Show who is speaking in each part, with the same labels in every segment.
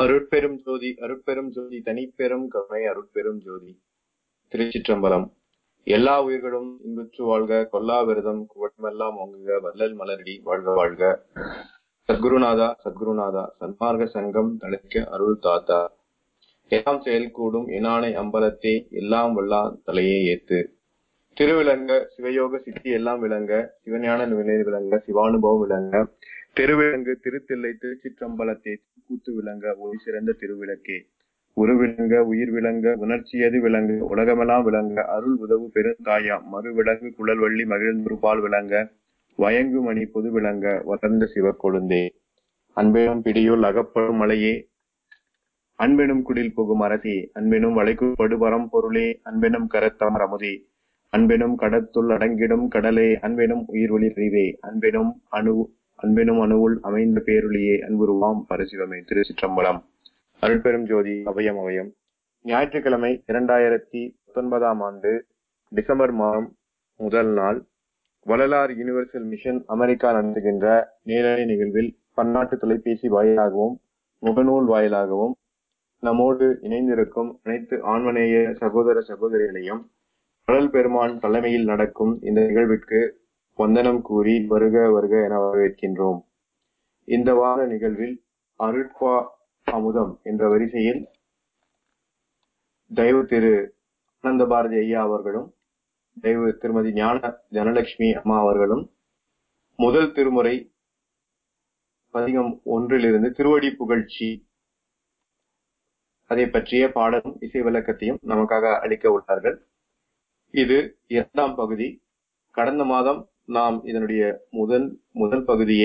Speaker 1: அருட்பெரும் ஜோதி அருட்பெரும் ஜோதி தனிப்பெரும் கருணை அருட்பெரும் ஜோதி திருச்சிற்றம்பலம் எல்லா உயிர்களும் இன்புற்று வாழ்க கொல்லா விரதம் குவட்டமெல்லாம் ஓங்குக வல்லல் மலரடி வாழ்க வாழ்க சத்குருநாதா சத்குருநாதா சன்மார்க்க சங்கம் தழைக்க அருள் தாத்தா எல்லாம் செயல்கூடும் எனானை அம்பலத்தே எல்லாம் வல்லான் தலையே ஏத்து திருவிளங்க சிவயோக சித்தி எல்லாம் விளங்க சிவஞான நிலை விளங்க சிவானுபவம் விளங்க திருவிளங்கு திருத்தில்லை திருச்சிற்றம்பலத்தே கூத்து விளங்க ஒளி சிறந்த திருவிளக்கே உரு விளங்க உயிர் விளங்க உணர்ச்சியது விளங்க உலகமெல்லாம் விளங்க அருள் உதவு பெருந்தாயாம் மறு விளங்கு குழல் வள்ளி மகிழ்ந்துருபால் விளங்க வயங்கு மணி பொது விளங்க வளர்ந்த சிவக்கொழுந்தே அன்பெனும் பிடியுள் அகப்படும் மலையே அன்பெனும் குடில் புகும் அரசே அன்பெனும் வளைக்கு படுபரம் பொருளே அன்பெனும் கரத்தமர் அமுதே அன்பெனும் கடத்துள் அடங்கிடும் கடலே அன்பெனும் உயிர் ஒளி அறிவே அன்பெனும் அணு அன்பெனும் அணுவுள் அமைந்த பேருளியே அன்புருவாம் பரசிவமே திருச்சிற்றம்பலம் அருட்பெரும் ஜோதி அபயம் அபயம் ஞாயிற்றுக்கிழமை இரண்டாயிரத்தி பத்தொன்பதாம் ஆண்டு டிசம்பர் மாதம் முதல் நாள் வள்ளலார் யூனிவர்சல் மிஷன் அமெரிக்கா நடத்துகின்ற நேரடி நிகழ்வில் பன்னாட்டு தொலைபேசி வாயிலாகவும் முகநூல் வாயிலாகவும் நம்மோடு இணைந்திருக்கும் அனைத்து ஆன்மநேய சகோதர சகோதரிகளையும் கடல் பெருமான் தலைமையில் நடக்கும் இந்த நிகழ்விற்கு வந்தனம் கூறி வருக வருக என வரவேற்கின்றோம் இந்த வார நிகழ்வில் அருட்பா அமுதம் என்ற வரிசையில் தெய்வ திரு ஆனந்த பாரதி ஐயா அவர்களும் தெய்வ திருமதி ஞான தனலட்சுமி அம்மா அவர்களும் முதல் திருமுறை பதிகம் ஒன்றிலிருந்து திருவடி புகழ்ச்சி அதை பற்றிய பாடலும் இசை விளக்கத்தையும் நமக்காக அளிக்க உள்ளார்கள் இது இரண்டாம் பகுதி கடந்த மாதம் நாம் இதனுடைய முதல் முதல் பகுதியை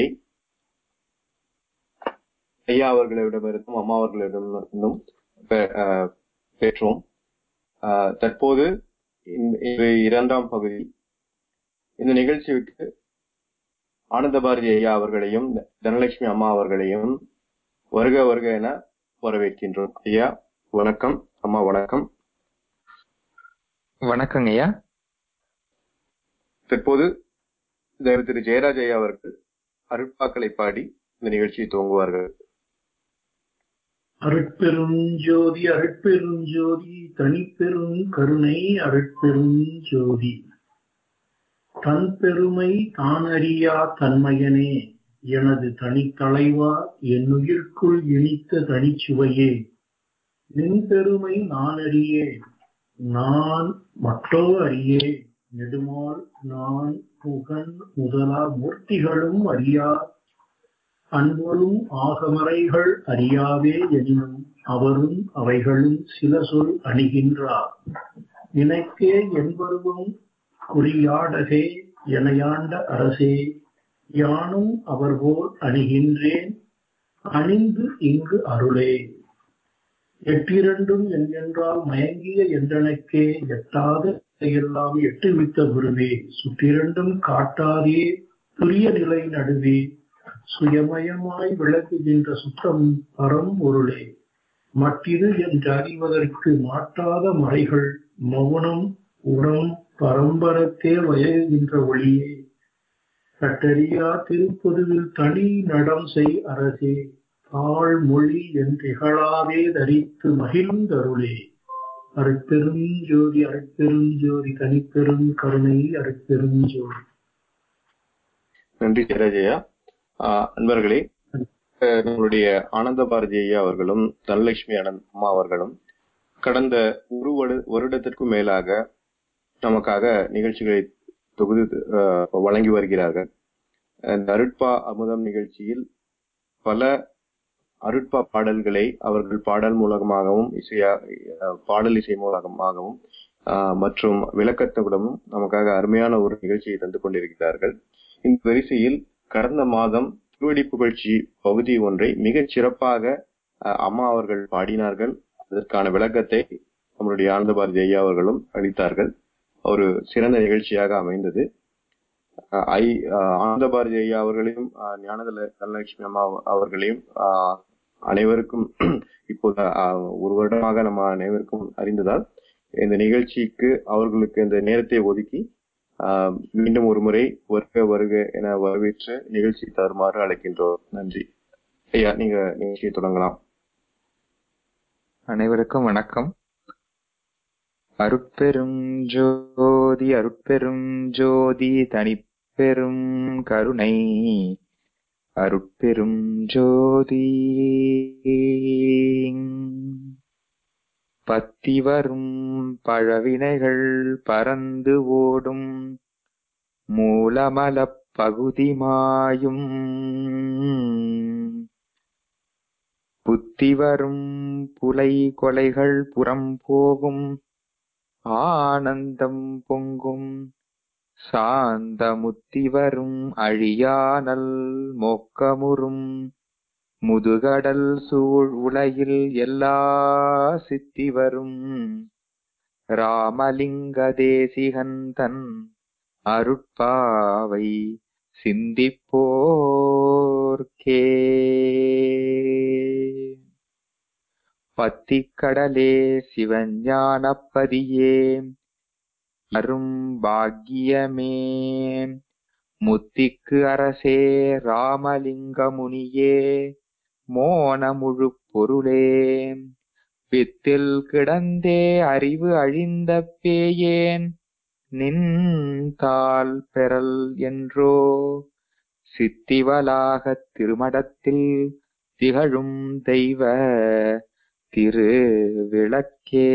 Speaker 1: ஐயா அவர்களிடமிருந்தும் அம்மா அவர்களிடமிருந்தும் பெற்றோம் தற்போது இது இரண்டாம் பகுதி இந்த நிகழ்ச்சிக்கு ஆனந்த பாரதி ஐயா அவர்களையும் தனலட்சுமி அம்மா அவர்களையும் வருக வருக என வரவேற்கின்றோம் ஐயா வணக்கம் அம்மா வணக்கம்
Speaker 2: வணக்கங்க ஐயா
Speaker 1: தற்போது தயவு திரு ஜெயராஜ் ஐயா அவர்கள் அருட்பாக்களை பாடி இந்த நிகழ்ச்சியை துவங்குவார்கள்
Speaker 3: அருட்பெரும் ஜோதி அருட்பெரும் ஜோதி தனிப்பெரும் கருணை அருட்பெரும் ஜோதி தன் பெருமை தான் அறியா தன்மையனே எனது தனித்தலைவா என்னுயிர்க்குள் இனித்த தனிச்சுவையே நின் பெருமை நான் அறியே நான் மட்டோ அறியே நெடுமால் நான் புகன் முதலா மூர்த்திகளும் அறியா அன்பொரும் ஆகமறைகள் அறியாவே எனினும் அவரும் அவைகளும் சில சொல் அணுகின்றார் நினைக்கே என்பருவும் குறியாடகே எனையாண்ட அரசே யானும் அவர் போல் அணுகின்றேன் அணிந்து இங்கு அருளே எட்டிரண்டும் என்றால் மயங்கிய என்றனக்கே எட்டாத எல்லாம் எட்டுவித்த குருவே சுற்றிரண்டும் காட்டாதே துரிய நிலை நடுவே சுயமயமாய் விளக்குகின்ற சுத்தம் பரம் பொருளே மட்டிது என்று அறிவதற்கு மாட்டாத மறைகள் மௌனம் உரம் பரம்பரத்தே வயகுகின்ற ஒளியே கட்டறியா திருப்பொதுவில் தனி நடம் செய் அரசே தாழ் மொழி என்றிகழாதே தரித்து மகிழ்ந்தருளே அருட்பெரும் ஜோதி அருட்பெரும் ஜோதி தனிப்பெரும் கருணை அருட்பெரும் ஜோதி
Speaker 1: நன்றி ஜெயராஜயா அன்பர்களே நம்மளுடைய ஆனந்த பாரதி ஐயா அவர்களும் தனலட்சுமி அனந்த் அம்மா அவர்களும் கடந்த ஒரு வருடத்திற்கும் மேலாக நமக்காக நிகழ்ச்சிகளை தொகுதி வழங்கி வருகிறார்கள் இந்த அருட்பா அமுதம் நிகழ்ச்சியில் பல அருட்பா பாடல்களை அவர்கள் பாடல் மூலமாகவும் இசையா பாடல் இசை மூலமாகவும் மற்றும் விளக்கத்துடனும் நமக்காக அருமையான ஒரு நிகழ்ச்சியை தந்து கொண்டிருக்கிறார்கள் இந்த வரிசையில் கடந்த மாதம் திருவடி புகழ்ச்சி பகுதி ஒன்றை மிகச் சிறப்பாக அம்மா அவர்கள் பாடினார்கள் அதற்கான விளக்கத்தை நம்மளுடைய ஆனந்த பாரதி ஐயா அவர்களும் அளித்தார்கள் ஒரு சிறந்த நிகழ்ச்சியாக அமைந்தது ஐ ஆனந்த பாரதி ஐயா அவர்களையும் ஞானதல தனலட்சுமி அம்மா அவர்களையும் அனைவருக்கும் இப்போது ஒரு வருடமாக நம்ம அனைவருக்கும் அறிந்ததால் இந்த நிகழ்ச்சிக்கு அவர்களுக்கு இந்த நேரத்தை ஒதுக்கி மீண்டும் ஒரு முறை வருக வருக என வரவேற்று நிகழ்ச்சி தருமாறு அழைக்கின்றோம் நன்றி ஐயா நீங்க நிகழ்ச்சியை தொடங்கலாம்
Speaker 2: அனைவருக்கும் வணக்கம் அருட்பெரும் ஜோதி அருட்பெரும் ஜோதி தனிப்பெரும் கருணை அருட்பெரும் ஜோதி பத்தி வரும் பழவினைகள் பறந்து ஓடும் மூலமலப் பகுதி மாயும் புத்தி வரும் புலை கொலைகள் புறம் போகும் ஆனந்தம் பொங்கும் சாந்த முத்தி வரும் அழியானல் மொக்கமுறும் முதுகடல் சூழ் உலகில் எல்லா சித்தி வரும் ராமலிங்க தேசிகன் தன் அருட்பாவை சிந்திப்போர்க்கே பத்திக்கடலே சிவஞானப்பதியே அரும் பாக்கியமே முத்திக்கு அரசே ராமலிங்க முனியே மோன முழு பொருளே வித்தில் கிடந்தே அறிவு அழிந்த பேயேன் நின் தாள் பெறல் என்றோ சித்திவலாகத் திருமடத்தில் திகழும் தெய்வ திரு விளக்கே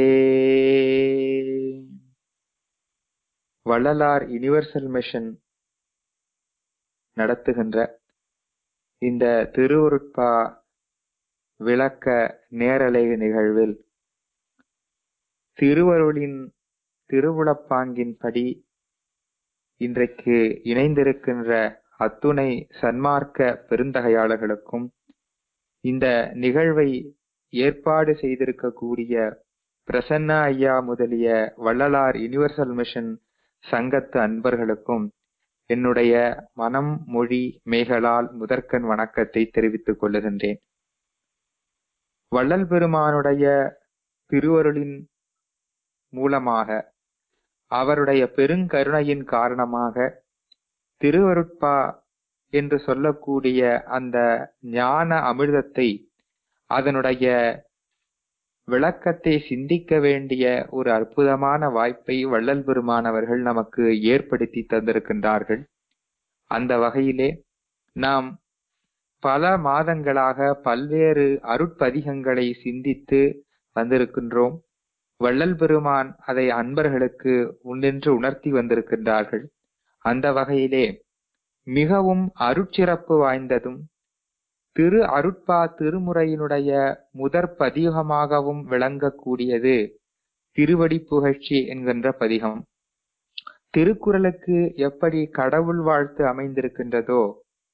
Speaker 2: வள்ளலார் யுனிவர்சல் மிஷன் நடத்துகின்ற இந்த திருவுருட்பா விளக்க நேரலை நிகழ்வில் திருவருளின் திருவுளப்பாங்கின்படி இன்றைக்கு இணைந்திருக்கின்ற அத்துணை சன்மார்க்க பெருந்தகையாளர்களுக்கும் இந்த நிகழ்வை ஏற்பாடு செய்திருக்கக்கூடிய பிரசன்னா ஐயா முதலிய வள்ளலார் யுனிவர்சல் மிஷன் சங்கத்து அன்பர்களுக்கும் என்னுடைய மனம் மொழி மேகலால் முதற்கண் வணக்கத்தை தெரிவித்துக் கொள்ளுகின்றேன் வள்ளல் பெருமானுடைய திருவருளின் மூலமாக அவருடைய பெருங்கருணையின் காரணமாக திருவருட்பா என்று சொல்லக்கூடிய அந்த ஞான அமிர்தத்தை அதனுடைய விளக்கத்தை சிந்திக்க வேண்டிய ஒரு அற்புதமான வாய்ப்பை வள்ளல் பெருமானவர்கள் நமக்கு ஏற்படுத்தி தந்திருக்கின்றார்கள் அந்த வகையிலே நாம் பல மாதங்களாக பல்வேறு அருட்பதிகங்களை சிந்தித்து வந்திருக்கின்றோம் வள்ளல் பெருமான் அதை அன்பர்களுக்கு உண்டென்று உணர்த்தி வந்திருக்கின்றார்கள் அந்த வகையிலே மிகவும் அருட்சிறப்பு வாய்ந்ததும் திரு அருட்பா திருமுறையினுடைய முதற் பதிகமாகவும் விளங்கக்கூடியது திருவடி புகழ்ச்சி என்கின்ற பதிகம் திருக்குறளுக்கு எப்படி கடவுள் வாழ்த்து அமைந்திருக்கின்றதோ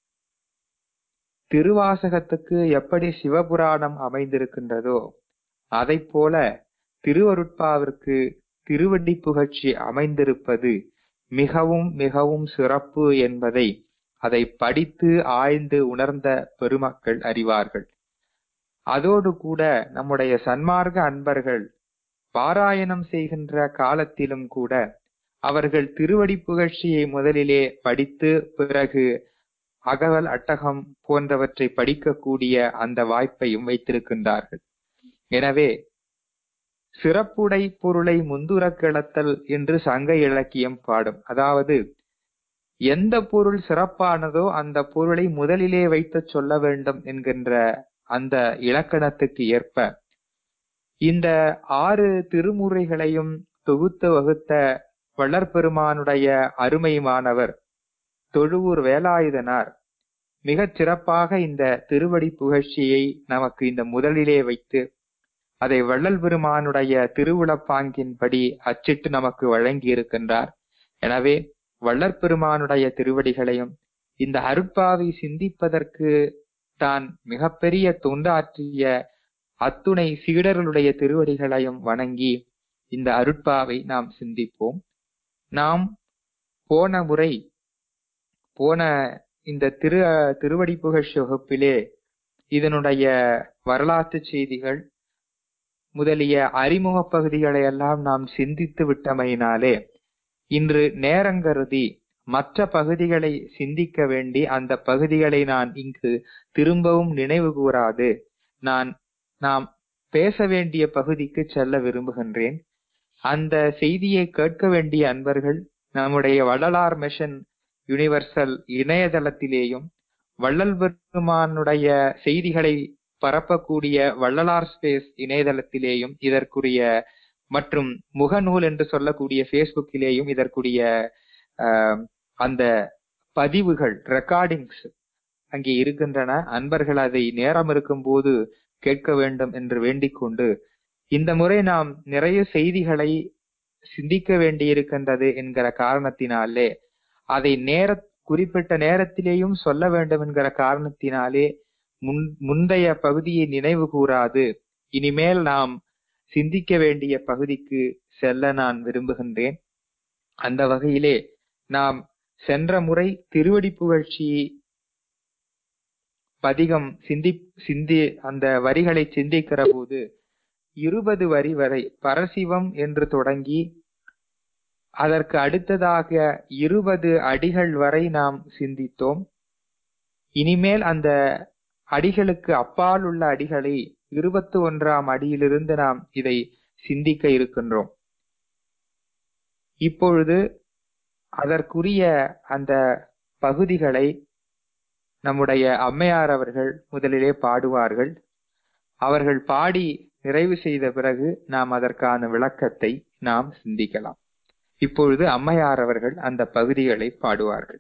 Speaker 2: திருவாசகத்துக்கு எப்படி சிவபுராணம் அமைந்திருக்கின்றதோ அதை போல திருவருட்பாவிற்கு திருவடி புகழ்ச்சி அமைந்திருப்பது மிகவும் மிகவும் சிறப்பு என்பதை அதை படித்து ஆய்ந்து உணர்ந்த பெருமக்கள் அறிவார்கள் அதோடு கூட நம்முடைய சன்மார்க்க அன்பர்கள் பாராயணம் செய்கின்ற காலத்திலும் கூட அவர்கள் திருவடி புகழ்ச்சியை முதலிலே படித்து பிறகு அகவல் அட்டகம் போன்றவற்றை படிக்கக்கூடிய அந்த வாய்ப்பையும் வைத்திருக்கின்றார்கள் எனவே சிறப்புடை பொருளை முந்துரக் கிளத்தல் என்று சங்க இலக்கியம் பாடும் அதாவது எந்த பொருள் சிறப்பானதோ அந்த பொருளை முதலிலே வைத்து சொல்ல வேண்டும் என்கின்ற அந்த இலக்கணத்துக்கு ஏற்ப இந்த ஆறு திருமுறைகளையும் தொகுத்து வகுத்த வளர்பெருமானுடைய அருமைமானவர் தொழுவூர் வேலாயுதனார் மிகச் சிறப்பாக இந்த திருவடி புகழ்ச்சியை நமக்கு இந்த முதலிலே வைத்து அதை வள்ளல் பெருமானுடைய திருவுளப்பாங்கின்படி அச்சிட்டு நமக்கு வழங்கி இருக்கின்றார் எனவே வள்ளற் பெருமானுடைய திருவடிகளையும் இந்த அருட்பாவை சிந்திப்பதற்கு தான் மிகப்பெரிய தொண்டாற்றிய அத்துணை சீடர்களுடைய திருவடிகளையும் வணங்கி இந்த அருட்பாவை நாம் சிந்திப்போம் நாம் போன முறை போன இந்த திரு திருவடி புகழ்ச்சி வகுப்பிலே இதனுடைய வரலாற்று செய்திகள் முதலிய அறிமுக பகுதிகளை எல்லாம் நாம் சிந்தித்து விட்டமையினாலே இன்று நேரங்கருதி மற்ற பகுதிகளை சிந்திக்க வேண்டி அந்த பகுதிகளை நான் இங்கு திரும்பவும் நினைவு கூறாது நான் நாம் பேச வேண்டிய பகுதிக்கு செல்ல விரும்புகின்றேன் அந்த செய்தியை கேட்க வேண்டிய அன்பர்கள் நம்முடைய வள்ளலார் மிஷன் யுனிவர்சல் இணையதளத்திலேயும் வள்ளல் பெருமானுடைய செய்திகளை பரப்பக்கூடிய வள்ளலார் ஸ்பேஸ் இணையதளத்திலேயும் இதற்குரிய மற்றும் முகநூல் என்று சொல்லக்கூடிய ஃபேஸ்புக்கிலேயும் இதற்குரிய ஆஹ், அந்த பதிவுகள் ரெக்கார்டிங்ஸ் அங்கே இருக்கின்றன அன்பர்கள் அதை நேரம் இருக்கும்போது கேட்க வேண்டும் என்று வேண்டிக் கொண்டு இந்த முறை நாம் நிறைய செய்திகளை சிந்திக்க வேண்டியிருக்கின்றது என்கிற காரணத்தினாலே அதை நேர குறிப்பிட்ட நேரத்திலேயும் சொல்ல வேண்டும் என்கிற காரணத்தினாலே முன் முந்தைய பகுதியை நினைவு கூறாது இனிமேல் நாம் சிந்திக்க வேண்டிய பகுதிக்கு செல்ல நான் விரும்புகின்றேன் அந்த வகையிலே நாம் சென்ற முறை திருவடி புகழ்ச்சி பதிகம் சிந்தி சிந்தி அந்த வரிகளை சிந்திக்கிற போது இருபது வரி வரை பரசிவம் என்று தொடங்கி அதற்கு அடுத்ததாக இருபது அடிகள் வரை நாம் சிந்தித்தோம் இனிமேல் அந்த அடிகளுக்கு அப்பால் உள்ள அடிகளை இருபத்தி ஒன்றாம் அடியிலிருந்து நாம் இதை சிந்திக்க இருக்கின்றோம் இப்பொழுது அதற்குரிய அந்த பகுதிகளை நம்முடைய அம்மையார் அவர்கள் முதலிலே பாடுவார்கள் அவர்கள் பாடி நிறைவு செய்த பிறகு நாம் அதற்கான விளக்கத்தை நாம் சிந்திக்கலாம் இப்பொழுது அம்மையார் அவர்கள் அந்த பகுதிகளை பாடுவார்கள்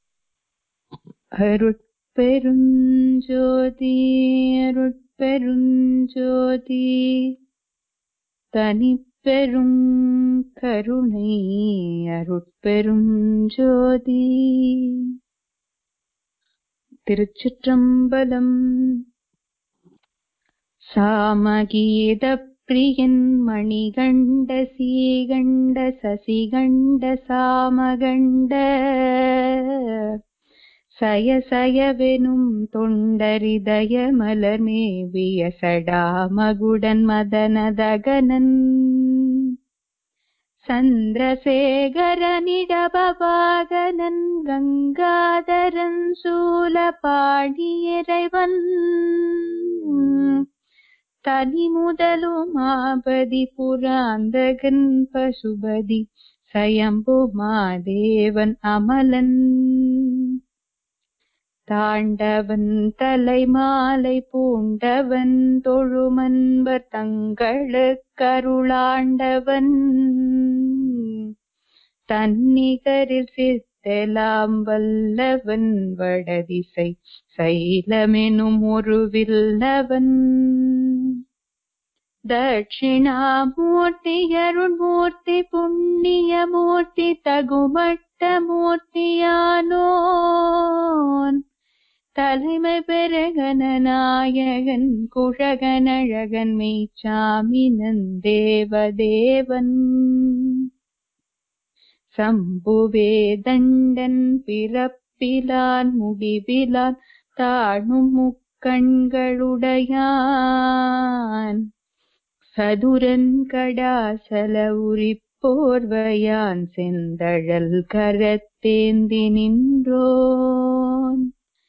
Speaker 4: அருட்பெருஞ்சோதி அருட்பெருஞ்சோதி தனிப்பெரும் கருணை அருட்பெருஞ்சோதி திருச்சிற்றம்பலம் சாமகீத பிரியன் மணிகண்ட சீகண்ட சசிகண்ட சாமகண்ட சயசயவெனும் தொண்டரிதய மலர்மேவிய சடாமகுடன் மதனதகனன் சந்திரசேகரனிடபவாகனன் கங்காதரன் சூலபாணியறைவன் தனி முதலும் ஆபதி புராந்தகன் பசுபதி சயம்பு மாதேவன் அமலன் தாண்டவன் தலைமாலை பூண்டவன் தொழுமன்பர் தங்களுக்கருளாண்டவன் தன்னிகரில் சித்தெலாம் வல்லவன் வடதிசை சைலமெனும் ஒரு வில்லவன் தட்சிணாமூர்த்தி அருண்மூர்த்தி புண்ணியமூர்த்தி தகுமட்ட மூர்த்தியானோன் தலைமை பெருகனநாயகன் குழகனழகன் மெய்ச்சாமினன் தேவதேவன் சம்புவே தண்டன் பிறப்பிலான் முடிவிலான் தாழும் முக்கண்களுடையான் சதுரன் கடாசல உரிப்போர்வையான் செந்தழல் கரத்தேந்தி நின்றோன்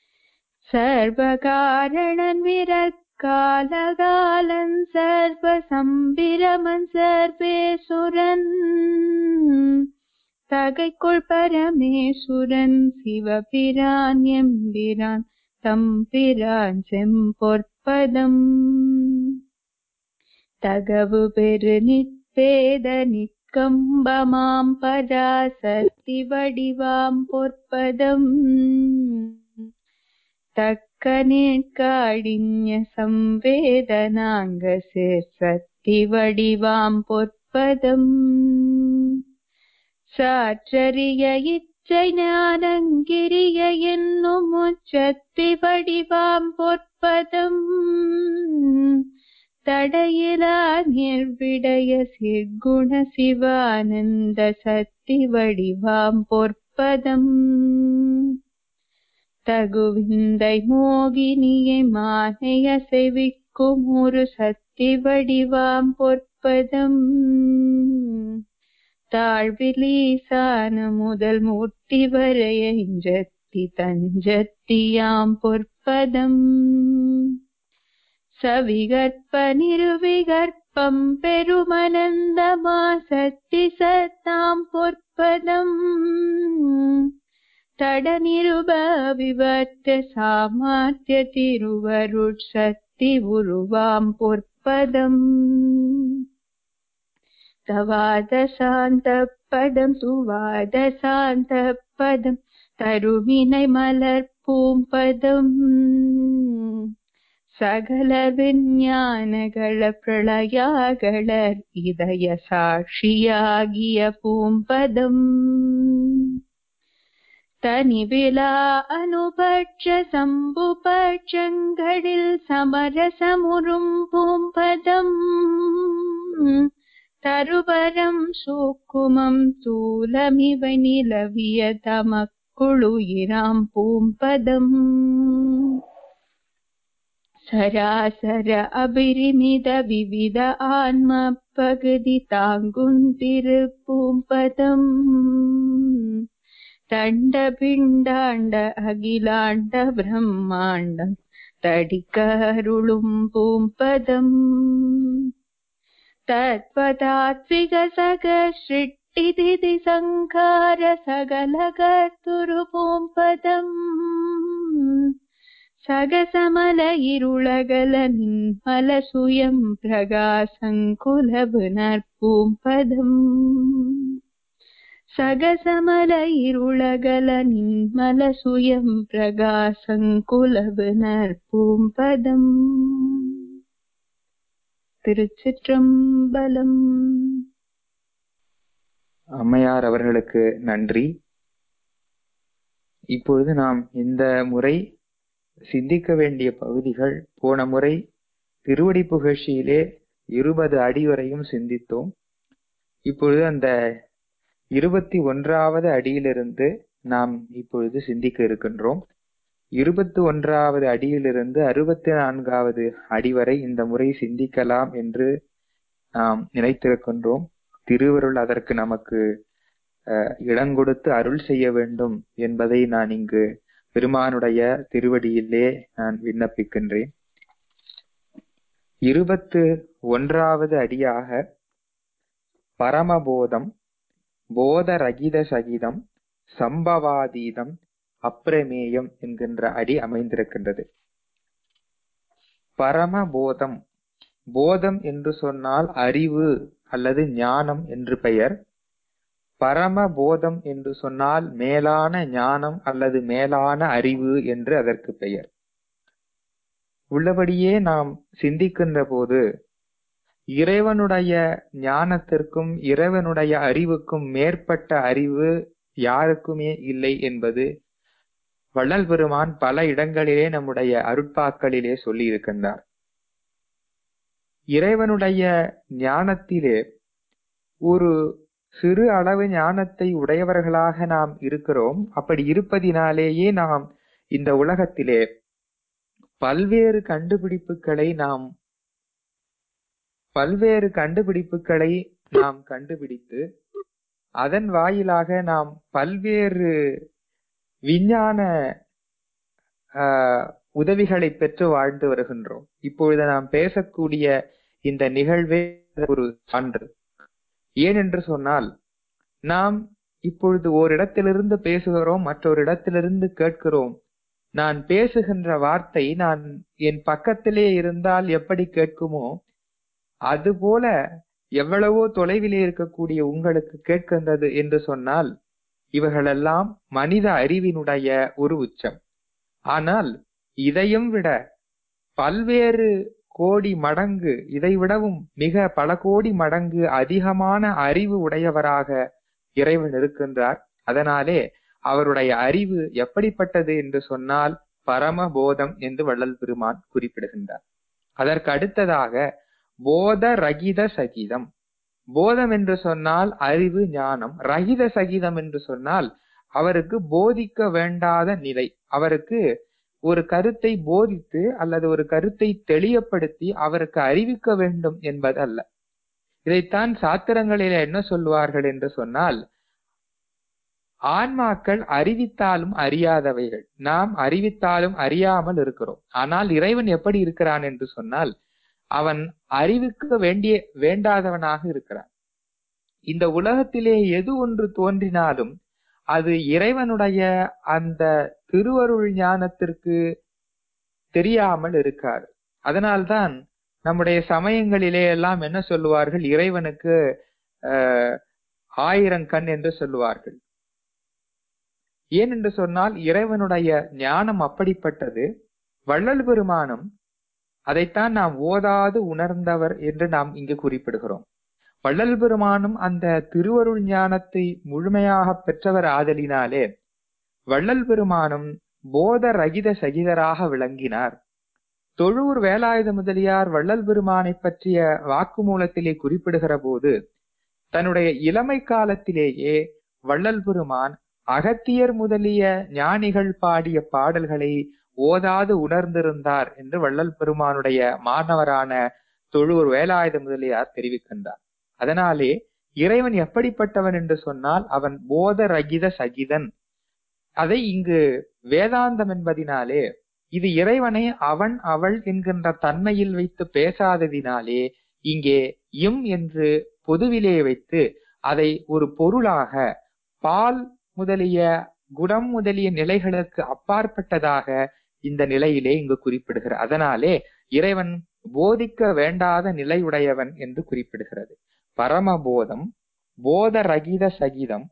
Speaker 4: சர்வகாரணன் விரக்காலகாலன் சர்வ சம்பிரமன் சர்வேசுரன் தகைக்குள் பரமேசுரன் சிவபிரான் எம்பிரான் தம்பிரான் செம்பொற்பதம் தகவு பெரு நிற்பேத நிற்கம்பமாம் பராசக்தி வடிவாம் பொற்பதம் தக்க நேட்காடிஞ சம்வேதனாங்க சக்தி வடிவாம் பொற்பதம் சாற்றறிய இச்சை ஞானங்கிரிய என்னும் உச்சத்தி வடிவாம் பொற்பதம் தடையிலா நிர்விடய சிற்குண சிவானந்த சக்தி வடிவாம் பொற்பதம் தகுவிந்தை மோகினியை மானைய செவிக்கும் ஒரு சக்தி வடிவாம் பொற்பதம் தாழ்விலீசான முதல் மூர்த்தி வரைய இஞ்சத்தி தஞ்சத்தியாம் பொற்பதம் சவிகற்ப நிருவிகற்பம் பெருமனந்தமா சத்தி சத்தாம் பொற்பதம் தட நிருப விவர்த்த சாமார்த்திய திருவருட்சத்தி உருவாம் பொற்பதம் தவாத சாந்த பதம் துவாத சாந்த பதம் தருவினை மலர் பூம்பதம் சகல விஞ்ஞானಗಳ பிரளயாகளர் இதய சாட்சியாகிய பூம்பதம் தனிவிலா அனுபட்ச சம்புபட்சங்களில் சமரசமுறும் பூம்பதம் தருபரம் சூக்குமம் தூலமிவை நிலவிய தமக்குழுயிராம் பூம்பதம் சராசர அபிரிமித விவித ஆன்ம பகுதி தாங்குந்திரு பூம்பதம் தண்ட பிண்டாண்ட அகிலாண்ட பிரம்மாண்டம் தடிக்கருளும் பூம்பதம் तत्त्वतात्विक सग सृष्टिदिति सङ्कार सगलगर्तुरुपुंपदम् சகசமல இருளகல நின்மல சுயம் பிரகாசங்குலபு நற்பூம்பதம் சகசமல இருளகல நின்மல சுயம் பிரகாசங்குலபு நற்பூம்பதம் திருச்சிற்றம்பலம்
Speaker 2: அம்மையார் அவர்களுக்கு நன்றி இப்பொழுது நாம் இந்த முறை சிந்திக்க வேண்டிய பகுதிகள் போன முறை திருவடி புகழ்ச்சியிலே இருபது அடி வரையும் சிந்தித்தோம் இப்பொழுது அந்த இருபத்தி ஒன்றாவது அடியிலிருந்து நாம் இப்பொழுது சிந்திக்க இருக்கின்றோம் இருபத்தி ஒன்றாவது அடியிலிருந்து அறுபத்தி நான்காவது அடி வரை இந்த முறை சிந்திக்கலாம் என்று நாம் நினைத்திருக்கின்றோம் திருவருள் அதற்கு நமக்கு இடங்கொடுத்து அருள் செய்ய வேண்டும் என்பதை நான் இங்கு பெருமானுடைய திருவடியிலே நான் விண்ணப்பிக்கின்றேன் இருபத்து ஒன்றாவது அடியாக பரமபோதம் போதரகித சகிதம் சம்பவாதீதம் அப்பிரமேயம் என்கின்ற அடி அமைந்திருக்கின்றது பரமபோதம் போதம் என்று சொன்னால் அறிவு அல்லது ஞானம் என்று பெயர் பரமபோதம் என்று சொன்னால் மேலான ஞானம் அல்லது மேலான அறிவு என்று அதற்கு பெயர் உள்ளபடியே நாம் சிந்திக்கின்ற போது இறைவனுடைய ஞானத்திற்கும் இறைவனுடைய அறிவுக்கும் மேற்பட்ட அறிவு யாருக்குமே இல்லை என்பது வள்ளல் பெருமான் பல இடங்களிலே நம்முடைய அருட்பாக்களிலே சொல்லி இருக்கின்றார் இறைவனுடைய ஞானத்திலே ஒரு சிறு அளவு ஞானத்தை உடையவர்களாக நாம் இருக்கிறோம் அப்படி இருப்பதினாலேயே நாம் இந்த உலகத்திலே பல்வேறு கண்டுபிடிப்புகளை நாம் பல்வேறு கண்டுபிடிப்புகளை நாம் கண்டுபிடித்து அதன் வாயிலாக நாம் பல்வேறு விஞ்ஞான உதவிகளை பெற்று வாழ்ந்து வருகின்றோம் இப்பொழுது நாம் பேசக்கூடிய இந்த நிகழ்வே ஒரு சான்று ஏனென்று சொன்னால் நாம் இப்பொழுது ஓரிடத்திலிருந்து பேசுகிறோம் மற்றொரு இடத்திலிருந்து கேட்கிறோம் நான் பேசுகின்ற வார்த்தை நான் என் பக்கத்திலே இருந்தால் எப்படி கேட்குமோ அதுபோல எவ்வளவோ தொலைவிலே இருக்கக்கூடிய உங்களுக்கு கேட்கின்றது என்று சொன்னால் இவர்களெல்லாம் மனித அறிவினுடைய ஒரு உச்சம் ஆனால் இதையும் விட பல்வேறு கோடி மடங்கு இதை விடவும் மிக பல கோடி மடங்கு அதிகமான அறிவு உடையவராக இறைவன் இருக்கின்றார் அதனாலே அவருடைய அறிவு எப்படிப்பட்டது என்று சொன்னால் பரமபோதம் என்று வள்ளல் பெருமான் குறிப்பிடுகின்றார் அதற்கு அடுத்ததாக போத ரகித சகிதம் போதம் என்று சொன்னால் அறிவு ஞானம் ரகித சகிதம் என்று சொன்னால் அவருக்கு போதிக்க வேண்டாத நிலை அவருக்கு ஒரு கருத்தை போதித்து அல்லது ஒரு கருத்தை தெளியப்படுத்தி அவருக்கு அறிவிக்க வேண்டும் என்பதல்ல இதைத்தான் சாத்திரங்களில என்ன சொல்வார்கள் என்று சொன்னால் ஆன்மாக்கள் அறிவித்தாலும் அறியாதவைகள் நாம் அறிவித்தாலும் அறியாமல் இருக்கிறோம் ஆனால் இறைவன் எப்படி இருக்கிறான் என்று சொன்னால் அவன் அறிவுக்கு வேண்டிய வேண்டாதவனாக இருக்கிறான் இந்த உலகத்திலே எது ஒன்று தோன்றினாலும் அது இறைவனுடைய அந்த திருவருள் ஞானத்திற்கு தெரியாமல் இருக்காது அதனால்தான் நம்முடைய சமயங்களிலே எல்லாம் என்ன சொல்லுவார்கள் இறைவனுக்கு அஹ், ஆயிரம் கண் என்று சொல்லுவார்கள் ஏன் என்று சொன்னால் இறைவனுடைய ஞானம் அப்படிப்பட்டது வள்ளல் பெருமானும் அதைத்தான் நாம் ஓதாது உணர்ந்தவர் என்று நாம் இங்கு குறிப்பிடுகிறோம் வள்ளல் பெருமானும் அந்த திருவருள் ஞானத்தை முழுமையாக பெற்றவர் ஆதலினாலே வள்ளல் பெருமானும் போத ரகித சகிதராக விளங்கினார் தொழூர் வேலாயுத முதலியார் வள்ளல் பெருமானை பற்றிய வாக்குமூலத்திலே குறிப்பிடுகிற போது தன்னுடைய இளமை காலத்திலேயே வள்ளல் பெருமான் அகத்தியர் முதலிய ஞானிகள் பாடிய பாடல்களை ஓதாது உணர்ந்திருந்தார் என்று வள்ளல் பெருமானுடைய மாணவரான தொழூர் வேலாயுத முதலியார் தெரிவிக்கின்றார் அதனாலே இறைவன் எப்படிப்பட்டவன் என்று சொன்னால் அவன் போத ரகித சகிதன் அதை இங்கு வேதாந்தம் என்பதினாலே இது இறைவனை அவன் அவள் என்கின்ற தன்மையில் வைத்து பேசாததினாலே இங்கே இம் என்று பொதுவிலே வைத்து அதை ஒரு பொருளாக பால் முதலிய குணம் முதலிய நிலைகளுக்கு அப்பாற்பட்டதாக இந்த நிலையிலே இங்கு குறிப்பிடுகிறார் அதனாலே இறைவன் போதிக்க வேண்டாத நிலையுடையவன் என்று குறிப்பிடுகிறது பரமபோதம் போத ரகித சகிதம்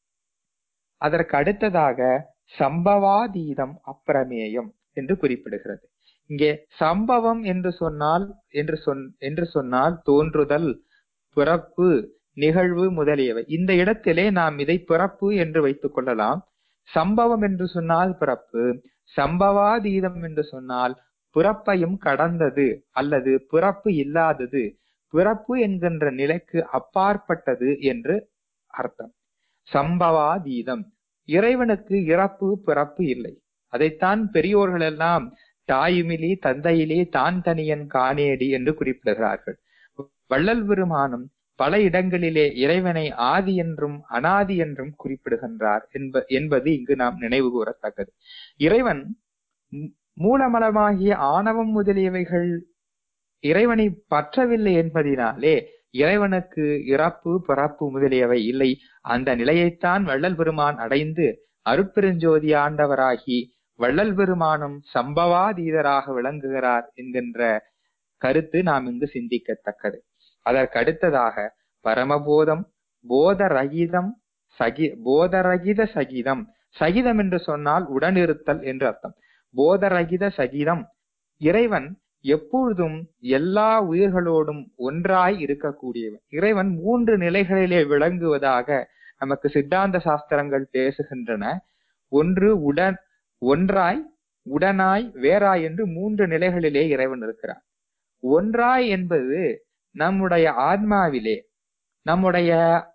Speaker 2: அதற்கு அடுத்ததாக சம்பவாதீதம் அப்பிரமேயம் என்று குறிப்பிடுகிறது இங்கே சம்பவம் என்று சொன்னால் என்று சொன் என்று சொன்னால் தோன்றுதல் பிறப்பு நிகழ்வு முதலியவை இந்த இடத்திலே நாம் இதை பிறப்பு என்று வைத்துக் கொள்ளலாம் சம்பவம் என்று சொன்னால் பிறப்பு சம்பவாதீதம் என்று சொன்னால் பிறப்பையும் கடந்தது அல்லது பிறப்பு இல்லாதது பிறப்பு என்கின்ற நிலைக்கு அப்பாற்பட்டது என்று அர்த்தம் சம்பவாதீதம் இறைவனுக்கு இறப்பு பிறப்பு இல்லை அதைத்தான் பெரியோர்கள் எல்லாம் தாயுமிலி தந்தையிலே தான் தனியன் காணேடி என்று குறிப்பிடுகிறார்கள் வள்ளல் பெருமானும் பல இடங்களிலே இறைவனை ஆதி என்றும் அனாதி என்றும் குறிப்பிடுகின்றார் என்ப என்பது இங்கு நாம் நினைவு கூறத்தக்கது இறைவன் மூ- மூலமலமாகிய ஆணவம் முதலியவைகள் இறைவனை பற்றவில்லை என்பதினாலே இறைவனுக்கு இறப்பு பிறப்பு முதலியவை இல்லை அந்த நிலையைத்தான் வள்ளல் பெருமான் அடைந்து அருட்பெருஞ்சோதி ஆண்டவராகி வள்ளல் பெருமானும் சம்பவாதீதராக விளங்குகிறார் என்கின்ற கருத்து நாம் இங்கு சிந்திக்கத்தக்கது அதற்கு அடுத்ததாக பரமபோதம் போதரகிதம் சகி போதரகித சகிதம் சகிதம் என்று சொன்னால் உடனிருத்தல் என்று அர்த்தம் போதரகித சகிதம் இறைவன் எப்பொழுதும் எல்லா உயிர்களோடும் ஒன்றாய் இருக்கக்கூடியவன் இறைவன் மூன்று நிலைகளிலே விளங்குவதாக நமக்கு சித்தாந்த சாஸ்திரங்கள் பேசுகின்றன ஒன்று உடன் ஒன்றாய் உடனாய் வேறாய் என்று மூன்று நிலைகளிலே இறைவன் இருக்கிறான் ஒன்றாய் என்பது நம்முடைய ஆன்மாவிலே நம்முடைய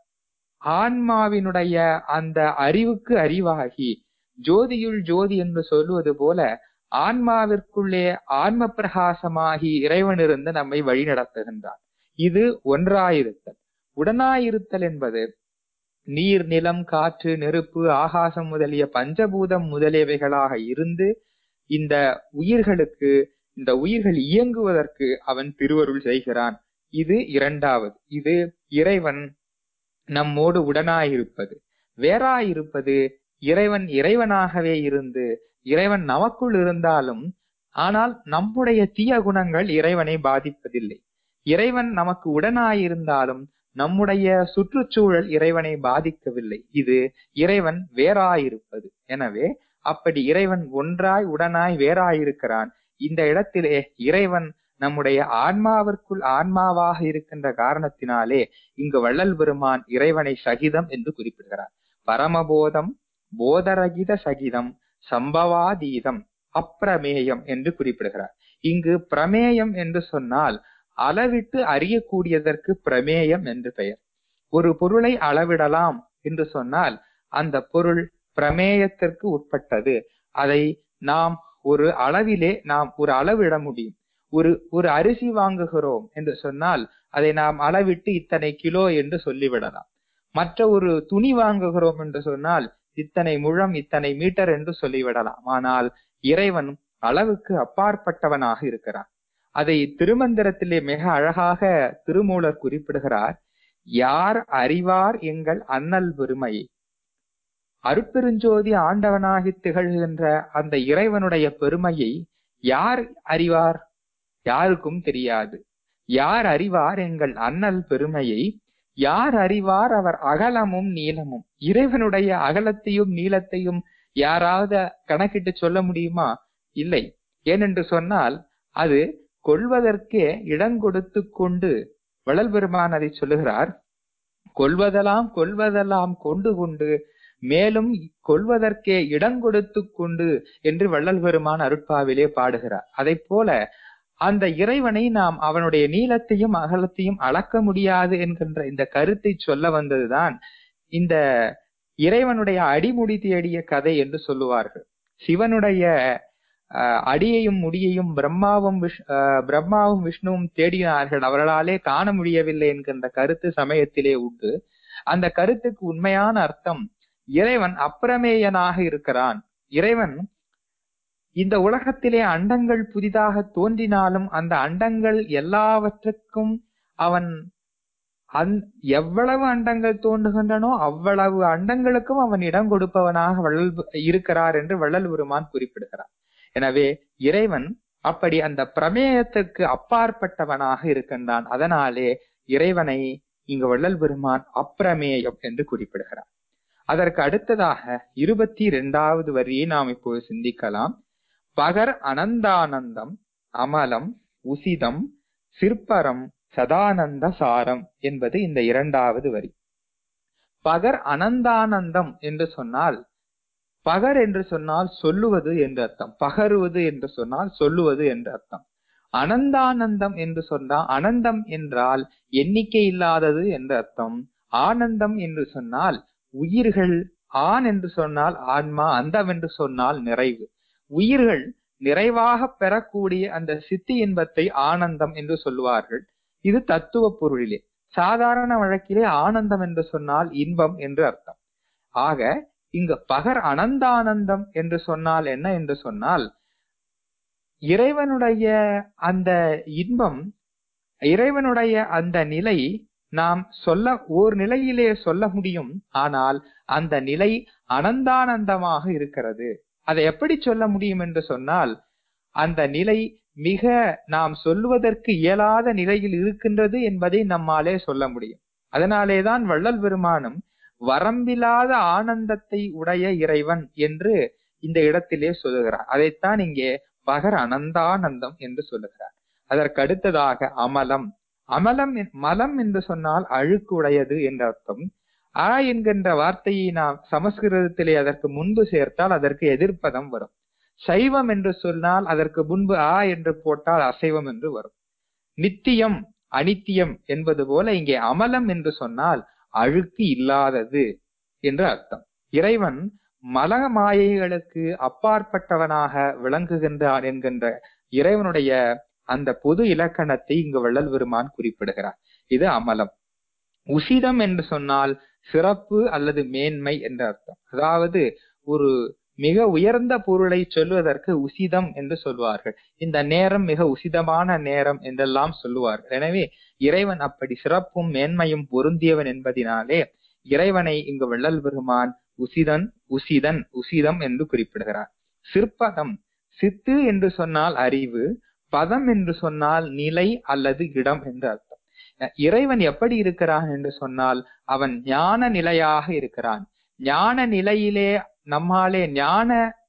Speaker 2: ஆன்மாவினுடைய அந்த அறிவுக்கு அறிவாகி ஜோதியுள் ஜோதி என்று சொல்லுவது போல ஆன்மாவிற்குள்ளே ஆன்ம பிரகாசமாகி இறைவன் இருந்து நம்மை வழி நடத்துகின்றான் இது ஒன்றாயிருத்தல் உடனாயிருத்தல் என்பது நீர் நிலம் காற்று நெருப்பு ஆகாசம் முதலிய பஞ்சபூதம் முதலியவைகளாக இருந்து இந்த உயிர்களுக்கு இந்த உயிர்கள் இயங்குவதற்கு அவன் திருவருள் செய்கிறான் இது இரண்டாவது இது இறைவன் நம்மோடு உடனாயிருப்பது வேறாயிருப்பது இறைவன் இறைவனாகவே இருந்து இறைவன் நமக்குள் இருந்தாலும் ஆனால் நம்முடைய தீய குணங்கள் இறைவனை பாதிப்பதில்லை இறைவன் நமக்கு உடனாயிருந்தாலும் நம்முடைய சுற்றுச்சூழல் இறைவனை பாதிக்கவில்லை இது இறைவன் வேறாயிருப்பது எனவே அப்படி இறைவன் ஒன்றாய் உடனாய் வேறாயிருக்கிறான் இந்த இடத்திலே இறைவன் நம்முடைய ஆன்மாவிற்குள் ஆன்மாவாக இருக்கின்ற காரணத்தினாலே இங்கு வள்ளல் பெருமான் இறைவனை சகிதம் என்று குறிப்பிடுகிறார் பரமபோதம் போதரகித சகிதம் சம்பவாதீதம் அப்பிரமேயம் என்று குறிப்பிடுகிறார் இங்கு பிரமேயம் என்று சொன்னால் அளவிட்டு அறியக்கூடியதற்கு பிரமேயம் என்று பெயர் ஒரு பொருளை அளவிடலாம் என்று சொன்னால் அந்த பொருள் பிரமேயத்திற்கு உட்பட்டது அதை நாம் ஒரு அளவிலே நாம் ஒரு அளவிட முடியும் ஒரு ஒரு அரிசி வாங்குகிறோம் என்று சொன்னால் அதை நாம் அளவிட்டு இத்தனை கிலோ என்று சொல்லிவிடலாம் மற்ற ஒரு துணி வாங்குகிறோம் என்று சொன்னால் இத்தனை முழம் இத்தனை மீட்டர் என்று சொல்லிவிடலாம் ஆனால் இறைவன் அளவுக்கு அப்பாற்பட்டவனாக இருக்கிறான் அதை திருமந்திரத்திலே மிக அழகாக திருமூலர் குறிப்பிடுகிறார் யார் அறிவார் எங்கள் அண்ணல் பெருமையை அருட்பெருஞ்சோதி ஆண்டவனாகி திகழ்கின்ற அந்த இறைவனுடைய பெருமையை யார் அறிவார் யாருக்கும் தெரியாது யார் அறிவார் எங்கள் அண்ணல் பெருமையை யார் அறிவார் அவர் அகலமும் நீளமும் இறைவனுடைய அகலத்தையும் நீளத்தையும் யாராவது கணக்கிட்டு சொல்ல முடியுமா இல்லை ஏனென்று சொன்னால் அது கொள்வதற்கே இடங்கொடுத்து கொண்டு வள்ளல் பெருமான் அதை சொல்லுகிறார் கொள்வதெல்லாம் கொள்வதெல்லாம் கொண்டு கொண்டு மேலும் கொள்வதற்கே இடங்கொடுத்து கொண்டு என்று வள்ளல் பெருமான் அருட்பாவிலே பாடுகிறார் அதை போல அந்த இறைவனை நாம் அவனுடைய நீளத்தையும் அகலத்தையும் அளக்க முடியாது என்கின்ற இந்த கருத்தை சொல்ல வந்ததுதான் இந்த இறைவனுடைய அடிமுடி தேடிய கதை என்று சொல்லுவார்கள் சிவனுடைய அடியையும் முடியையும் பிரம்மாவும் விஷ் பிரம்மாவும் விஷ்ணுவும் தேடினார்கள் அவர்களாலே காண முடியவில்லை என்கின்ற கருத்து சமயத்திலே உண்டு அந்த கருத்துக்கு உண்மையான அர்த்தம் இறைவன் அப்பிரமேயனாக இருக்கிறான் இறைவன் இந்த உலகத்திலே அண்டங்கள் புதிதாக தோன்றினாலும் அந்த அண்டங்கள் எல்லாவற்றுக்கும் அவன் அந் எவ்வளவு அண்டங்கள் தோன்றுகின்றனோ அவ்வளவு அண்டங்களுக்கும் அவன் இடம் கொடுப்பவனாக வள்ளல் இருக்கிறார் என்று வள்ளல் பெருமான் குறிப்பிடுகிறார் எனவே இறைவன் அப்படி அந்த பிரமேயத்துக்கு அப்பாற்பட்டவனாக இருக்கின்றான் அதனாலே இறைவனை இங்கு வள்ளல் பெருமான் அப்பிரமேயம் என்று குறிப்பிடுகிறார் அதற்கு அடுத்ததாக இருபத்தி இரண்டாவது வரியை நாம் இப்போது சிந்திக்கலாம் பகர் அனந்தானந்தம் அமலம் உசிதம் சிற்பரம் சதானந்த சாரம் என்பது இந்த இரண்டாவது வரி பகர் அனந்தானந்தம் என்று சொன்னால் பகர் என்று சொன்னால் சொல்லுவது என்று அர்த்தம் பகருவது என்று சொன்னால் சொல்லுவது என்று அர்த்தம் அனந்தானந்தம் என்று சொன்னால் அனந்தம் என்றால் எண்ணிக்கை இல்லாதது என்று அர்த்தம் ஆனந்தம் என்று சொன்னால் உயிர்கள் ஆண் என்று சொன்னால் ஆன்மா அந்தம் என்று சொன்னால் நிறைவு உயிர்கள் நிறைவாக பெறக்கூடிய அந்த சித்தி இன்பத்தை ஆனந்தம் என்று சொல்லுவார்கள் இது தத்துவ பொருளிலே சாதாரண வழக்கிலே ஆனந்தம் என்று சொன்னால் இன்பம் என்று அர்த்தம் ஆக இங்கு பகர் அனந்தானந்தம் என்று சொன்னால் என்ன என்று சொன்னால் இறைவனுடைய அந்த இன்பம் இறைவனுடைய அந்த நிலை நாம் சொல்ல ஓர் நிலையிலே சொல்ல முடியும் ஆனால் அந்த நிலை அனந்தானந்தமாக இருக்கிறது அதை எப்படி சொல்ல முடியும் என்று சொன்னால் அந்த நிலை மிக நாம் சொல்லுவதற்கு இயலாத நிலையில் இருக்கின்றது என்பதை நம்மாலே சொல்ல முடியும் அதனாலேதான் வள்ளல் பெருமானும் வரம்பில்லாத ஆனந்தத்தை உடைய இறைவன் என்று இந்த இடத்திலே சொல்லுகிறார் அதைத்தான் இங்கே பகர் அனந்தானந்தம் என்று சொல்லுகிறார் அதற்கு அடுத்ததாக அமலம் அமலம் மலம் என்று சொன்னால் அழுக்கு உடையது என்ற அர்த்தம் ஆ என்கின்ற வார்த்தையை நாம் சமஸ்கிருதத்திலே அதற்கு முன்பு சேர்த்தால் அதற்கு எதிர்ப்பதம் வரும் சைவம் என்று சொன்னால் அதற்கு முன்பு ஆ என்று போட்டால் அசைவம் என்று வரும் நித்தியம் அனித்தியம் என்பது போல இங்கே அமலம் என்று சொன்னால் அழுக்கு இல்லாதது என்று அர்த்தம் இறைவன் மல மாயைகளுக்கு அப்பாற்பட்டவனாக விளங்குகின்றான் என்கின்ற இறைவனுடைய அந்த பொது இலக்கணத்தை இங்கு வள்ளல் பெருமான் குறிப்பிடுகிறார் இது அமலம் உசிதம் என்று சொன்னால் சிறப்பு அல்லது மேன்மை என்ற அர்த்தம் அதாவது ஒரு மிக உயர்ந்த பொருளை சொல்வதற்கு உசிதம் என்று சொல்வார்கள் இந்த நேரம் மிக உசிதமான நேரம் என்றெல்லாம் சொல்லுவார்கள் எனவே இறைவன் அப்படி சிறப்பும் மேன்மையும் பொருந்தியவன் என்பதினாலே இறைவனை இங்கு வள்ளல் பெருமான் உசிதன் உசிதன் உசிதம் என்று குறிப்பிடுகிறார் சிற்பதம் சித்து என்று சொன்னால் அறிவு பதம் என்று சொன்னால் நிலை அல்லது இடம் என்று அர்த்தம் இறைவன் எப்படி இருக்கிறான் என்று சொன்னால் அவன் ஞான நிலையாக இருக்கிறான் ஞான நிலையிலே நம்மாலே ஞான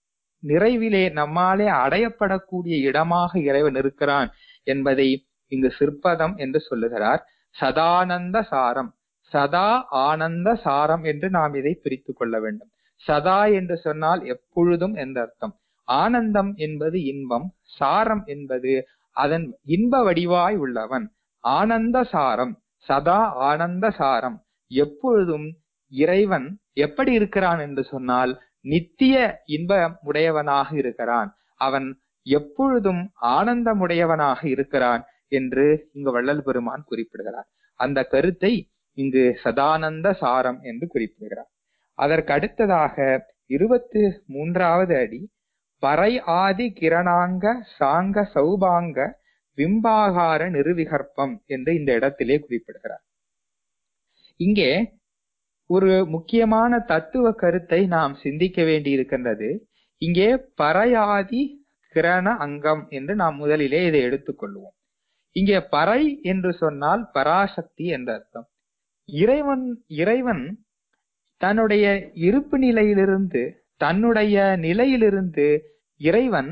Speaker 2: நிறைவிலே நம்மாலே அடையப்படக்கூடிய இடமாக இறைவன் இருக்கிறான் என்பதை இங்கு சிற்பதம் என்று சொல்லுகிறார் சதானந்த சாரம் சதா ஆனந்த சாரம் என்று நாம் இதை பிரித்து கொள்ள வேண்டும் சதா என்று சொன்னால் எப்பொழுதும் என்ற அர்த்தம் ஆனந்தம் என்பது இன்பம் சாரம் என்பது அதன் இன்ப வடிவாய் உள்ளவன் ஆனந்த சாரம் சதா ஆனந்த சாரம் எப்பொழுதும் இறைவன் எப்படி இருக்கிறான் என்று சொன்னால் நித்திய இன்ப உடையவனாக இருக்கிறான் அவன் எப்பொழுதும் ஆனந்தமுடையவனாக இருக்கிறான் என்று இங்கு வள்ளல் பெருமான் குறிப்பிடுகிறார் அந்த கருத்தை இங்கு சதானந்த சாரம் என்று குறிப்பிடுகிறார் அதற்கு அடுத்ததாக இருபத்து மூன்றாவது அடி பறை ஆதி கிரணாங்க சாங்க சௌபாங்க விம்பாகார நிருவிகற்பம் என்று இந்த இடத்திலே குறிப்பிடுகிறார் இங்கே ஒரு முக்கியமான தத்துவ கருத்தை நாம் சிந்திக்க வேண்டியிருக்கின்றது இங்கே பறையாதி கிரண அங்கம் என்று நாம் முதலிலே இதை எடுத்துக்கொள்வோம் இங்கே பறை என்று சொன்னால் பராசக்தி என்ற அர்த்தம் இறைவன் இறைவன் தன்னுடைய இருப்பு நிலையிலிருந்து தன்னுடைய நிலையிலிருந்து இறைவன்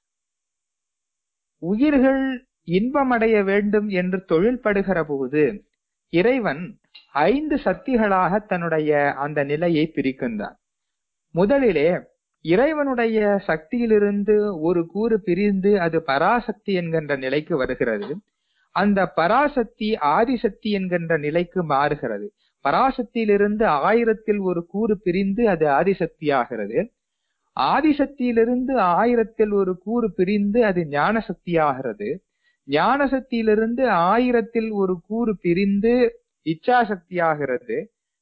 Speaker 2: உயிர்கள் இன்பமடைய வேண்டும் என்று தொழில்படுகிற போது இறைவன் ஐந்து சக்திகளாக தன்னுடைய அந்த நிலையை பிரிக்கின்றான் முதலிலே இறைவனுடைய சக்தியிலிருந்து ஒரு கூறு பிரிந்து அது பராசக்தி என்கின்ற நிலைக்கு வருகிறது அந்த பராசக்தி ஆதிசக்தி என்கின்ற நிலைக்கு மாறுகிறது பராசக்தியிலிருந்து ஆயிரத்தில் ஒரு கூறு பிரிந்து அது ஆதிசக்தி ஆகிறது ஆதிசக்தியிலிருந்து ஆயிரத்தில் ஒரு கூறு பிரிந்து அது ஞான சக்தி ஆகிறது ஞான சக்தியிலிருந்து ஆயிரத்தில் ஒரு கூறு பிரிந்து இச்சாசக்தி ஆகிறது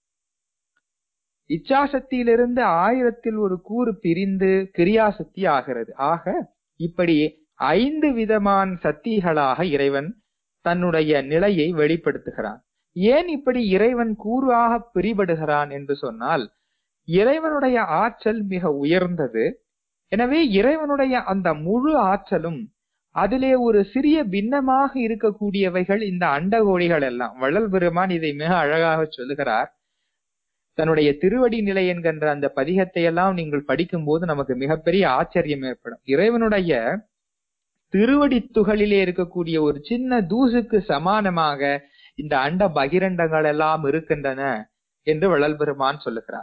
Speaker 2: இச்சாசக்தியிலிருந்து ஆயிரத்தில் ஒரு கூறு பிரிந்து கிரியாசக்தி ஆகிறது ஆக இப்படி ஐந்து விதமான சக்திகளாக இறைவன் தன்னுடைய நிலையை வெளிப்படுத்துகிறான் ஏன் இப்படி இறைவன் கூறாக பிரிபடுகிறான் என்று சொன்னால் இறைவனுடைய ஆற்றல் மிக உயர்ந்தது எனவே இறைவனுடைய அந்த முழு ஆற்றலும் அதிலே ஒரு சிறிய பின்னமாக இருக்கக்கூடியவைகள் இந்த அண்டகோழிகள் எல்லாம் வள்ளல் பெருமான் இதை மிக அழகாக சொல்லுகிறார் தன்னுடைய திருவடி நிலை என்கின்ற அந்த பதிகத்தை எல்லாம் நீங்கள் படிக்கும் போது நமக்கு மிகப்பெரிய ஆச்சரியம் ஏற்படும் இறைவனுடைய திருவடி துகளிலே இருக்கக்கூடிய ஒரு சின்ன தூசுக்கு சமானமாக இந்த அண்ட பகிரண்டங்கள் எல்லாம் இருக்கின்றன என்று வள்ளல் பெருமான் சொல்லுகிறார்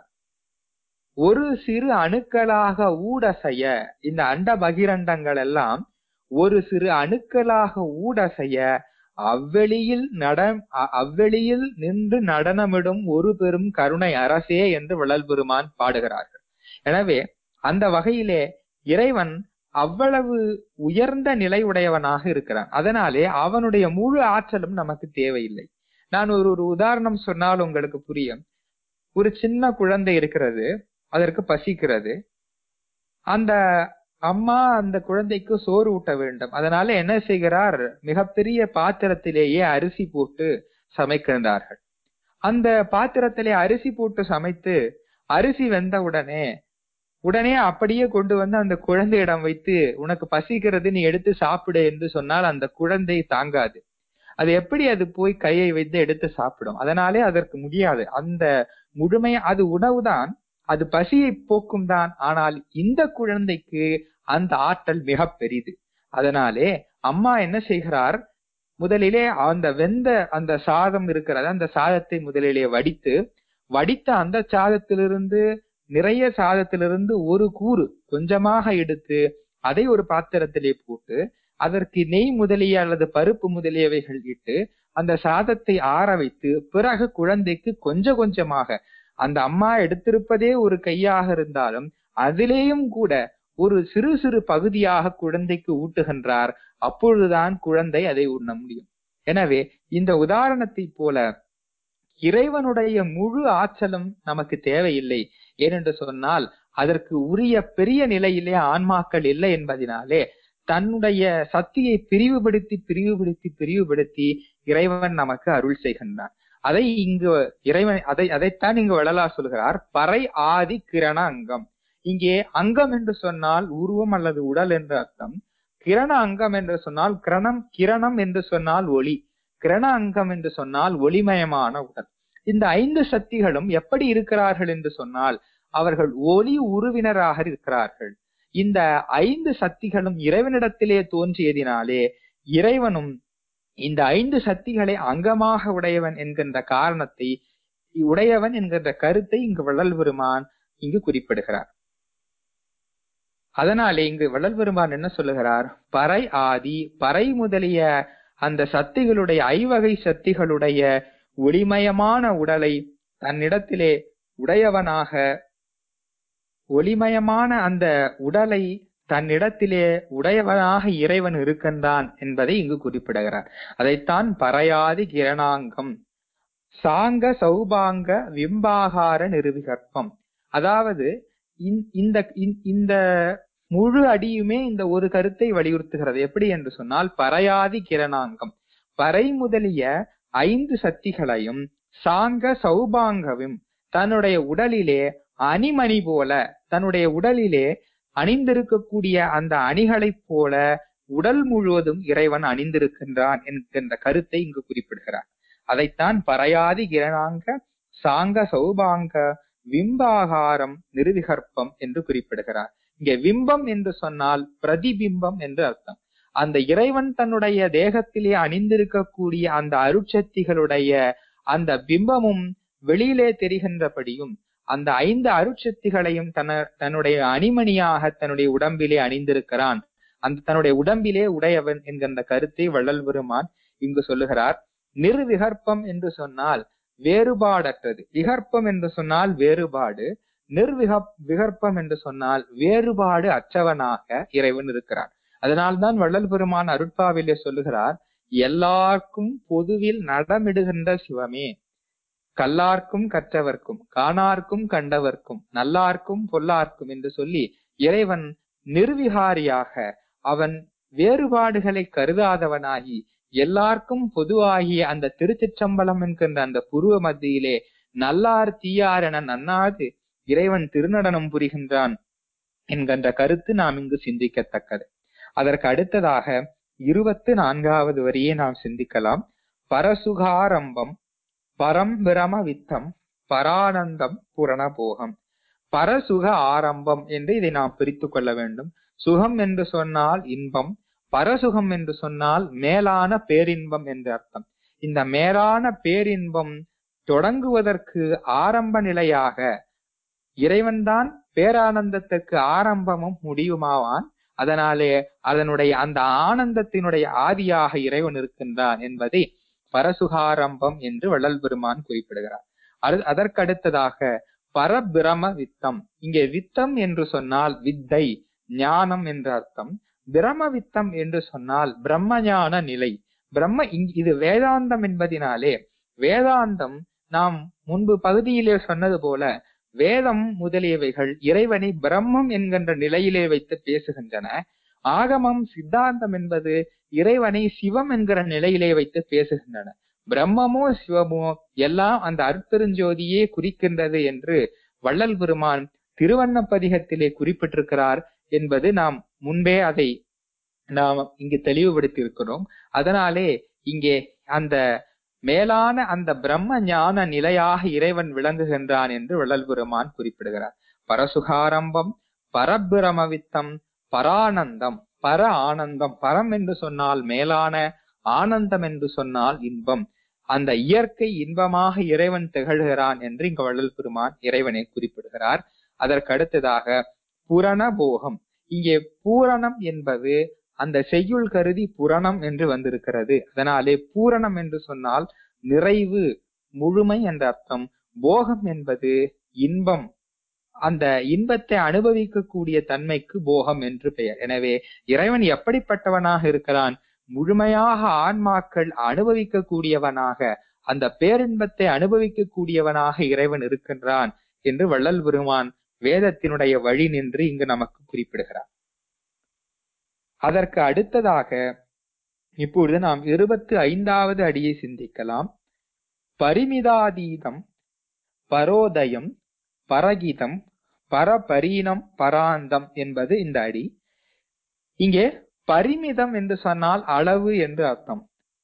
Speaker 2: ஒரு சிறு அணுக்களாக ஊடசைய இந்த அண்ட பகிரண்டங்கள் எல்லாம் ஒரு சிறு அணுக்களாக ஊடசைய அவ்வெளியில் நட அவ்வெளியில் நின்று நடனமிடும் ஒரு பெரும் கருணை அரசே என்று வள்ளல் பெருமான் பாடுகிறார்கள் எனவே அந்த வகையிலே இறைவன் அவ்வளவு உயர்ந்த நிலை உடையவனாக இருக்கிறான் அதனாலே அவனுடைய முழு ஆற்றலும் நமக்கு தேவையில்லை நான் ஒரு ஒரு உதாரணம் சொன்னால் உங்களுக்கு புரியும் ஒரு சின்ன குழந்தை இருக்கிறது அதற்கு பசிக்கிறது அந்த அம்மா அந்த குழந்தைக்கு சோறு ஊட்ட வேண்டும் அதனால என்ன செய்கிறார் மிகப்பெரிய பாத்திரத்திலேயே அரிசி போட்டு சமைக்கின்றார்கள் அந்த பாத்திரத்திலே அரிசி போட்டு சமைத்து அரிசி வெந்த உடனே உடனே அப்படியே கொண்டு வந்து அந்த குழந்தையிடம் வைத்து உனக்கு பசிக்கிறது நீ எடுத்து சாப்பிடு என்று சொன்னால் அந்த குழந்தை தாங்காது அது எப்படி அது போய் கையை வைத்து எடுத்து சாப்பிடும் அதனாலே அதற்கு முடியாது அந்த முழுமை அது உணவுதான் அது பசியை போக்கும் தான் ஆனால் இந்த குழந்தைக்கு அந்த ஆற்றல் மிக பெரிது அதனாலே அம்மா என்ன செய்கிறார் முதலிலே அந்த வெந்த அந்த சாதம் இருக்கிறது அந்த சாதத்தை முதலிலே வடித்து வடித்த அந்த சாதத்திலிருந்து நிறைய சாதத்திலிருந்து ஒரு கூறு கொஞ்சமாக எடுத்து அதை ஒரு பாத்திரத்திலே போட்டு அதற்கு நெய் முதலிய அல்லது பருப்பு முதலியவைகள் இட்டு அந்த சாதத்தை ஆற வைத்து பிறகு குழந்தைக்கு கொஞ்சம் கொஞ்சமாக அந்த அம்மா எடுத்திருப்பதே ஒரு கையாக இருந்தாலும் அதிலேயும் கூட ஒரு சிறு சிறு பகுதியாக குழந்தைக்கு ஊட்டுகின்றார் அப்பொழுதுதான் குழந்தை அதை உண்ண முடியும் எனவே இந்த உதாரணத்தை போல இறைவனுடைய முழு ஆற்றலும் நமக்கு தேவையில்லை ஏனென்று சொன்னால் அதற்கு உரிய பெரிய நிலையிலே ஆன்மாக்கள் இல்லை என்பதனாலே தன்னுடைய சக்தியை பிரிவுபடுத்தி பிரிவுபடுத்தி பிரிவுபடுத்தி இறைவன் நமக்கு அருள் செய்கின்றான் அதை இங்கு இறைவன் அதை அதைத்தான் இங்கு வள்ளலார் சொல்கிறார் பறை ஆதி கிரண அங்கம் இங்கே அங்கம் என்று சொன்னால் உருவம் அல்லது உடல் என்று அர்த்தம் கிரண அங்கம் என்று சொன்னால் கிரணம் கிரணம் என்று சொன்னால் ஒளி கிரண அங்கம் என்று சொன்னால் ஒளிமயமான உடல் இந்த ஐந்து சக்திகளும் எப்படி இருக்கிறார்கள் என்று சொன்னால் அவர்கள் ஒளி உருவினராக இருக்கிறார்கள் இந்த ஐந்து சக்திகளும் இறைவனிடத்திலே தோன்றியதினாலே இறைவனும் இந்த ஐந்து சக்திகளை அங்கமாக உடையவன் என்கின்ற காரணத்தை உடையவன் என்கின்ற கருத்தை இங்கு வள்ளல் பெருமான் இங்கு குறிப்பிடுகிறார் அதனாலே இங்கு வள்ளல் பெருமான் என்ன சொல்லுகிறார் பறை ஆதி பறை முதலிய அந்த சக்திகளுடைய ஐவகை சக்திகளுடைய ஒளிமயமான உடலை தன்னிடத்திலே உடையவனாக ஒளிமயமான அந்த உடலை தன்னிடத்திலே உடையவனாக இறைவன் இருக்கின்றான் என்பதை இங்கு குறிப்பிடுகிறார் அதைத்தான் பறையாதி கிரணாங்கம் சாங்க சௌபாங்க விம்பாகார நிருவிகற்பம் அதாவது இந்த- இந்த இந்த- இந்த முழு அடியுமே இந்த ஒரு கருத்தை வலியுறுத்துகிறது எப்படி என்று சொன்னால் பறையாதி கிரணாங்கம் பறை முதலிய ஐந்து சக்திகளையும் சாங்க சௌபாங்கவும் தன்னுடைய உடலிலே அணிமணி போல தன்னுடைய உடலிலே அணிந்திருக்கக்கூடிய அந்த அணிகளைப் போல உடல் முழுவதும் இறைவன் அணிந்திருக்கின்றான் என்கின்ற கருத்தை இங்கு குறிப்பிடுகிறார் அதைத்தான் பறையாதி கிரணாங்க சாங்க சௌபாங்க விம்பாகாரம் நிருவிகற்பம் என்று குறிப்பிடுகிறார் இங்கே விம்பம் என்று சொன்னால் பிரதிபிம்பம் என்று அர்த்தம் அந்த இறைவன் தன்னுடைய தேகத்திலே அணிந்திருக்கக்கூடிய அந்த அருட்சக்திகளுடைய அந்த பிம்பமும் வெளியிலே தெரிகின்றபடியும் அந்த ஐந்து அருட்சக்திகளையும் தன தன்னுடைய அணிமணியாக தன்னுடைய உடம்பிலே அணிந்திருக்கிறான் அந்த தன்னுடைய உடம்பிலே உடையவன் என்கின்ற கருத்தை வள்ளல் பெருமான் இங்கு சொல்லுகிறார் நிர்விகற்பம் என்று சொன்னால் வேறுபாடற்றது விகற்பம் என்று சொன்னால் வேறுபாடு நிர்விக விகற்பம் என்று சொன்னால் வேறுபாடு அற்றவனாக இறைவன் இருக்கிறார் அதனால்தான் வள்ளல் பெருமான் அருட்பாவிலே சொல்லுகிறார் எல்லாருக்கும் பொதுவில் நடமிடுகின்ற சிவமே கல்லார்க்கும் கற்றவர்க்கும் காணார்க்கும் கண்டவர்க்கும் நல்லார்க்கும் பொல்லார்க்கும் என்று சொல்லி இறைவன் நிர்விகாரியாக அவன் வேறுபாடுகளை கருதாதவனாகி எல்லாருக்கும் பொதுவாகிய அந்த திருச்சிற்றம்பலம் என்கின்ற அந்த புருவ மத்தியிலே நல்லார் தீயார் என நன்னாது இறைவன் திருநடனம் புரிகின்றான் என்கின்ற கருத்து நாம் இங்கு சிந்திக்கத்தக்கது அதற்கு அடுத்ததாக இருபத்து நான்காவது வரியை நாம் சிந்திக்கலாம் பரசுகாரம்பம் பரம்பிரம வித்தம் பரானந்தம் புரணபோகம் பரசுக ஆரம்பம் என்று இதை நாம் பிரித்து கொள்ள வேண்டும் சுகம் என்று சொன்னால் இன்பம் பரசுகம் என்று சொன்னால் மேலான பேரின்பம் என்று அர்த்தம் இந்த மேலான பேரின்பம் தொடங்குவதற்கு ஆரம்ப நிலையாக இறைவன்தான் பேரானந்தத்திற்கு ஆரம்பமும் முடிவுமாவான் அதனாலே அதனுடைய அந்த ஆனந்தத்தினுடைய ஆதியாக இறைவன் இருக்கின்றான் என்பதை பரசுகாரம்பம் என்று வள்ளல் பெருமான் குறிப்பிடுகிறார் அது அதற்கடுத்ததாக பரபிரம வித்தம் இங்கே வித்தம் என்று சொன்னால் வித்தை ஞானம் என்ற அர்த்தம் பிரம வித்தம் என்று சொன்னால் பிரம்மஞான நிலை பிரம்ம இங் இது வேதாந்தம் என்பதினாலே வேதாந்தம் நாம் முன்பு பகுதியிலே சொன்னது போல வேதம் முதலியவைகள் இறைவனை பிரம்மம் என்கின்ற நிலையிலே வைத்து பேசுகின்றன ஆகமம் சித்தாந்தம் என்பது இறைவனை சிவம் என்கிற நிலையிலே வைத்து பேசுகின்றன பிரம்மமோ சிவமோ எல்லாம் அந்த அருட்பெருஞ்சோதியே குறிக்கின்றது என்று வள்ளல் பெருமான் திருவண்ணப்பதிகத்திலே குறிப்பிட்டிருக்கிறார் என்பது நாம் முன்பே அதை நாம் இங்கு தெளிவுபடுத்தி இருக்கிறோம் அதனாலே இங்கே அந்த மேலான அந்த பிரம்ம ஞான நிலையாக இறைவன் விளங்குகின்றான் என்று வள்ளல் பெருமான் குறிப்பிடுகிறார் பரசுகாரம்பம் பரபிரமவித்தம் பரானந்தம் பர ஆனந்தம் பரம் என்று சொன்னால் மேலான ஆனந்தம் என்று சொன்னால் இன்பம் அந்த இயற்கை இன்பமாக இறைவன் திகழ்கிறான் என்று இங்கு வள்ளல் பெருமான் இறைவனை குறிப்பிடுகிறார் அதற்கு அடுத்ததாக புரண போகம் இங்கே பூரணம் என்பது அந்த செய்யுள் கருதி புரணம் என்று வந்திருக்கிறது அதனாலே பூரணம் என்று சொன்னால் நிறைவு முழுமை என்ற அர்த்தம் போகம் என்பது இன்பம் அந்த இன்பத்தை அனுபவிக்கக்கூடிய தன்மைக்கு போகம் என்று பெயர் எனவே இறைவன் எப்படிப்பட்டவனாக இருக்கிறான் முழுமையாக ஆன்மாக்கள் அனுபவிக்கக்கூடியவனாக அந்த பேரின்பத்தை அனுபவிக்கக்கூடியவனாக இறைவன் இருக்கின்றான் என்று வள்ளல் பெருமான் வேதத்தினுடைய வழி நின்று இங்கு நமக்கு குறிப்பிடுகிறார் அதற்கு அடுத்ததாக இப்பொழுது நாம் இருபத்தி ஐந்தாவது அடியை சிந்திக்கலாம் பரிமிதாதீதம் பரோதயம் பரகிதம் பரபரீனம் பராந்தம் என்பது இந்த அடி இங்கே பரிமிதம் என்று சொன்னால் அளவு என்று அர்த்தம்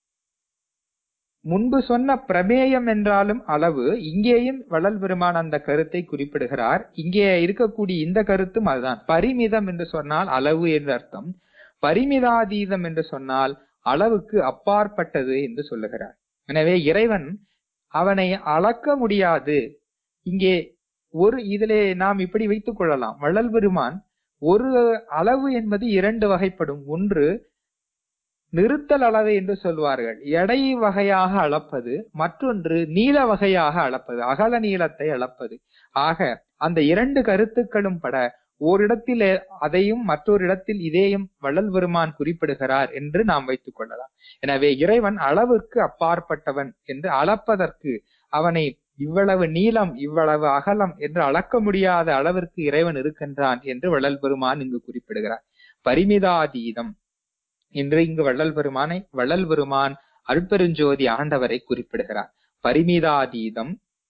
Speaker 2: முன்பு சொன்ன பிரமேயம் என்றாலும் அளவு இங்கேயும் வள்ளல் பெருமான் அந்த கருத்தை குறிப்பிடுகிறார் இங்கே இருக்கக்கூடிய இந்த கருத்தும் அதுதான் பரிமிதம் என்று சொன்னால் அளவு என்று அர்த்தம் பரிமிதாதீதம் என்று சொன்னால் அளவுக்கு அப்பாற்பட்டது என்று சொல்லுகிறார் எனவே இறைவன் அவனை அளக்க முடியாது இங்கே ஒரு இதிலே நாம் இப்படி வைத்துக் கொள்ளலாம் வள்ளல் பெருமான் ஒரு அளவு என்பது இரண்டு வகைப்படும் ஒன்று நிறுத்தல் அளவு என்று சொல்வார்கள் எடை வகையாக அளப்பது மற்றொன்று நீள வகையாக அளப்பது அகல நீளத்தை அளப்பது ஆக அந்த இரண்டு கருத்துக்களும் பட ஓரிடத்தில் அதையும் மற்றொரு இடத்தில் இதையும் வள்ளல் பெருமான் குறிப்பிடுகிறார் என்று நாம் வைத்துக் கொள்ளலாம் எனவே இறைவன் அளவிற்கு அப்பாற்பட்டவன் என்று அளப்பதற்கு அவனை இவ்வளவு நீளம் இவ்வளவு அகலம் என்று அளக்க முடியாத அளவிற்கு இறைவன் இருக்கின்றான் என்று வள்ளல் பெருமான் இங்கு குறிப்பிடுகிறார் பரிமிதாதீதம் என்று இங்கு வள்ளல் பெருமானை வள்ளல் பெருமான் அருட்பெருஞ்சோதி ஆண்டவரை குறிப்பிடுகிறார் பரிமிதாதீதம்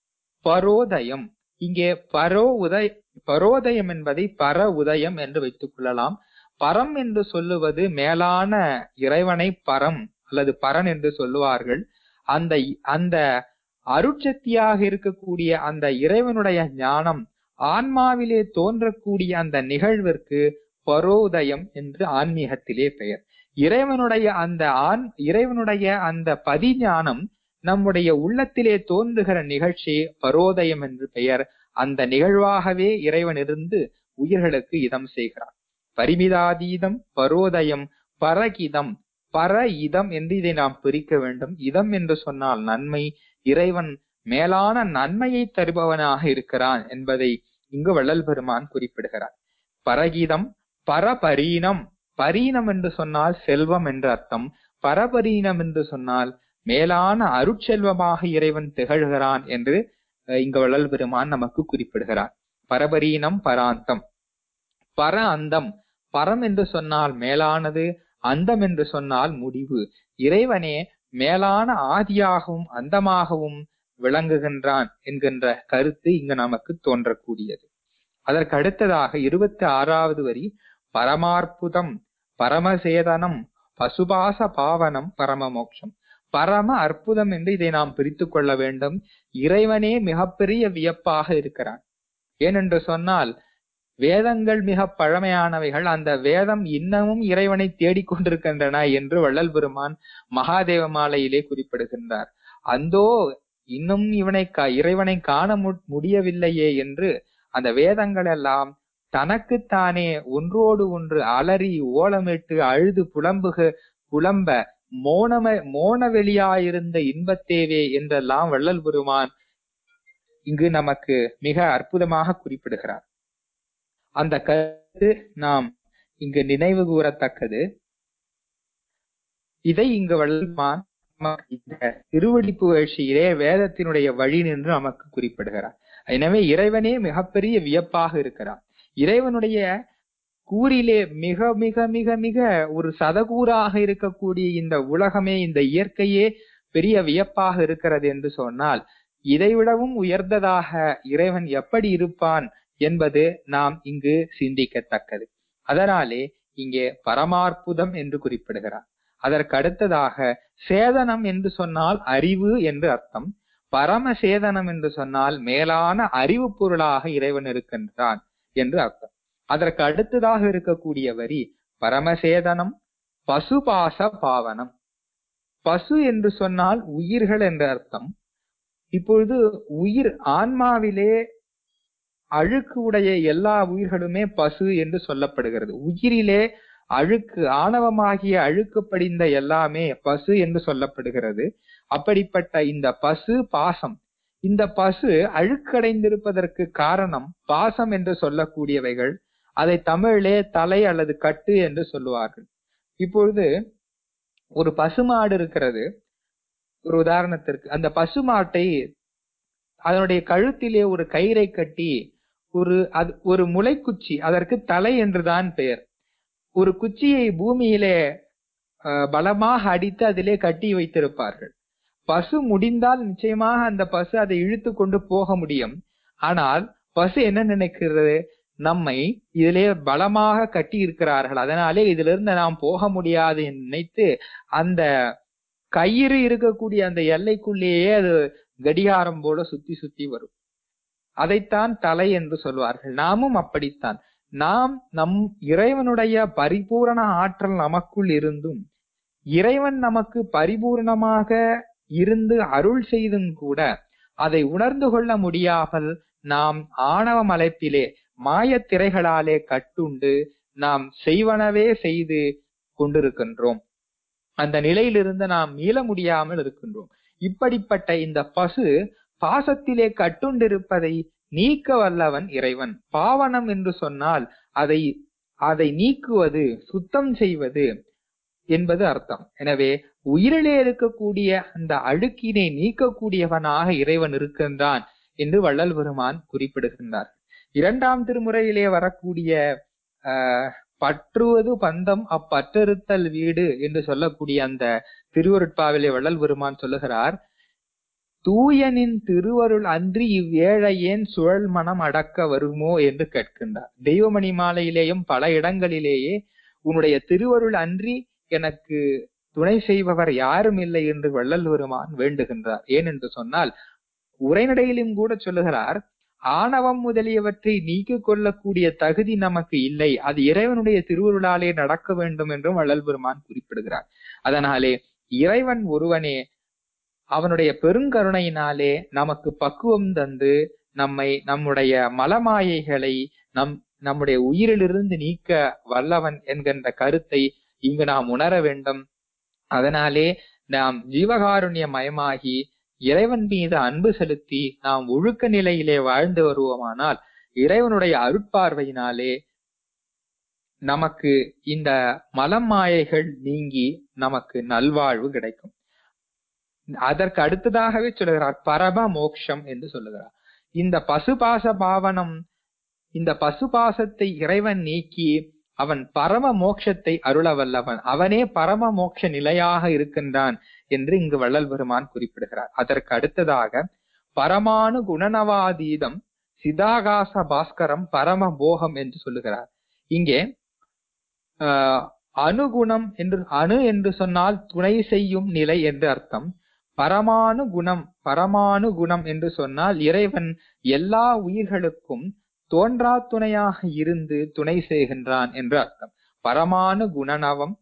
Speaker 2: பரோதயம் இங்கே பரோ உதய பரோதயம் என்பதை பர உதயம் என்று வைத்துக் கொள்ளலாம் பரம் என்று சொல்லுவது மேலான இறைவனை பரம் அல்லது பரன் என்று சொல்லுவார்கள் அந்த அந்த அருட்சக்தியாக இருக்கக்கூடிய அந்த இறைவனுடைய ஞானம் ஆன்மாவிலே தோன்றக்கூடிய அந்த நிகழ்விற்கு பரோதயம் என்று ஆன்மீகத்திலே பெயர் இறைவனுடைய அந்த ஆண் இறைவனுடைய அந்த பதிஞானம் நம்முடைய உள்ளத்திலே தோன்றுகிற நிகழ்ச்சி பரோதயம் என்று பெயர் அந்த நிகழ்வாகவே இறைவன் இருந்து உயிர்களுக்கு இதம் செய்கிறான் பரிமிதாதீதம் பரோதயம் பரகிதம் பர இதம் என்று இதை நாம் பிரிக்க வேண்டும் இதம் என்று சொன்னால் நன்மை இறைவன் மேலான நன்மையை தருபவனாக இருக்கிறான் என்பதை இங்கு வள்ளல் பெருமான் குறிப்பிடுகிறார் பரகீதம் பரபரீனம் பரீனம் என்று சொன்னால் செல்வம் என்று அர்த்தம் பரபரீனம் என்று சொன்னால் மேலான அருட்செல்வமாக இறைவன் திகழ்கிறான் என்று இங்கு வள்ளல் பெருமான் நமக்கு குறிப்பிடுகிறார் பரபரீனம் பராந்தம் பர அந்தம் பரம் என்று சொன்னால் மேலானது அந்தம் என்று சொன்னால் முடிவு இறைவனே மேலான ஆதியாகவும் அந்தமாகவும் விளங்குகின்றான் என்கின்ற கருத்து இங்கு நமக்கு தோன்றக்கூடியது அதற்கு அடுத்ததாக இருபத்தி ஆறாவது வரி பரமாற்புதம் பரமசேதனம் பசுபாச பாவனம் பரமமோட்சம் பரம அற்புதம் என்று இதை நாம் பிரித்து கொள்ள வேண்டும் இறைவனே மிகப்பெரிய வியப்பாக இருக்கிறான் ஏனென்று சொன்னால் வேதங்கள் மிக பழமையானவைகள் அந்த வேதம் இன்னமும் இறைவனை தேடிக்கொண்டிருக்கின்றன என்று வள்ளல் பெருமான் மகாதேவ மாலையிலே குறிப்பிடுகின்றார் அந்தோ இன்னும் இவனை இறைவனை காண முடியவில்லையே என்று அந்த வேதங்கள் எல்லாம் தனக்குத்தானே ஒன்றோடு ஒன்று அலறி ஓலமிட்டு அழுது புலம்புக புலம்ப மோனம மோனவெளியாயிருந்த இன்பத்தேவே என்றெல்லாம் வள்ளல் பெருமான் இங்கு நமக்கு மிக அற்புதமாக குறிப்பிடுகிறார் அந்த கருத்து நாம் இங்கு நினைவு கூறத்தக்கது இதை இங்கு வள்ளல்மான் இந்த திருவடிப்பு வழியிலே வேதத்தினுடைய வழி நின்று நமக்கு குறிப்பிடுகிறார் எனவே இறைவனே மிகப்பெரிய வியப்பாக இருக்கிறார் இறைவனுடைய கூறிலே மிக மிக மிக மிக ஒரு சதகூறாக இருக்கக்கூடிய இந்த உலகமே இந்த இயற்கையே பெரிய வியப்பாக இருக்கிறது என்று சொன்னால் இதைவிடவும் உயர்ந்ததாக இறைவன் எப்படி இருப்பான் என்பது நாம் இங்கு சிந்திக்கத்தக்கது அதனாலே இங்கே பரமாற்புதம் என்று குறிப்பிடுகிறார் அதற்கு அடுத்ததாக சேதனம் என்று சொன்னால் அறிவு என்று அர்த்தம் பரம சேதனம் என்று சொன்னால் மேலான அறிவு பொருளாக இறைவன் இருக்கின்றான் என்று அர்த்தம் அதற்கு அடுத்ததாக இருக்கக்கூடிய வரி பரமசேதனம் பசுபாச பாவனம் பசு என்று சொன்னால் உயிர்கள் என்ற அர்த்தம் இப்பொழுது உயிர் ஆன்மாவிலே அழுக்கு உடைய எல்லா உயிர்களுமே பசு என்று சொல்லப்படுகிறது உயிரிலே அழுக்கு ஆணவமாகிய அழுக்கு படிந்த எல்லாமே பசு என்று சொல்லப்படுகிறது அப்படிப்பட்ட இந்த பசு பாசம் இந்த பசு அழுக்கடைந்திருப்பதற்கு காரணம் பாசம் என்று சொல்லக்கூடியவைகள் அதை தமிழிலே தலை அல்லது கட்டு என்று சொல்லுவார்கள் இப்பொழுது ஒரு பசுமாடு இருக்கிறது ஒரு உதாரணத்திற்கு அந்த பசுமாட்டை அதனுடைய கழுத்திலே ஒரு கயிறை கட்டி ஒரு அது ஒரு முளைக்குச்சி அதற்கு தலை என்றுதான் பெயர் ஒரு குச்சியை பூமியிலே பலமாக அடித்து அதிலே கட்டி வைத்திருப்பார்கள் பசு முடிந்தால் நிச்சயமாக அந்த பசு அதை இழுத்து கொண்டு போக முடியும் ஆனால் பசு என்ன நினைக்கிறது நம்மை இதிலே பலமாக கட்டி இருக்கிறார்கள் அதனாலே இதிலிருந்து நாம் போக முடியாது என்று நினைத்து அந்த கயிறு இருக்கக்கூடிய அந்த எல்லைக்குள்ளேயே அது கடிகாரம் போல சுத்தி சுத்தி வரும் அதைத்தான் தலை என்று சொல்வார்கள் நாமும் அப்படித்தான் நாம் நம் இறைவனுடைய பரிபூரண ஆற்றல் நமக்குள் இருந்தும் இறைவன் நமக்கு பரிபூர்ணமாக இருந்து அருள் செய்தும் கூட அதை உணர்ந்து கொள்ள முடியாமல் நாம் ஆணவ மலைப்பிலே மாயத்திரைகளாலே கட்டுண்டு நாம் செய்வனவே செய்து கொண்டிருக்கின்றோம் அந்த நிலையிலிருந்து நாம் மீள முடியாமல் இருக்கின்றோம் இப்படிப்பட்ட இந்த பசு பாசத்திலே கட்டுண்டிருப்பதை நீக்க வல்லவன் இறைவன் பாவனம் என்று சொன்னால் அதை அதை நீக்குவது சுத்தம் செய்வது என்பது அர்த்தம் எனவே உயிரிலே இருக்கக்கூடிய அந்த அழுக்கினை நீக்கக்கூடியவனாக இறைவன் இருக்கின்றான் என்று வள்ளல் பெருமான் குறிப்பிடுகின்றார் இரண்டாம் திருமுறையிலே வரக்கூடிய ஆஹ் பற்றுவது பந்தம் அப்பற்றறுத்தல் வீடு என்று சொல்லக்கூடிய அந்த திருவருட்பாவிலே வள்ளல் பெருமான் சொல்லுகிறார் தூயனின் திருவருள் அன்றி இவ்வேழையேன் சுழல் மனம் அடக்க வருமோ என்று கேட்கின்றார் தெய்வமணி மாலையிலேயும் பல இடங்களிலேயே உன்னுடைய திருவருள் அன்றி எனக்கு துணை செய்பவர் யாரும் இல்லை என்று வள்ளல் பெருமான் வேண்டுகின்றார் ஏன் என்று சொன்னால் உரைநடையிலும் கூட சொல்லுகிறார் ஆணவம் முதலியவற்றை நீக்கிக் கொள்ளக்கூடிய தகுதி நமக்கு இல்லை அது இறைவனுடைய திருவருளாலே நடக்க வேண்டும் என்றும் வள்ளல் பெருமான் குறிப்பிடுகிறார் அதனாலே இறைவன் ஒருவனே அவனுடைய பெருங்கருணையினாலே நமக்கு பக்குவம் தந்து நம்மை நம்முடைய மலமாயைகளை நம் நம்முடைய உயிரிலிருந்து நீக்க வல்லவன் என்கின்ற கருத்தை இங்கு நாம் உணர வேண்டும் அதனாலே நாம் ஜீவகாருண்ய மயமாகி இறைவன் மீது அன்பு செலுத்தி நாம் ஒழுக்க நிலையிலே வாழ்ந்து வருவோமானால் இறைவனுடைய அருட்பார்வையினாலே நமக்கு இந்த மலம் மாயைகள் நீங்கி நமக்கு நல்வாழ்வு கிடைக்கும் அதற்கு அடுத்ததாகவே சொல்லுகிறார் பரம மோக்ஷம் என்று சொல்லுகிறார் இந்த பசுபாச பாவனம் இந்த பசுபாசத்தை இறைவன் நீக்கி அவன் பரம மோட்சத்தை அருள வல்லவன் அவனே பரம மோட்ச நிலையாக இருக்கின்றான் என்று இங்கு வள்ளல் பெருமான் குறிப்பிடுகிறார் அதற்கு அடுத்ததாக பரமானு குணநவாதீதம் சிதாகாச பாஸ்கரம் பரம போகம் என்று சொல்லுகிறார் இங்கே ஆஹ் அணுகுணம் என்று அணு என்று சொன்னால் துணை செய்யும் நிலை என்று அர்த்தம் பரமானு குணம் பரமானு குணம் என்று சொன்னால் இறைவன் எல்லா உயிர்களுக்கும் தோன்றா துணையாக இருந்து துணை செய்கின்றான் என்று அர்த்தம் பரமானு குணநவம்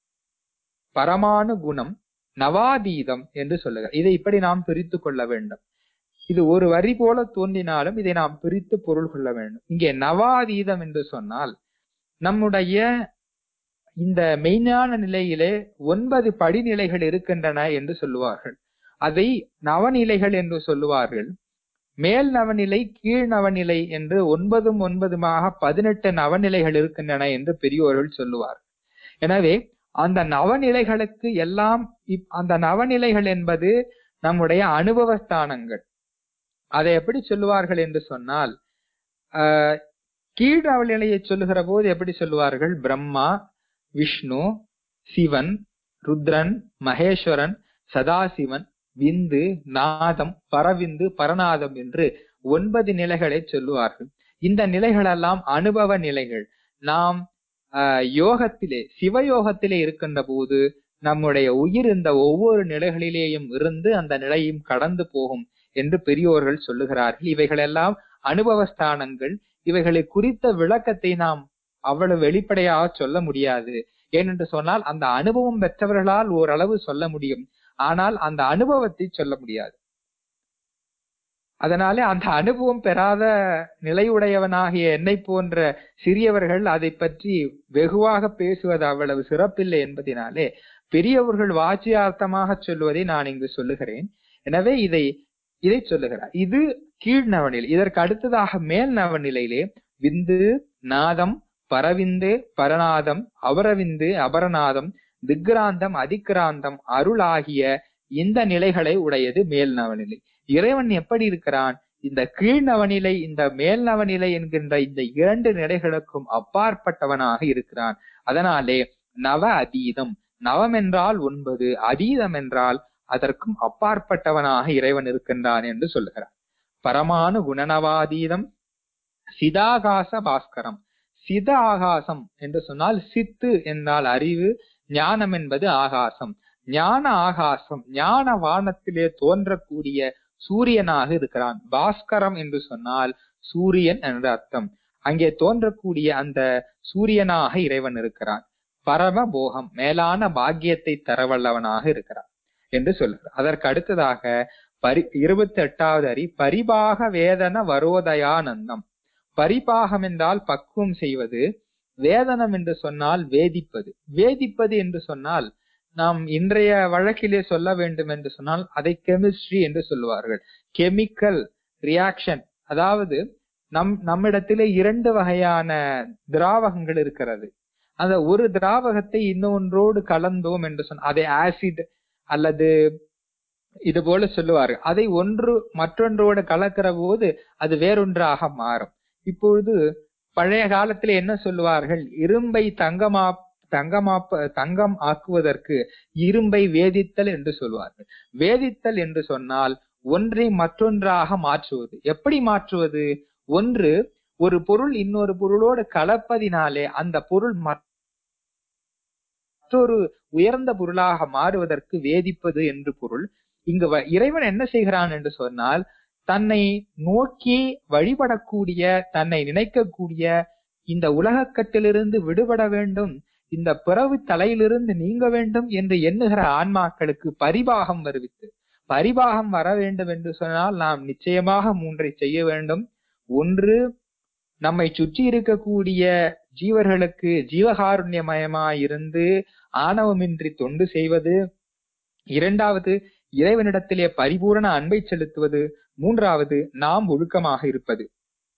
Speaker 2: பரமானு குணம் நவாதீதம் என்று சொல்லுகிறார் இதை இப்படி நாம் பிரித்து கொள்ள வேண்டும் இது ஒரு வரி போல தோன்றினாலும் இதை நாம் பிரித்து பொருள் கொள்ள வேண்டும் இங்கே நவாதீதம் என்று சொன்னால் நம்முடைய இந்த மெய்ஞான நிலையிலே ஒன்பது படிநிலைகள் இருக்கின்றன என்று சொல்லுவார்கள் அதை நவநிலைகள் என்று சொல்லுவார்கள் மேல் நவநிலை கீழ் நவநிலை என்று ஒன்பதும் ஒன்பதுமாக பதினெட்டு நவநிலைகள் இருக்கின்றன என்று பெரியோர்கள் சொல்லுவார் எனவே அந்த நவநிலைகளுக்கு எல்லாம் அந்த நவநிலைகள் என்பது நம்முடைய அனுபவ ஸ்தானங்கள் அதை எப்படி சொல்லுவார்கள் என்று சொன்னால் ஆஹ் கீழ் நவநிலையை சொல்லுகிற போது எப்படி சொல்லுவார்கள் பிரம்மா விஷ்ணு சிவன் ருத்ரன் மகேஸ்வரன் சதாசிவன் விந்து நாதம் பரவிந்து பரநாதம் என்று ஒன்பது நிலைகளை சொல்லுவார்கள் இந்த நிலைகளெல்லாம் அனுபவ நிலைகள் நாம் யோகத்திலே சிவயோகத்திலே இருக்கின்ற போது நம்முடைய உயிர் இந்த ஒவ்வொரு நிலைகளிலேயும் இருந்து அந்த நிலையும் கடந்து போகும் என்று பெரியோர்கள் சொல்லுகிறார்கள் இவைகளெல்லாம் அனுபவ ஸ்தானங்கள் இவைகளை குறித்த விளக்கத்தை நாம் அவ்வளவு வெளிப்படையாக சொல்ல முடியாது ஏனென்று சொன்னால் அந்த அனுபவம் பெற்றவர்களால் ஓரளவு சொல்ல முடியும் ஆனால் அந்த அனுபவத்தை சொல்ல முடியாது அதனாலே அந்த அனுபவம் பெறாத நிலையுடையவனாகிய என்னை போன்ற சிறியவர்கள் அதை பற்றி வெகுவாக பேசுவது அவ்வளவு சிறப்பில்லை என்பதினாலே பெரியவர்கள் வாச்சியார்த்தமாக சொல்வதை நான் இங்கு சொல்லுகிறேன் எனவே இதை இதை சொல்லுகிறார் இது கீழ் நவநிலை இதற்கு அடுத்ததாக மேல் நவநிலையிலே விந்து நாதம் பரவிந்து பரநாதம் அவரவிந்து அபரநாதம் திக்ராந்தம் அதிக்ராந்தம் அருள் ஆகிய இந்த நிலைகளை உடையது மேல் நவநிலை இறைவன் எப்படி இருக்கிறான் இந்த கீழ் நவநிலை இந்த மேல் நவநிலை என்கின்ற இந்த இரண்டு நிலைகளுக்கும் அப்பாற்பட்டவனாக இருக்கிறான் அதனாலே நவ அதீதம் நவம் என்றால் ஒன்பது அதீதம் என்றால் அதற்கும் அப்பாற்பட்டவனாக இறைவன் இருக்கின்றான் என்று சொல்லுகிறார் பரமானு குணநவாதீதம் சிதாகாச பாஸ்கரம் சித ஆகாசம் என்று சொன்னால் சித்து என்றால் அறிவு ஞானம் என்பது ஆகாசம் ஞான ஆகாசம் ஞான வானத்திலே தோன்றக்கூடிய சூரியனாக இருக்கிறான் பாஸ்கரம் என்று சொன்னால் சூரியன் என்ற அர்த்தம் அங்கே தோன்றக்கூடிய அந்த சூரியனாக இறைவன் இருக்கிறான் பரம போகம் மேலான பாக்கியத்தை தரவல்லவனாக இருக்கிறான் என்று சொல்லுகிறார் அதற்கு அடுத்ததாக பரி இருபத்தி எட்டாவது அரி பரிபாக வேதன வரோதயானந்தம் பரிபாகம் என்றால் பக்குவம் செய்வது வேதனம் என்று சொன்னால் வேதிப்பது வேதிப்பது என்று சொன்னால் நாம் இன்றைய வழக்கிலே சொல்ல வேண்டும் என்று சொன்னால் அதை கெமிஸ்ட்ரி என்று சொல்லுவார்கள் கெமிக்கல் ரியாக்ஷன் அதாவது நம் நம்மிடத்திலே இரண்டு வகையான திராவகங்கள் இருக்கிறது அந்த ஒரு திராவகத்தை இன்னொன்றோடு கலந்தோம் என்று சொன்ன அதை ஆசிட் அல்லது இது போல சொல்லுவார்கள் அதை ஒன்று மற்றொன்றோடு கலக்கிற போது அது வேறொன்றாக மாறும் இப்பொழுது பழைய காலத்துல என்ன சொல்லுவார்கள் இரும்பை தங்கமா தங்கமாப்ப தங்கம் ஆக்குவதற்கு இரும்பை வேதித்தல் என்று சொல்வார்கள் வேதித்தல் என்று சொன்னால் ஒன்றை மற்றொன்றாக மாற்றுவது எப்படி மாற்றுவது ஒன்று ஒரு பொருள் இன்னொரு பொருளோடு கலப்பதினாலே அந்த பொருள் மற்றொரு உயர்ந்த பொருளாக மாறுவதற்கு வேதிப்பது என்று பொருள் இங்கு வ- இறைவன் என்ன செய்கிறான் என்று சொன்னால் தன்னை நோக்கி வழிபடக்கூடிய தன்னை நினைக்கக்கூடிய இந்த உலகக்கட்டிலிருந்து விடுபட வேண்டும் இந்த பிறவு தலையிலிருந்து நீங்க வேண்டும் என்று எண்ணுகிற ஆன்மாக்களுக்கு பரிபாகம் வருவித்து பரிபாகம் வர வேண்டும் என்று சொன்னால் நாம் நிச்சயமாக மூன்றை செய்ய வேண்டும் ஒன்று நம்மை சுற்றி இருக்கக்கூடிய ஜீவர்களுக்கு ஜீவகாருண்யமயமாய் இருந்து ஆணவமின்றி தொண்டு செய்வது இரண்டாவது இறைவனிடத்திலே பரிபூரண அன்பை செலுத்துவது மூன்றாவது நாம் ஒழுக்கமாக இருப்பது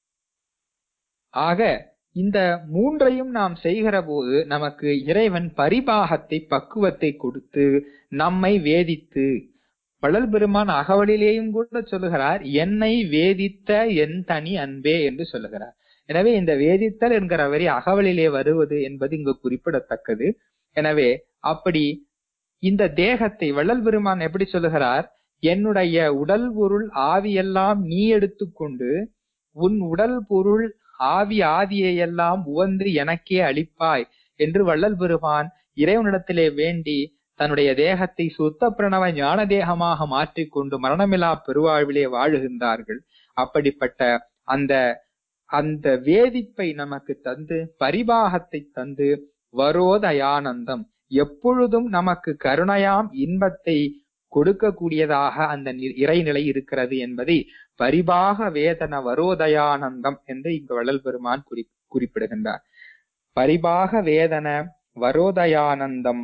Speaker 2: ஆக இந்த மூன்றையும் நாம் செய்கிற போது நமக்கு இறைவன் பரிபாகத்தை பக்குவத்தை கொடுத்து நம்மை வேதித்து வள்ளல் பெருமான் அகவலிலேயும் கூட சொல்லுகிறார் என்னை வேதித்த என் தனி அன்பே என்று சொல்லுகிறார் எனவே இந்த வேதித்தல் என்கிற வரி அகவலிலே வருவது என்பது இங்கு குறிப்பிடத்தக்கது எனவே அப்படி இந்த தேகத்தை வள்ளல் பெருமான் எப்படி சொல்லுகிறார் என்னுடைய உடல் பொருள் ஆவியெல்லாம் நீ எடுத்துக்கொண்டு உன் உடல் பொருள் ஆவி ஆதியை எல்லாம் உவந்து எனக்கே அளிப்பாய் என்று வள்ளல் பெருமான் இறைவனிடத்திலே வேண்டி தன்னுடைய தேகத்தை சுத்த பிரணவ ஞான தேகமாக மாற்றிக்கொண்டு மரணமில்லா பெருவாழ்விலே வாழுகின்றார்கள் அப்படிப்பட்ட அந்த அந்த வேதிப்பை நமக்கு தந்து பரிபாகத்தை தந்து வரோதயானந்தம் எப்பொழுதும் நமக்கு கருணையாம் இன்பத்தை கொடுக்கக்கூடியதாக அந்த நி- இறைநிலை இருக்கிறது என்பதை பரிபாக வேதன வரோதயானந்தம் என்று இங்கு வள்ளல் பெருமான் குறி குறிப்பிடுகின்றார் பரிபாக வேதன வரோதயானந்தம்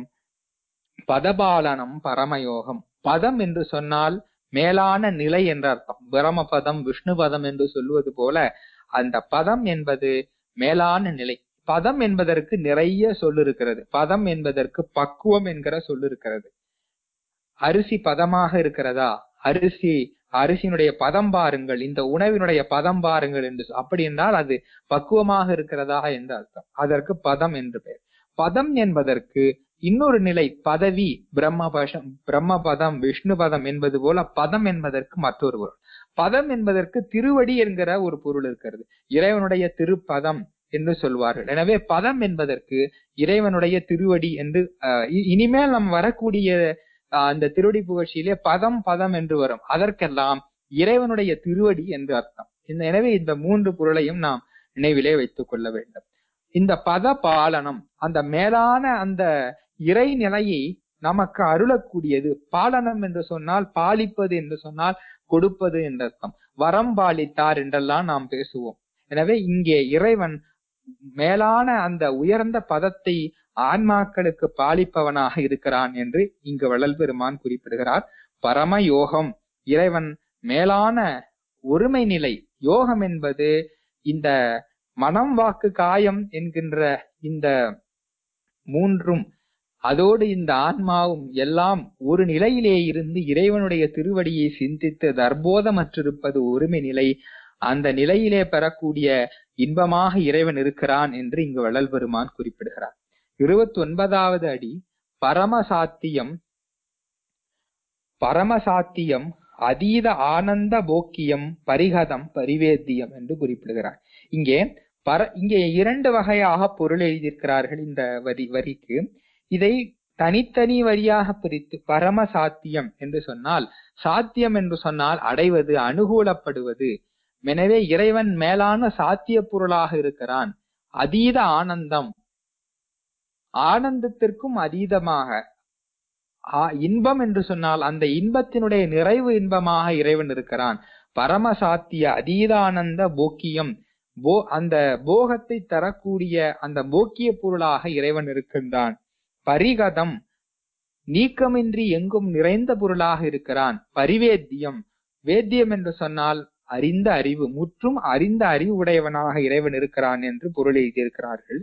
Speaker 2: பதபாலனம் பரமயோகம் பதம் என்று சொன்னால் மேலான நிலை என்ற அர்த்தம் பிரமபதம் விஷ்ணு பதம் என்று சொல்லுவது போல அந்த பதம் என்பது மேலான நிலை பதம் என்பதற்கு நிறைய சொல் இருக்கிறது பதம் என்பதற்கு பக்குவம் என்கிற சொல் இருக்கிறது அரிசி பதமாக இருக்கிறதா அரிசி அரிசியினுடைய பதம் பாருங்கள் இந்த உணவினுடைய பதம் பாருங்கள் என்று சொ- அப்படி என்றால் அது பக்குவமாக இருக்கிறதா என்று அர்த்தம் அதற்கு பதம் என்று பெயர் பதம் என்பதற்கு இன்னொரு நிலை பதவி பிரம்மபஷம் பிரம்மபதம் விஷ்ணு பதம் என்பது போல பதம் என்பதற்கு மற்றொரு பொருள் பதம் என்பதற்கு திருவடி என்கிற ஒரு பொருள் இருக்கிறது இறைவனுடைய திருப்பதம் என்று சொல்வார்கள் எனவே பதம் என்பதற்கு இறைவனுடைய திருவடி என்று அஹ், இ- இனிமேல் நம்ம வரக்கூடிய அஹ், அந்த திருவடி புகழ்ச்சியிலே பதம் பதம் என்று வரும் அதற்கெல்லாம் இறைவனுடைய திருவடி என்று அர்த்தம் இந்த எனவே இந்த மூன்று பொருளையும் நாம் நினைவிலே வைத்துக் கொள்ள வேண்டும் இந்த பத பாலனம் அந்த மேலான அந்த இறைநிலையை நமக்கு அருளக்கூடியது பாலனம் என்று சொன்னால் பாலிப்பது என்று சொன்னால் கொடுப்பது என்ற அர்த்தம் வரம் பாலித்தார் என்றெல்லாம் நாம் பேசுவோம் எனவே இங்கே இறைவன் மேலான அந்த உயர்ந்த பதத்தை ஆன்மாக்களுக்கு பாலிப்பவனாக இருக்கிறான் என்று இங்கு வள்ளல் பெருமான் குறிப்பிடுகிறார் பரம யோகம் இறைவன் மேலான ஒருமை நிலை யோகம் என்பது இந்த மனம் வாக்கு காயம் என்கின்ற இந்த மூன்றும் அதோடு இந்த ஆன்மாவும் எல்லாம் ஒரு நிலையிலே இருந்து இறைவனுடைய திருவடியை சிந்தித்து தர்போதமற்றிருப்பது ஒருமை நிலை அந்த நிலையிலே பெறக்கூடிய இன்பமாக இறைவன் இருக்கிறான் என்று இங்கு வள்ளல் பெருமான் குறிப்பிடுகிறார் இருபத்தி ஒன்பதாவது அடி பரமசாத்தியம் பரமசாத்தியம் அதீத ஆனந்த போக்கியம் பரிகதம் பரிவேத்தியம் என்று குறிப்பிடுகிறார் இங்கே பர இங்கே இரண்டு வகையாக பொருள் எழுதியிருக்கிறார்கள் இந்த வரி வரிக்கு இதை தனித்தனி வரியாக பிரித்து பரம சாத்தியம் என்று சொன்னால் சாத்தியம் என்று சொன்னால் அடைவது அனுகூலப்படுவது எனவே இறைவன் மேலான சாத்திய பொருளாக இருக்கிறான் அதீத ஆனந்தம் ஆனந்தத்திற்கும் அதீதமாக ஆ- இன்பம் என்று சொன்னால் அந்த இன்பத்தினுடைய நிறைவு இன்பமாக இறைவன் இருக்கிறான் பரமசாத்திய அதீதானந்த போக்கியம் போ அந்த போகத்தை தரக்கூடிய அந்த போக்கிய பொருளாக இறைவன் இருக்கின்றான் பரிகதம் நீக்கமின்றி எங்கும் நிறைந்த பொருளாக இருக்கிறான் பரிவேத்தியம் வேத்தியம் என்று சொன்னால் அறிந்த அறிவு முற்றும் அறிந்த அறிவு உடையவனாக இறைவன் இருக்கிறான் என்று பொருள் எழுதியிருக்கிறார்கள்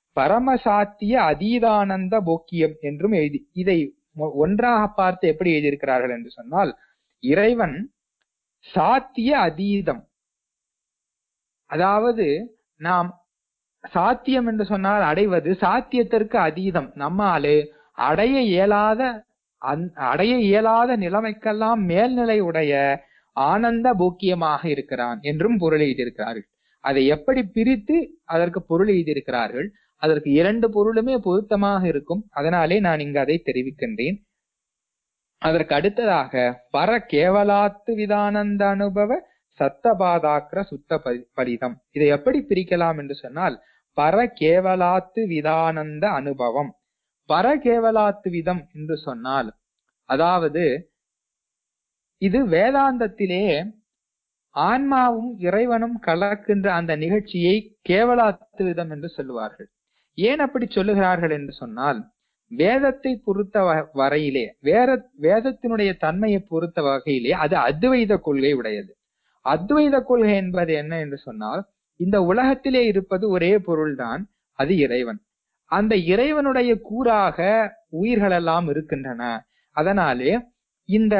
Speaker 2: பரமசாத்திய அதீதானந்த போக்கியம் என்றும் எழுதி இதை ஒ- ஒன்றாக பார்த்து எப்படி எழுதியிருக்கிறார்கள் என்று சொன்னால் இறைவன் சாத்திய அதீதம் அதாவது நாம் சாத்தியம் என்று சொன்னால் அடைவது சாத்தியத்திற்கு அதீதம் நம்மாலே அடைய இயலாத அந்- அடைய இயலாத நிலைமைக்கெல்லாம் மேல்நிலை உடைய ஆனந்த போக்கியமாக இருக்கிறான் என்றும் பொருள் எழுதியிருக்கிறார்கள் அதை எப்படி பிரித்து அதற்கு பொருள் எழுதியிருக்கிறார்கள் அதற்கு இரண்டு பொருளுமே பொருத்தமாக இருக்கும் அதனாலே நான் இங்கு அதை தெரிவிக்கின்றேன் அதற்கு அடுத்ததாக பர கேவலாத்து விதானந்த அனுபவ சத்தபாதாக்கிர சுத்த பரி- பலிதம் இதை எப்படி பிரிக்கலாம் என்று சொன்னால் பர கேவலாத்து விதானந்த அனுபவம் பர கேவலாத்து விதம் என்று சொன்னால் அதாவது இது வேதாந்தத்திலே ஆன்மாவும் இறைவனும் கலக்கின்ற அந்த நிகழ்ச்சியை கேவலாத்து விதம் என்று சொல்லுவார்கள் ஏன் அப்படி சொல்லுகிறார்கள் என்று சொன்னால் வேதத்தை பொறுத்த வ- வரையிலே வேற வேதத்தினுடைய தன்மையை பொறுத்த வகையிலே அது அத்வைத கொள்கை உடையது அத்வைத கொள்கை என்பது என்ன என்று சொன்னால் இந்த உலகத்திலே இருப்பது ஒரே பொருள்தான் அது இறைவன் அந்த இறைவனுடைய கூறாக உயிர்கள் எல்லாம் இருக்கின்றன அதனாலே இந்த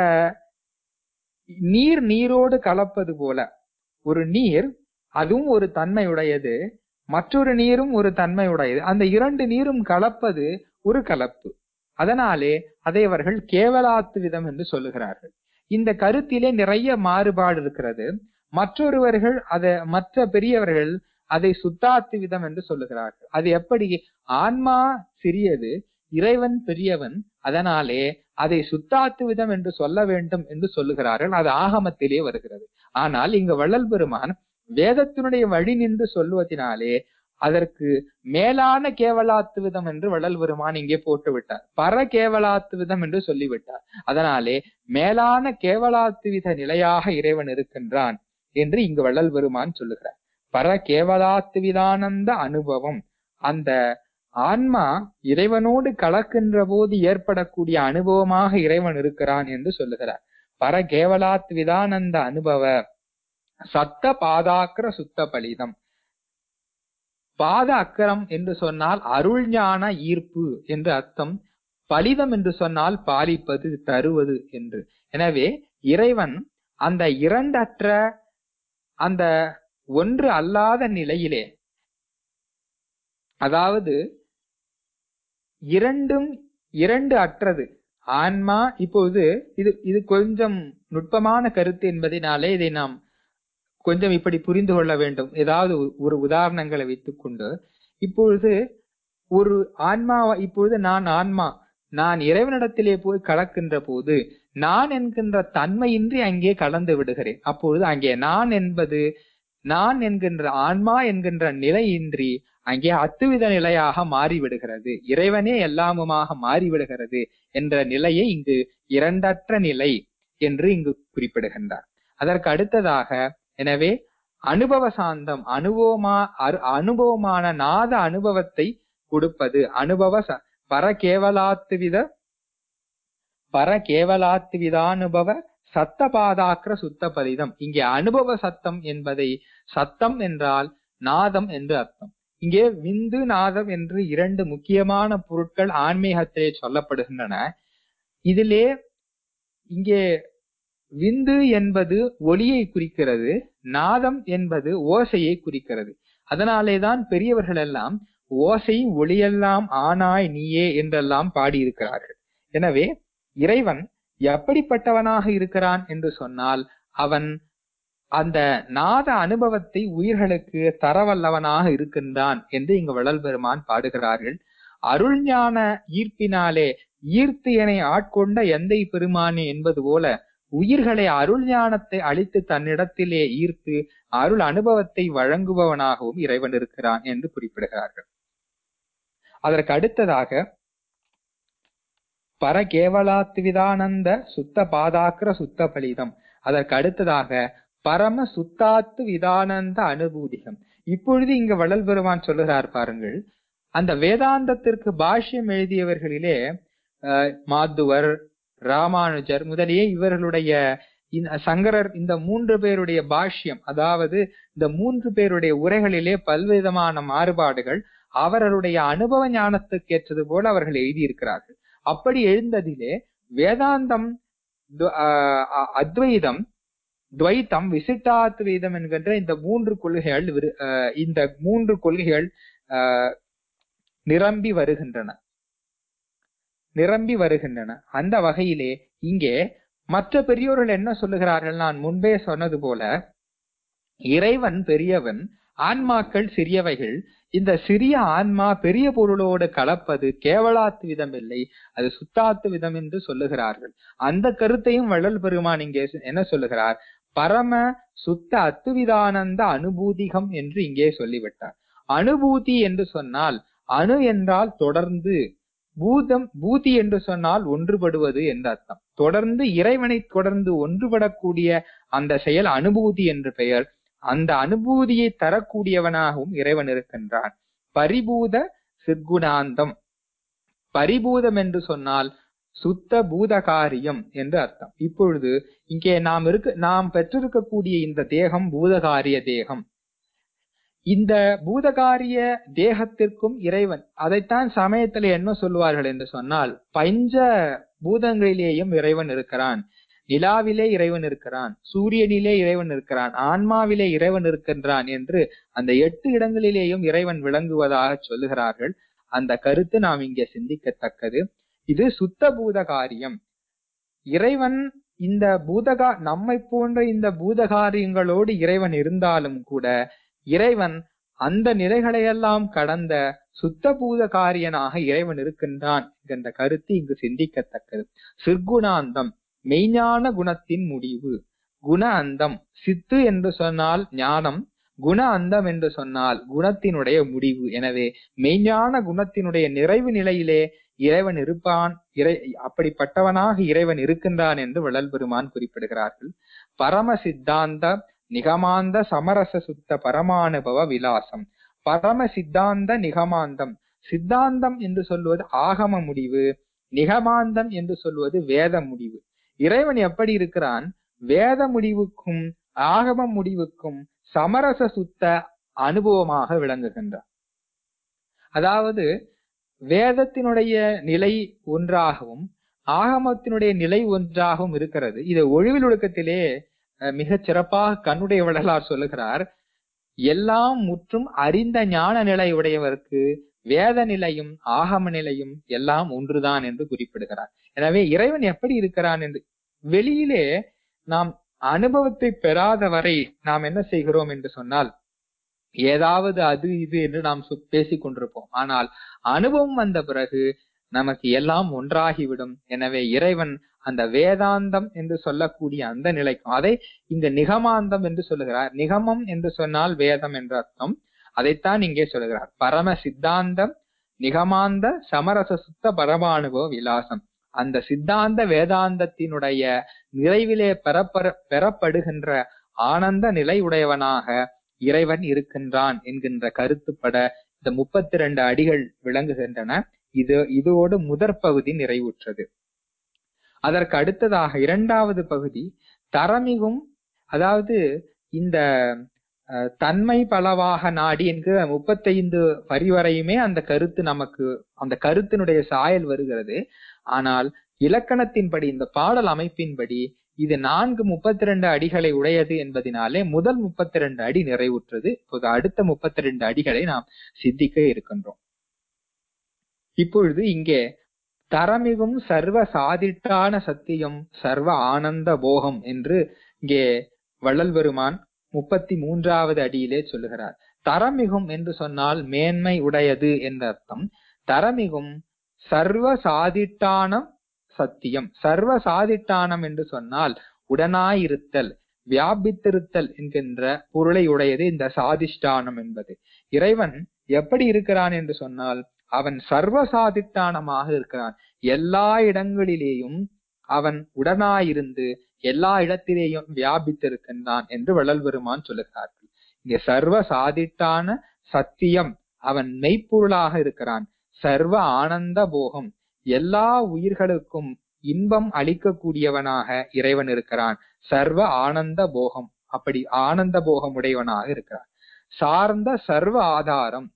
Speaker 2: நீர் நீரோடு கலப்பது போல ஒரு நீர் அதுவும் ஒரு தன்மையுடையது மற்றொரு நீரும் ஒரு தன்மையுடையது அந்த இரண்டு நீரும் கலப்பது ஒரு கலப்பு அதனாலே அதை அவர்கள் கேவலாத்து விதம் என்று சொல்லுகிறார்கள் இந்த கருத்திலே நிறைய மாறுபாடு இருக்கிறது மற்றொருவர்கள் அத மற்ற பெரியவர்கள் அதை சுத்தாத்து விதம் என்று சொல்லுகிறார்கள் அது எப்படி ஆன்மா சிறியது இறைவன் பெரியவன் அதனாலே அதை சுத்தாத்து விதம் என்று சொல்ல வேண்டும் என்று சொல்லுகிறார்கள் அது ஆகமத்திலே வருகிறது ஆனால் இங்கு வள்ளல் பெருமான் வேதத்தினுடைய வழி நின்று சொல்லுவதினாலே அதற்கு மேலான கேவலாத்து விதம் என்று வள்ளல் பெருமான் இங்கே போட்டு விட்டார் பர கேவலாத்து விதம் என்று சொல்லிவிட்டார் அதனாலே மேலான கேவலாத்து வித நிலையாக இறைவன் இருக்கின்றான் என்று இங்கு வள்ளல் பெருமான் சொல்லுகிறார் பர கேவலாத்து விதானந்த அனுபவம் அந்த ஆன்மா இறைவனோடு கலக்கின்ற போது ஏற்படக்கூடிய அனுபவமாக இறைவன் இருக்கிறான் என்று சொல்லுகிறார் பர கேவலாத் விதானந்த அனுபவ சத்த பாதாக்கிர சுத்த பலிதம் பாத அக்கரம் என்று சொன்னால் அருள் ஞான ஈர்ப்பு என்று அர்த்தம் பலிதம் என்று சொன்னால் பாலிப்பது தருவது என்று எனவே இறைவன் அந்த இரண்டற்ற அந்த ஒன்று அல்லாத நிலையிலே அதாவது இரண்டும் இரண்டு அற்றது ஆன்மா இப்போது இது இது கொஞ்சம் நுட்பமான கருத்து என்பதனாலே இதை நாம் கொஞ்சம் இப்படி புரிந்து கொள்ள வேண்டும் ஏதாவது ஒரு உதாரணங்களை வைத்துக்கொண்டு இப்பொழுது ஒரு ஆன்மா இப்பொழுது நான் ஆன்மா நான் இறைவனிடத்திலே போய் கலக்கின்ற போது நான் என்கின்ற தன்மையின்றி அங்கே கலந்து விடுகிறேன் அப்பொழுது அங்கே நான் என்பது நான் என்கின்ற ஆன்மா என்கின்ற நிலையின்றி அங்கே அத்துவித நிலையாக மாறிவிடுகிறது இறைவனே எல்லாமுமாக மாறிவிடுகிறது என்ற நிலையை இங்கு இரண்டற்ற நிலை என்று இங்கு குறிப்பிடுகின்றார் அதற்கு அடுத்ததாக எனவே அனுபவ சாந்தம் அனுபவமா அரு- அனுபவமான நாத அனுபவத்தை கொடுப்பது அனுபவ ச- பரகேவலாத்துவித பரகேவலாத்துவிதானுபவ சத்த பாதாக்கிர சுத்த பலிதம் இங்கே அனுபவ சத்தம் என்பதை சத்தம் என்றால் நாதம் என்று அர்த்தம் இங்கே விந்து நாதம் என்று இரண்டு முக்கியமான பொருட்கள் ஆன்மீகத்திலே சொல்லப்படுகின்றன இதிலே இங்கே விந்து என்பது ஒளியை குறிக்கிறது நாதம் என்பது ஓசையை குறிக்கிறது அதனாலேதான் பெரியவர்கள் எல்லாம் ஓசை ஒளியெல்லாம் ஆனாய் நீயே என்றெல்லாம் பாடியிருக்கிறார்கள் எனவே இறைவன் எப்படிப்பட்டவனாக இருக்கிறான் என்று சொன்னால் அவன் அந்த நாத அனுபவத்தை உயிர்களுக்கு தரவல்லவனாக இருக்கின்றான் என்று இங்கு வள்ளல் பெருமான் பாடுகிறார்கள் அருள்ஞான ஈர்ப்பினாலே ஈர்த்து என ஆட்கொண்ட எந்தை பெருமானே என்பது போல உயிர்களை அருள் ஞானத்தை அளித்து தன்னிடத்திலே ஈர்த்து அருள் அனுபவத்தை வழங்குபவனாகவும் இறைவன் இருக்கிறான் என்று குறிப்பிடுகிறார்கள் அதற்கு அடுத்ததாக பரகேவலாத்விதானந்த சுத்த பாதாக்கிர சுத்த பலிதம் அதற்கு அடுத்ததாக பரம சுத்தாத்து விதானந்த அனுபூதிகம் இப்பொழுது இங்க வள்ளல் பெருமான் சொல்லுகிறார் பாருங்கள் அந்த வேதாந்தத்திற்கு பாஷ்யம் எழுதியவர்களிலே அஹ், மாத்துவர் ராமானுஜர் முதலிய இவர்களுடைய இந்த சங்கரர் இந்த மூன்று பேருடைய பாஷ்யம் அதாவது இந்த மூன்று பேருடைய உரைகளிலே பல்விதமான மாறுபாடுகள் அவர்களுடைய அனுபவ ஞானத்துக்கு ஏற்றது போல அவர்கள் எழுதியிருக்கிறார்கள் அப்படி எழுந்ததிலே வேதாந்தம் து- ஆஹ் அ- அத்வைதம் துவைத்தம் விசிட்டாத்வைதம் என்கின்ற இந்த மூன்று கொள்கைகள் விரு- ஆஹ் இந்த மூன்று கொள்கைகள் ஆஹ் நிரம்பி வருகின்றன நிரம்பி வருகின்றன அந்த வகையிலே இங்கே மற்ற பெரியோர்கள் என்ன சொல்லுகிறார்கள் நான் முன்பே சொன்னது போல இறைவன் பெரியவன் ஆன்மாக்கள் சிறியவைகள் இந்த சிறிய ஆன்மா பெரிய பொருளோடு கலப்பது கேவலாத்து விதம் இல்லை அது சுத்தாத்து விதம் என்று சொல்லுகிறார்கள் அந்த கருத்தையும் வள்ளல் பெருமான் இங்கே என்ன சொல்லுகிறார் பரம சுத்த அத்துவிதானந்த அனுபூதிகம் என்று இங்கே சொல்லிவிட்டார் அனுபூதி என்று சொன்னால் அணு என்றால் தொடர்ந்து பூதம் பூதி என்று சொன்னால் ஒன்றுபடுவது என்ற அர்த்தம் தொடர்ந்து இறைவனை தொடர்ந்து ஒன்றுபடக்கூடிய அந்த செயல் அனுபூதி என்று பெயர் அந்த அனுபூதியை தரக்கூடியவனாகவும் இறைவன் இருக்கின்றான் பரிபூத சிற்குணாந்தம் பரிபூதம் என்று சொன்னால் சுத்த பூதகாரியம் என்று அர்த்தம் இப்பொழுது இங்கே நாம் இருக்க நாம் பெற்றிருக்கக்கூடிய இந்த தேகம் பூதகாரிய தேகம் இந்த பூதகாரிய தேகத்திற்கும் இறைவன் அதைத்தான் சமயத்துல என்ன சொல்லுவார்கள் என்று சொன்னால் பஞ்ச பூதங்களிலேயும் இறைவன் இருக்கிறான் நிலாவிலே இறைவன் இருக்கிறான் சூரியனிலே இறைவன் இருக்கிறான் ஆன்மாவிலே இறைவன் இருக்கின்றான் என்று அந்த எட்டு இடங்களிலேயும் இறைவன் விளங்குவதாக சொல்லுகிறார்கள் அந்த கருத்து நாம் இங்கே சிந்திக்கத்தக்கது இது சுத்த பூத காரியம் இறைவன் இந்த பூதகா நம்மை போன்ற இந்த பூதகாரியங்களோடு இறைவன் இருந்தாலும் கூட இறைவன் அந்த நிலைகளையெல்லாம் கடந்த சுத்த பூத காரியனாக இறைவன் இருக்கின்றான் என்ற கருத்து இங்கு சிந்திக்கத்தக்கது சிற்குணாந்தம் மெய்ஞான குணத்தின் முடிவு குண அந்தம் சித்து என்று சொன்னால் ஞானம் குண அந்தம் என்று சொன்னால் குணத்தினுடைய முடிவு எனவே மெய்ஞான குணத்தினுடைய நிறைவு நிலையிலே இறைவன் இருப்பான் இறை அப்படிப்பட்டவனாக இறைவன் இருக்கின்றான் என்று வள்ளல் பெருமான் குறிப்பிடுகிறார்கள் பரம சித்தாந்த நிகமாந்த சமரச சுத்த பரமானுபவ விலாசம் பரம சித்தாந்த நிகமாந்தம் சித்தாந்தம் என்று சொல்வது ஆகம முடிவு நிகமாந்தம் என்று சொல்வது வேத முடிவு இறைவன் எப்படி இருக்கிறான் வேத முடிவுக்கும் ஆகம முடிவுக்கும் சமரச சுத்த அனுபவமாக விளங்குகின்றான் அதாவது வேதத்தினுடைய நிலை ஒன்றாகவும் ஆகமத்தினுடைய நிலை ஒன்றாகவும் இருக்கிறது இதை ஒழிவில் ஒழுக்கத்திலே அஹ், மிகச் சிறப்பாக கண்ணுடைய வள்ளலார் சொல்லுகிறார் எல்லாம் முற்றும் அறிந்த ஞான நிலை உடையவருக்கு வேத நிலையும் ஆகம நிலையும் எல்லாம் ஒன்றுதான் என்று குறிப்பிடுகிறார் எனவே இறைவன் எப்படி இருக்கிறான் என்று வெளியிலே நாம் அனுபவத்தை பெறாத வரை நாம் என்ன செய்கிறோம் என்று சொன்னால் ஏதாவது அது இது என்று நாம் சொ- பேசிக் கொண்டிருப்போம் ஆனால் அனுபவம் வந்த பிறகு நமக்கு எல்லாம் ஒன்றாகிவிடும் எனவே இறைவன் அந்த வேதாந்தம் என்று சொல்லக்கூடிய அந்த நிலைக்கும் அதை இங்க நிகமாந்தம் என்று சொல்லுகிறார் நிகமம் என்று சொன்னால் வேதம் என்ற அர்த்தம் அதைத்தான் இங்கே சொல்லுகிறார் பரம சித்தாந்தம் நிகமாந்த சமரச சுத்த பரமானுபவ விலாசம் அந்த சித்தாந்த வேதாந்தத்தினுடைய நிறைவிலே பெறப்பெற பெறப்படுகின்ற ஆனந்த நிலை உடையவனாக இறைவன் இருக்கின்றான் என்கின்ற கருத்துப்பட இந்த முப்பத்தி ரெண்டு அடிகள் விளங்குகின்றன இது இதோடு முதற் பகுதி நிறைவுற்றது அதற்கு அடுத்ததாக இரண்டாவது பகுதி தரமிகும் அதாவது இந்த அஹ், தன்மை பலவாக நாடி என்கிற முப்பத்தைந்து வரி வரையுமே அந்த கருத்து நமக்கு அந்த கருத்தினுடைய சாயல் வருகிறது ஆனால் இலக்கணத்தின்படி இந்த பாடல் அமைப்பின்படி இது நான்கு முப்பத்தி ரெண்டு அடிகளை உடையது என்பதினாலே முதல் முப்பத்தி ரெண்டு அடி நிறைவுற்றது இப்போது அடுத்த முப்பத்தி ரெண்டு அடிகளை நாம் சிந்திக்க இருக்கின்றோம் இப்பொழுது இங்கே தரமிகும் சர்வ சாதிட்டான சத்தியம் சர்வ ஆனந்த போகம் என்று இங்கே வள்ளல் பெருமான் முப்பத்தி மூன்றாவது அடியிலே சொல்லுகிறார் தரமிகும் என்று சொன்னால் மேன்மை உடையது என்ற அர்த்தம் தரமிகும் சர்வ சாதிட்டானம் சத்தியம் சர்வ சாதிட்டானம் என்று சொன்னால் உடனாயிருத்தல் வியாபித்திருத்தல் என்கின்ற பொருளை உடையது இந்த சாதிஷ்டானம் என்பது இறைவன் எப்படி இருக்கிறான் என்று சொன்னால் அவன் சர்வ சாதிட்டானமாக இருக்கிறான் எல்லா இடங்களிலேயும் அவன் உடனாயிருந்து எல்லா இடத்திலேயும் வியாபித்திருக்கின்றான் என்று வள்ளல் பெருமான் சொல்லுகிறார்கள் இங்கே சர்வ சாதிட்டான சத்தியம் அவன் மெய்ப்பொருளாக இருக்கிறான் சர்வ ஆனந்த போகம் எல்லா உயிர்களுக்கும் இன்பம் அளிக்கக்கூடியவனாக இறைவன் இருக்கிறான் சர்வ ஆனந்த போகம் அப்படி ஆனந்த போகம் உடையவனாக இருக்கிறான் சார்ந்த சர்வ ஆதாரம்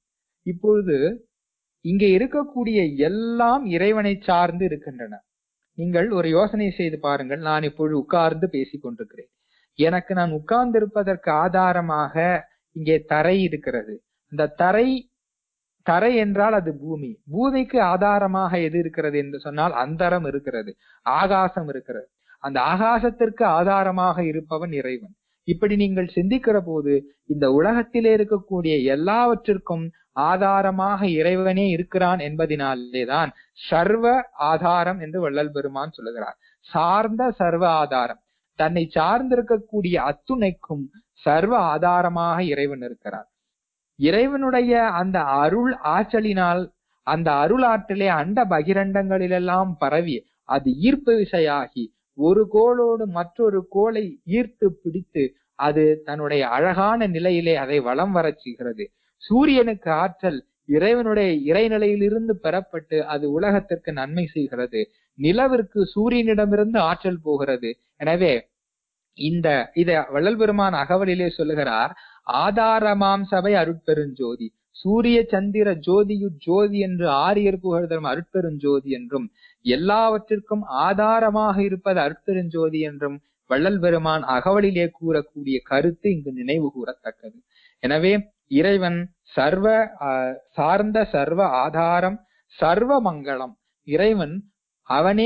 Speaker 2: இப்பொழுது இங்கே இருக்கக்கூடிய எல்லாம் இறைவனை சார்ந்து இருக்கின்றன நீங்கள் ஒரு யோசனை செய்து பாருங்கள் நான் இப்பொழுது உட்கார்ந்து பேசிக் கொண்டிருக்கிறேன் எனக்கு நான் உட்கார்ந்து இருப்பதற்கு ஆதாரமாக இங்கே தரை இருக்கிறது இந்த தரை தரை என்றால் அது பூமி பூமிக்கு ஆதாரமாக எது இருக்கிறது என்று சொன்னால் அந்தரம் இருக்கிறது ஆகாசம் இருக்கிறது அந்த ஆகாசத்திற்கு ஆதாரமாக இருப்பவன் இறைவன் இப்படி நீங்கள் சிந்திக்கிற போது இந்த உலகத்திலே இருக்கக்கூடிய எல்லாவற்றிற்கும் ஆதாரமாக இறைவனே இருக்கிறான் என்பதினாலேதான் சர்வ ஆதாரம் என்று வள்ளல் பெருமான் சொல்லுகிறார் சார்ந்த சர்வ ஆதாரம் தன்னை சார்ந்திருக்கக்கூடிய அத்துணைக்கும் சர்வ ஆதாரமாக இறைவன் இருக்கிறார் இறைவனுடைய அந்த அருள் ஆற்றலினால் அந்த அருள் ஆற்றலே அண்ட பகிரண்டங்களிலெல்லாம் பரவி அது ஈர்ப்பு விசையாகி ஒரு கோளோடு மற்றொரு கோளை ஈர்த்து பிடித்து அது தன்னுடைய அழகான நிலையிலே அதை வலம் வரச் செய்கிறது சூரியனுக்கு ஆற்றல் இறைவனுடைய இறைநிலையிலிருந்து பெறப்பட்டு அது உலகத்திற்கு நன்மை செய்கிறது நிலவிற்கு சூரியனிடமிருந்து ஆற்றல் போகிறது எனவே இந்த இத வள்ளல் பெருமான் அகவலிலே சொல்லுகிறார் ஆதாரமாம் சபை அருட்பெருஞ்சோதி சூரிய சந்திர ஜோதியு ஜோதி என்று ஆரியர் புகழ் தரும் அருட்பெருஞ்சோதி என்றும் எல்லாவற்றிற்கும் ஆதாரமாக இருப்பது அருட்பெருஞ்சோதி என்றும் வள்ளல் பெருமான் அகவலிலே கூறக்கூடிய கருத்து இங்கு நினைவு கூறத்தக்கது எனவே இறைவன் சர்வ ஆஹ், சார்ந்த சர்வ ஆதாரம் சர்வ மங்களம் இறைவன் அவனே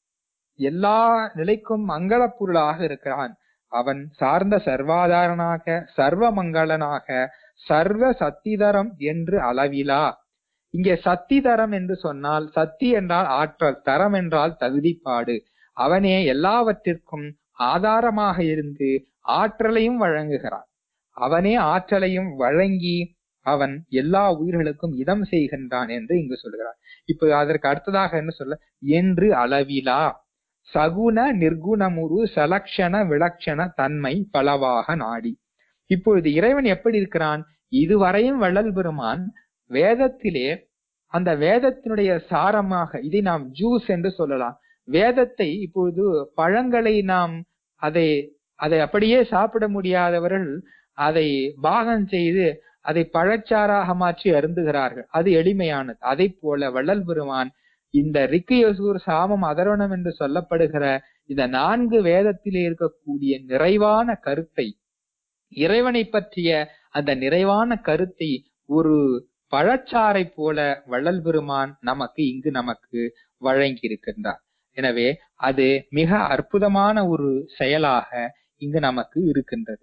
Speaker 2: எல்லா நிலைக்கும் மங்களப் பொருளாக இருக்கிறான் அவன் சார்ந்த சர்வாதாரனாக சர்வ மங்களனாக சர்வ சத்திதரம் என்று அளவிலா இங்கே சத்திதரம் என்று சொன்னால் சத்தி என்றால் ஆற்றல் தரம் என்றால் தகுதிப்பாடு அவனே எல்லாவற்றிற்கும் ஆதாரமாக இருந்து ஆற்றலையும் வழங்குகிறான் அவனே ஆற்றலையும் வழங்கி அவன் எல்லா உயிர்களுக்கும் இதம் செய்கின்றான் என்று இங்கு சொல்கிறார் இப்ப அதற்கு அடுத்ததாக என்ன சொல்ல என்று அளவிலா சகுன நிர்குணமுரு சலக்ஷண விலக்ஷண தன்மை பலவாக நாடி இப்பொழுது இறைவன் எப்படி இருக்கிறான் இதுவரையும் வள்ளல் பெருமான் வேதத்திலே அந்த வேதத்தினுடைய சாரமாக இதை நாம் ஜூஸ் என்று சொல்லலாம் வேதத்தை இப்பொழுது பழங்களை நாம் அதை அதை அப்படியே சாப்பிட முடியாதவர்கள் அதை பாகம் செய்து அதை பழச்சாறாக மாற்றி அருந்துகிறார்கள் அது எளிமையானது அதை போல வள்ளல் பெருமான் இந்த ரிக்கியசூர் சாமம் அதர்வனம் என்று சொல்லப்படுகிற இந்த நான்கு வேதத்திலே இருக்கக்கூடிய நிறைவான கருத்தை இறைவனை பற்றிய அந்த நிறைவான கருத்தை ஒரு பழச்சாறை போல வள்ளல் பெருமான் நமக்கு இங்கு நமக்கு வழங்கி இருக்கின்றார் எனவே அது மிக அற்புதமான ஒரு செயலாக இங்கு நமக்கு இருக்கின்றது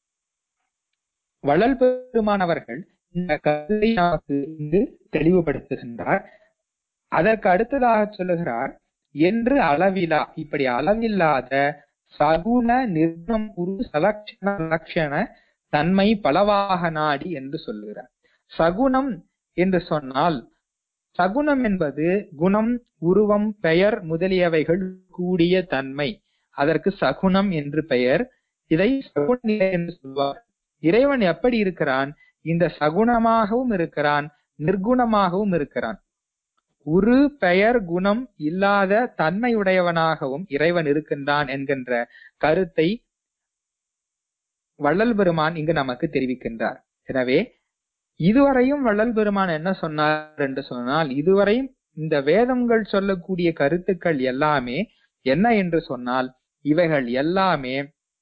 Speaker 2: வள்ளல் பெருமான் அவர்கள் இந்த கருத்தை நமக்கு இங்கு தெளிவுபடுத்துகின்றார் அதற்கு அடுத்ததாக சொல்லுகிறார் என்று அளவிலா இப்படி அளவில்லாத சகுன நிர்ணம் உரு சலக்ஷண லட்சண தன்மை பலவாக நாடி என்று சொல்லுகிறார் சகுனம் என்று சொன்னால் சகுனம் என்பது குணம் உருவம் பெயர் முதலியவைகள் கூடிய தன்மை அதற்கு சகுனம் என்று பெயர் இதை சகுன நிலை என்று சொல்வார் இறைவன் எப்படி இருக்கிறான் இந்த சகுனமாகவும் இருக்கிறான் நிர்குணமாகவும் இருக்கிறான் உரு பெயர் குணம் இல்லாத தன்மையுடையவனாகவும் இறைவன் இருக்கின்றான் என்கின்ற கருத்தை வள்ளல் பெருமான் இங்கு நமக்கு தெரிவிக்கின்றார் எனவே இதுவரையும் வள்ளல் பெருமான் என்ன சொன்னார் என்று சொன்னால் இதுவரையும் இந்த வேதங்கள் சொல்லக்கூடிய கருத்துக்கள் எல்லாமே என்ன என்று சொன்னால் இவைகள் எல்லாமே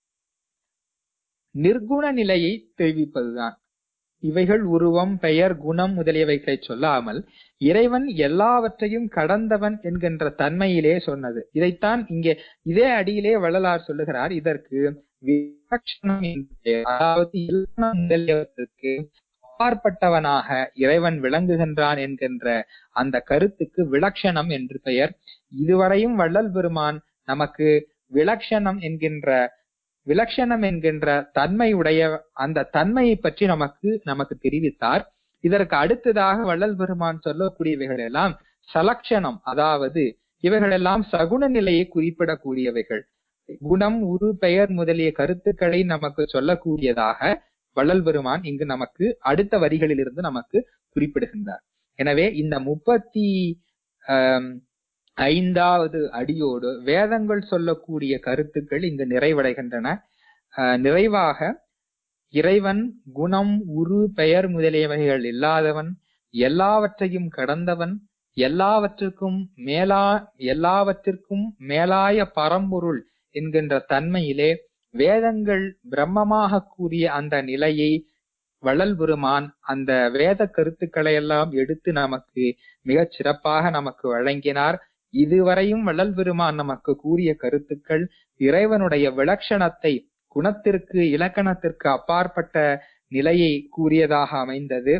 Speaker 2: நிர்குண நிலையை தெரிவிப்பதுதான் இவைகள் உருவம் பெயர் குணம் முதலியவைகளை சொல்லாமல் இறைவன் எல்லாவற்றையும் கடந்தவன் என்கின்ற தன்மையிலே சொன்னது இதைத்தான் இங்கே இதே அடியிலே வள்ளலார் சொல்லுகிறார் இதற்கு விலட்சணம் என்று பெயர். அதாவது இலக்கணம் முதலியவற்றுக்கு அப்பாற்பட்டவனாக இறைவன் விளங்குகின்றான் என்கின்ற அந்த கருத்துக்கு விலட்சணம் என்று பெயர் இதுவரையும் வள்ளல் பெருமான் நமக்கு விலட்சணம் என்கின்ற விலட்சணம் என்கின்ற தன்மையுடைய அந்த தன்மையை பற்றி நமக்கு நமக்கு தெரிவித்தார் இதற்கு அடுத்ததாக வள்ளல் பெருமான் சொல்லக்கூடியவைகள் எல்லாம் சலக்ஷணம் அதாவது இவைகளெல்லாம் சகுன நிலையை குறிப்பிடக்கூடியவைகள் குணம் உரு பெயர் முதலிய கருத்துக்களை நமக்கு சொல்லக்கூடியதாக வள்ளல் பெருமான் இங்கு நமக்கு அடுத்த வரிகளிலிருந்து நமக்கு குறிப்பிடுகின்றார் எனவே இந்த முப்பத்தி ஆம், ஐந்தாவது அடியோடு வேதங்கள் சொல்லக்கூடிய கருத்துக்கள் இங்கு நிறைவடைகின்றன ஆஹ், நிறைவாக இறைவன் குணம் உரு பெயர் முதலியவைகள் இல்லாதவன் எல்லாவற்றையும் கடந்தவன் எல்லாவற்றுக்கும் மேலா எல்லாவற்றிற்கும் மேலாய பரம்பொருள் என்கின்ற தன்மையிலே வேதங்கள் பிரம்மமாக கூறிய அந்த நிலையை வள்ளல் பெருமான் அந்த வேத கருத்துக்களை எல்லாம் எடுத்து நமக்கு மிகச் சிறப்பாக நமக்கு வழங்கினார் இதுவரையும் வள்ளல் பெருமான் நமக்கு கூறிய கருத்துக்கள் இறைவனுடைய விலட்சணத்தை குணத்திற்கு இலக்கணத்திற்கு அப்பாற்பட்ட நிலையை கூறியதாக அமைந்தது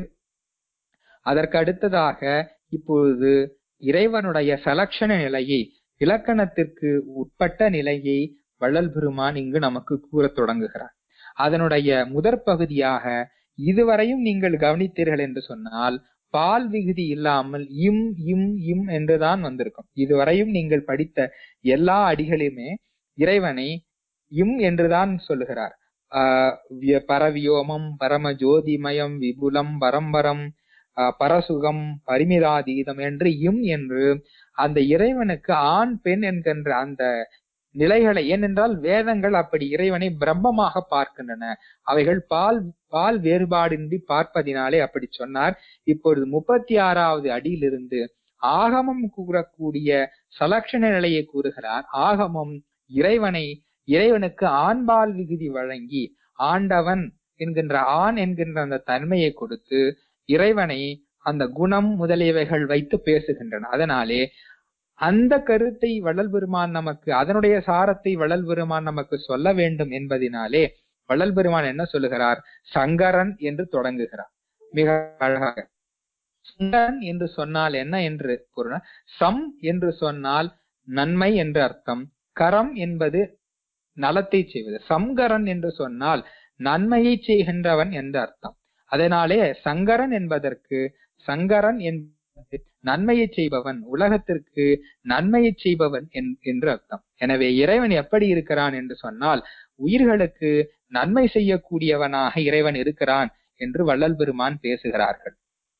Speaker 2: அதற்கு அடுத்ததாக இப்பொழுது இறைவனுடைய சலட்சண நிலையை இலக்கணத்திற்கு உட்பட்ட நிலையை வள்ளல் பெருமான் இங்கு நமக்கு கூறத் தொடங்குகிறார் அதனுடைய முதற் பகுதியாக இதுவரையும் நீங்கள் கவனித்தீர்கள் என்று சொன்னால் பால் விகுதி இல்லாமல் இம் இம் இம் என்றுதான் வந்திருக்கும் இதுவரையும் நீங்கள் படித்த எல்லா அடிகளுமே இறைவனை இம் என்றுதான் சொல்லுகிறார் ஆஹ் விய- பரவியோமம் பரம ஜோதிமயம் விபுலம் பரம்பரம் ஆஹ் பரசுகம் பரிமிதாதீதம் என்று இம் என்று அந்த இறைவனுக்கு ஆண் பெண் என்கின்ற அந்த நிலைகளை ஏனென்றால் வேதங்கள் அப்படி இறைவனை பிரம்மமாக பார்க்கின்றன அவைகள் பால் பால் வேறுபாடின்றி பார்ப்பதினாலே அப்படி சொன்னார் இப்பொழுது முப்பத்தி ஆறாவது அடியிலிருந்து ஆகமம் கூறக்கூடிய சலட்சண நிலையை கூறுகிறார் ஆகமம் இறைவனை இறைவனுக்கு ஆண்பால் விகுதி வழங்கி ஆண்டவன் என்கின்ற ஆண் என்கின்ற அந்த தன்மையை கொடுத்து இறைவனை அந்த குணம் முதலியவைகள் வைத்து பேசுகின்றன அதனாலே அந்த கருத்தை வள்ளல் பெருமான் நமக்கு அதனுடைய சாரத்தை வள்ளல் பெருமான் நமக்கு சொல்ல வேண்டும் என்பதினாலே வள்ளல் பெருமான் என்ன சொல்லுகிறார் சங்கரன் என்று தொடங்குகிறார் மிக அழகாக சங்கரன் என்று சொன்னால் என்ன என்று பொருள் சம் என்று சொன்னால் நன்மை என்று அர்த்தம் கரம் என்பது நலத்தை செய்வது சங்கரன் என்று சொன்னால் நன்மையை செய்கின்றவன் என்று அர்த்தம் அதனாலே சங்கரன் என்பதற்கு சங்கரன் என்பது நன்மையை செய்பவன் உலகத்திற்கு நன்மையை செய்பவன் என்- என்று அர்த்தம் எனவே இறைவன் எப்படி இருக்கிறான் என்று சொன்னால் உயிர்களுக்கு நன்மை செய்யக்கூடியவனாக இறைவன் இருக்கிறான் என்று வள்ளல் பெருமான் பேசுகிறார்கள்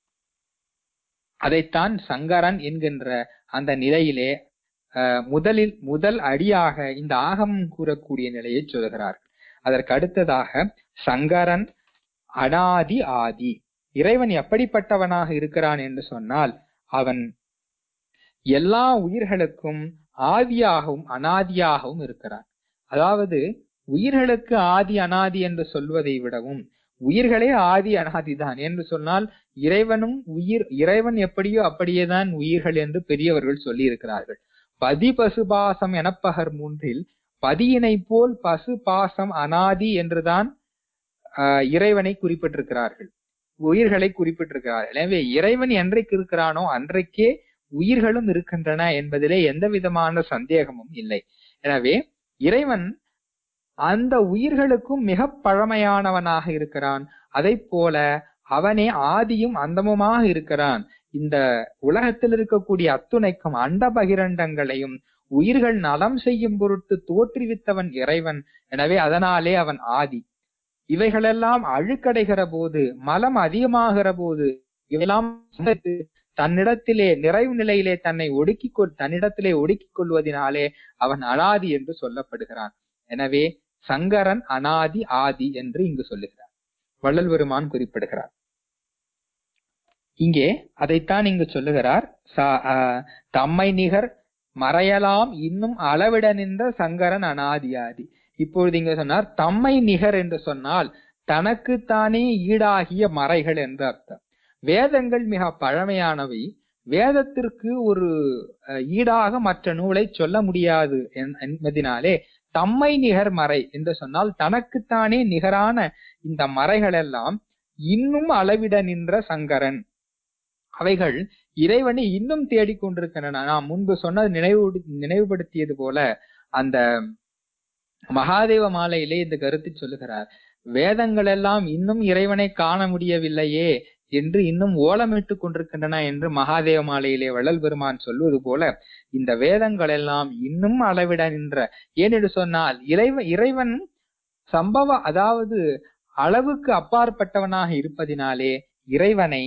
Speaker 2: அதைத்தான் சங்கரன் என்கின்ற அந்த நிலையிலே அஹ், முதலில் முதல் அடியாக இந்த ஆகமம் கூறக்கூடிய நிலையை சொல்கிறார்கள் அதற்கு அடுத்ததாக சங்கரன் அனாதி ஆதி இறைவன் எப்படிப்பட்டவனாக இருக்கிறான் என்று சொன்னால் அவன் எல்லா உயிர்களுக்கும் ஆதியாகவும் அனாதியாகவும் இருக்கிறான் அதாவது உயிர்களுக்கு ஆதி அனாதி என்று சொல்வதை விடவும் உயிர்களே ஆதி அனாதிதான் என்று சொன்னால் இறைவனும் உயிர் இறைவன் எப்படியோ அப்படியேதான் உயிர்கள் என்று பெரியவர்கள் சொல்லி இருக்கிறார்கள் பதி பசுபாசம் எனப்பகர் மூன்றில் பதியினை போல் பசு பாசம் அனாதி என்றுதான் ஆஹ், இறைவனை குறிப்பிட்டிருக்கிறார்கள் உயிர்களை குறிப்பிட்டிருக்கிறார்கள் எனவே இறைவன் என்றைக்கு இருக்கிறானோ அன்றைக்கே உயிர்களும் இருக்கின்றன என்பதிலே எந்த விதமான சந்தேகமும் இல்லை எனவே இறைவன் அந்த உயிர்களுக்கும் மிக பழமையானவனாக இருக்கிறான் அதை போல அவனே ஆதியும் அந்தமுமாக இருக்கிறான் இந்த உலகத்தில் இருக்கக்கூடிய அத்துணைக்கும் அண்ட பகிரண்டங்களையும் உயிர்கள் நலம் செய்யும் பொருட்டு தோற்றுவித்தவன் இறைவன் எனவே அதனாலே அவன் ஆதி இவைகளெல்லாம் அழுக்கடைகிற போது மலம் அதிகமாகிற போது இவையெல்லாம் சேர்த்து தன்னிடத்திலே நிறைவு நிலையிலே தன்னை ஒடுக்கிக் கொள் தன்னிடத்திலே ஒடுக்கிக் கொள்வதினாலே அவன் அனாதி என்று சொல்லப்படுகிறான் எனவே சங்கரன் அனாதி ஆதி என்று இங்கு சொல்லுகிறார் வள்ளல் பெருமான் குறிப்பிடுகிறார் இங்கே அதைத்தான் இங்கு சொல்லுகிறார் ச- ஆஹ் தம்மை நிகர் மறையலாம் இன்னும் அளவிட நின்ற சங்கரன் அனாதியாதி இப்பொழுது இங்க சொன்னார் தம்மை நிகர் என்று சொன்னால் தனக்குத்தானே ஈடாகிய மறைகள் என்று அர்த்தம் வேதங்கள் மிக பழமையானவை வேதத்திற்கு ஒரு அஹ், ஈடாக மற்ற நூலை சொல்ல முடியாது என்- என்பதினாலே தம்மை நிகர் மறை என்று சொன்னால் தனக்குத்தானே நிகரான இந்த மறைகள் எல்லாம் இன்னும் அளவிட நின்ற சங்கரன் அவைகள் இறைவனை இன்னும் தேடிக்கொண்டிருக்கின்றன நாம் முன்பு சொன்னது நினைவு நினைவுபடுத்தியது போல அந்த மகாதேவ மாலையிலே இந்த கருத்தை சொல்லுகிறார் வேதங்கள் எல்லாம் இன்னும் இறைவனை காண முடியவில்லையே என்று இன்னும் ஓலமிட்டு கொண்டிருக்கின்றன என்று மகாதேவ மாலையிலே வள்ளல் பெருமான் சொல்வது போல இந்த வேதங்கள் எல்லாம் இன்னும் அளவிட நின்ற ஏனென்று சொன்னால் இறைவன் இறைவன் சம்பவ அதாவது அளவுக்கு அப்பாற்பட்டவனாக இருப்பதினாலே இறைவனை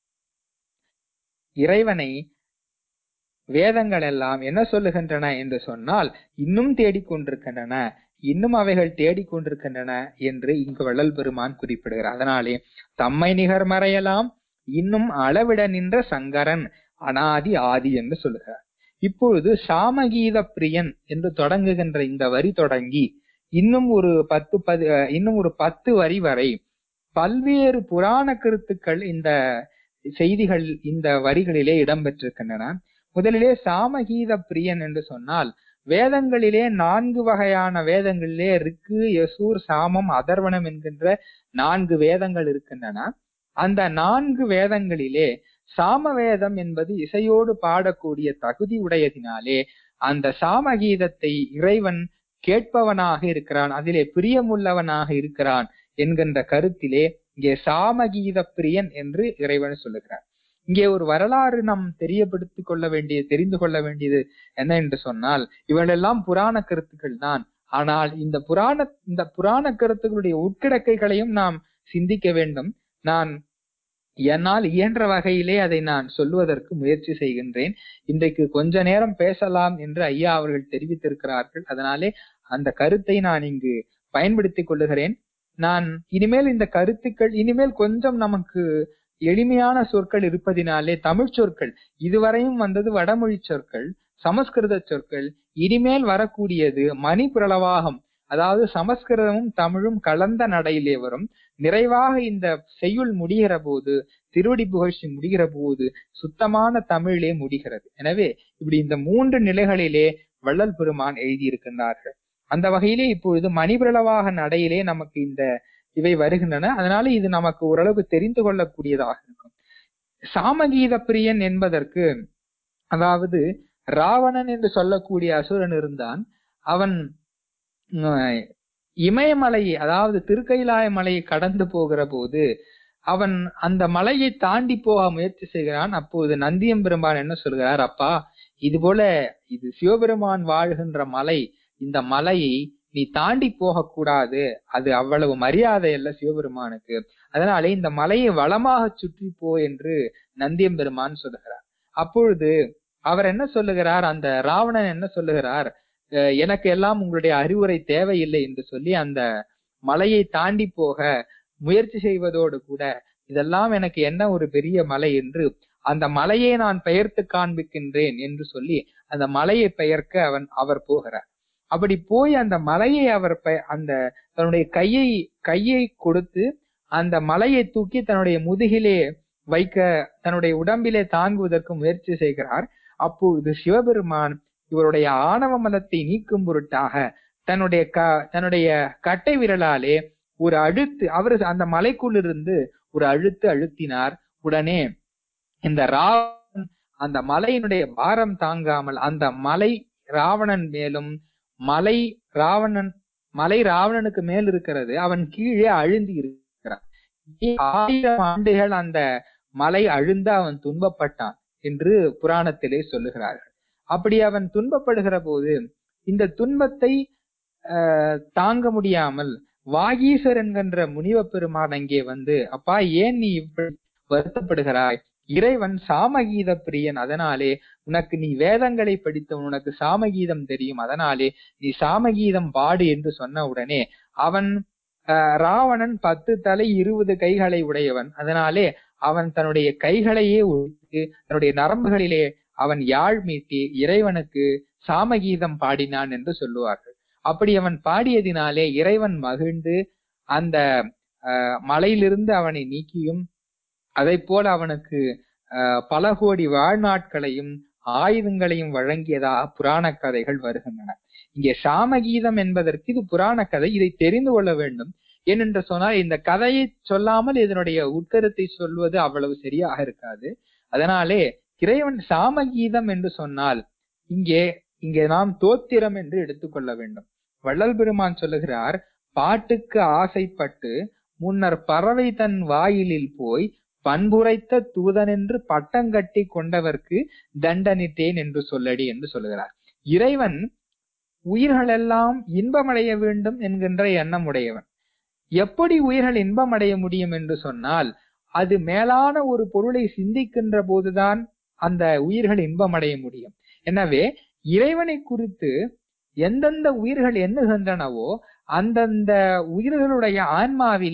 Speaker 2: இறைவனை வேதங்கள் எல்லாம் என்ன சொல்லுகின்றன என்று சொன்னால் இன்னும் தேடிக்கொண்டிருக்கின்றன இன்னும் அவைகள் தேடிக்கொண்டிருக்கின்றன என்று இங்கு வள்ளல் பெருமான் குறிப்பிடுகிறார் அதனாலே தம்மை நிகர் மறையலாம் இன்னும் அளவிட நின்ற சங்கரன் அனாதி ஆதி என்று சொல்லுகிறார் இப்பொழுது சாமகீத பிரியன் என்று தொடங்குகின்ற இந்த வரி தொடங்கி இன்னும் ஒரு பத்து பது அஹ் இன்னும் ஒரு பத்து வரி வரை பல்வேறு புராண கருத்துக்கள் இந்த செய்திகள் இந்த வரிகளிலே இடம்பெற்றிருக்கின்றன முதலிலே சாமகீத பிரியன் என்று சொன்னால் வேதங்களிலே நான்கு வகையான வேதங்களிலே ரிக்கு யசூர் சாமம் அதர்வனம் என்கின்ற நான்கு வேதங்கள் இருக்கின்றன அந்த நான்கு வேதங்களிலே சாம வேதம் என்பது இசையோடு பாடக்கூடிய தகுதி உடையதினாலே அந்த சாமகீதத்தை இறைவன் கேட்பவனாக இருக்கிறான் அதிலே பிரியமுள்ளவனாக இருக்கிறான் என்கின்ற கருத்திலே இங்கே சாமகீத பிரியன் என்று இறைவன் சொல்லுகிறார் இங்கே ஒரு வரலாறு நாம் தெரியப்படுத்திக் கொள்ள வேண்டியது தெரிந்து கொள்ள வேண்டியது என்ன என்று சொன்னால் இவளெல்லாம் புராண கருத்துக்கள் தான் ஆனால் இந்த புராண இந்த புராண கருத்துக்களுடைய உட்கிடக்கைகளையும் நாம் சிந்திக்க வேண்டும் நான் என்னால் இயன்ற வகையிலே அதை நான் சொல்லுவதற்கு முயற்சி செய்கின்றேன் இன்றைக்கு கொஞ்ச நேரம் பேசலாம் என்று ஐயா அவர்கள் தெரிவித்திருக்கிறார்கள் அதனாலே அந்த கருத்தை நான் இங்கு பயன்படுத்திக் கொள்ளுகிறேன் நான் இனிமேல் இந்த கருத்துக்கள் இனிமேல் கொஞ்சம் நமக்கு எளிமையான சொற்கள் இருப்பதினாலே தமிழ் சொற்கள் இதுவரையும் வந்தது வடமொழி சொற்கள் சமஸ்கிருத சொற்கள் இனிமேல் வரக்கூடியது மணி பிரளவாகம் அதாவது சமஸ்கிருதமும் தமிழும் கலந்த நடையிலே வரும் நிறைவாக இந்த செய்யுள் முடிகிற போது திருவடி புகழ்ச்சி முடிகிற போது சுத்தமான தமிழிலே முடிகிறது எனவே இப்படி இந்த மூன்று நிலைகளிலே வள்ளல் பெருமான் எழுதியிருக்கின்றார்கள் அந்த வகையிலே இப்பொழுது மணிபிரளவாக நடையிலே நமக்கு இந்த இவை வருகின்றன அதனால இது நமக்கு ஓரளவுக்கு தெரிந்து கொள்ளக்கூடியதாக இருக்கும் சாமகீத பிரியன் என்பதற்கு அதாவது ராவணன் என்று சொல்லக்கூடிய அசுரன் இருந்தான் அவன் உம், இமயமலையை அதாவது திருக்கைலாய மலையை கடந்து போகிற போது அவன் அந்த மலையை தாண்டி போக முயற்சி செய்கிறான் அப்போது நந்தியம்பெருமான் என்ன சொல்கிறார் அப்பா இது போல இது சிவபெருமான் வாழ்கின்ற மலை இந்த மலையை நீ தாண்டி போகக்கூடாது அது அவ்வளவு மரியாதை அல்ல சிவபெருமானுக்கு அதனாலே இந்த மலையை வளமாக சுற்றி போ என்று நந்தியம்பெருமான் சொல்லுகிறார் அப்பொழுது அவர் என்ன சொல்லுகிறார் அந்த ராவணன் என்ன சொல்லுகிறார் "அஹ், எனக்கு எல்லாம் உங்களுடைய அறிவுரை தேவையில்லை என்று சொல்லி அந்த மலையை தாண்டி போக முயற்சி செய்வதோடு கூட இதெல்லாம் எனக்கு என்ன ஒரு பெரிய மலை என்று அந்த மலையை நான் பெயர்த்து காண்பிக்கின்றேன் என்று சொல்லி அந்த மலையை பெயர்க்க அவன் அவர் போகிறார் அப்படி போய் அந்த மலையை அவர் பெ- அந்த தன்னுடைய கையை கையை கொடுத்து அந்த மலையை தூக்கி தன்னுடைய முதுகிலே வைக்க தன்னுடைய உடம்பிலே தாங்குவதற்கு முயற்சி செய்கிறார் அப்பொழுது சிவபெருமான் இவருடைய ஆணவ மலத்தை நீக்கும் பொருட்டாக தன்னுடைய க தன்னுடைய கட்டை விரலாலே ஒரு அழுத்து அவர் அந்த மலைக்குள்ளிருந்து ஒரு அழுத்து அழுத்தினார் உடனே இந்த ராவணன் அந்த மலையினுடைய பாரம் தாங்காமல் அந்த மலை ராவணன் மேலும் மலை ராவணன் மலை ராவணனுக்கு மேல் இருக்கிறது அவன் கீழே அழுந்தி இருக்கிறான் ஆயிரம் ஆண்டுகள் அந்த மலை அழுந்த அவன் துன்பப்பட்டான் என்று புராணத்திலே சொல்லுகிறார்கள் அப்படி அவன் துன்பப்படுகிற போது இந்த துன்பத்தை ஆஹ், தாங்க முடியாமல் வாகீசர் என்கின்ற முனிவ பெருமான் அங்கே வந்து அப்பா ஏன் நீ இப்படி வருத்தப்படுகிறாய் இறைவன் சாமகீத பிரியன் அதனாலே உனக்கு நீ வேதங்களை படித்தவன் உனக்கு சாமகீதம் தெரியும் அதனாலே நீ சாமகீதம் பாடு என்று சொன்ன உடனே அவன் ஆஹ், ராவணன் பத்து தலை இருபது கைகளை உடையவன் அதனாலே அவன் தன்னுடைய கைகளையே ஒழித்து தன்னுடைய நரம்புகளிலே அவன் யாழ் மீட்டி இறைவனுக்கு சாமகீதம் பாடினான் என்று சொல்லுவார்கள் அப்படி அவன் பாடியதினாலே இறைவன் மகிழ்ந்து அந்த ஆஹ், மலையிலிருந்து அவனை நீக்கியும் அதை போல அவனுக்கு ஆஹ், பல கோடி வாழ்நாட்களையும் ஆயுதங்களையும் வழங்கியதாக புராண கதைகள் வருகின்றன இங்கே சாமகீதம் என்பதற்கு இது புராண கதை இதை தெரிந்து கொள்ள வேண்டும் ஏனென்று சொன்னால் இந்த கதையை சொல்லாமல் இதனுடைய உட்கருத்தை சொல்வது அவ்வளவு சரியாக இருக்காது அதனாலே இறைவன் சாமகீதம் என்று சொன்னால் இங்கே இங்கே நாம் தோத்திரம் என்று எடுத்துக்கொள்ள வேண்டும் வள்ளல் பெருமான் சொல்லுகிறார் பாட்டுக்கு ஆசைப்பட்டு முன்னர் பறவை தன் வாயிலில் போய் பண்புரைத்த தூதனென்று பட்டங்கட்டி கொண்டவர்க்கு தண்டனிட்டேன் என்று சொல்லடி என்று சொல்லுகிறார் இறைவன் உயிர்களெல்லாம் இன்பமடைய வேண்டும் என்கின்ற எண்ணம் உடையவன் எப்படி உயிர்கள் இன்பமடைய முடியும் என்று சொன்னால் அது மேலான ஒரு பொருளை சிந்திக்கின்ற போதுதான் அந்த உயிர்கள் இன்பமடைய முடியும் எனவே இறைவனை குறித்து எந்தெந்த உயிர்கள் எண்ணுகின்றனவோ அந்தந்த உயிர்களுடைய ஆன்மாவிலே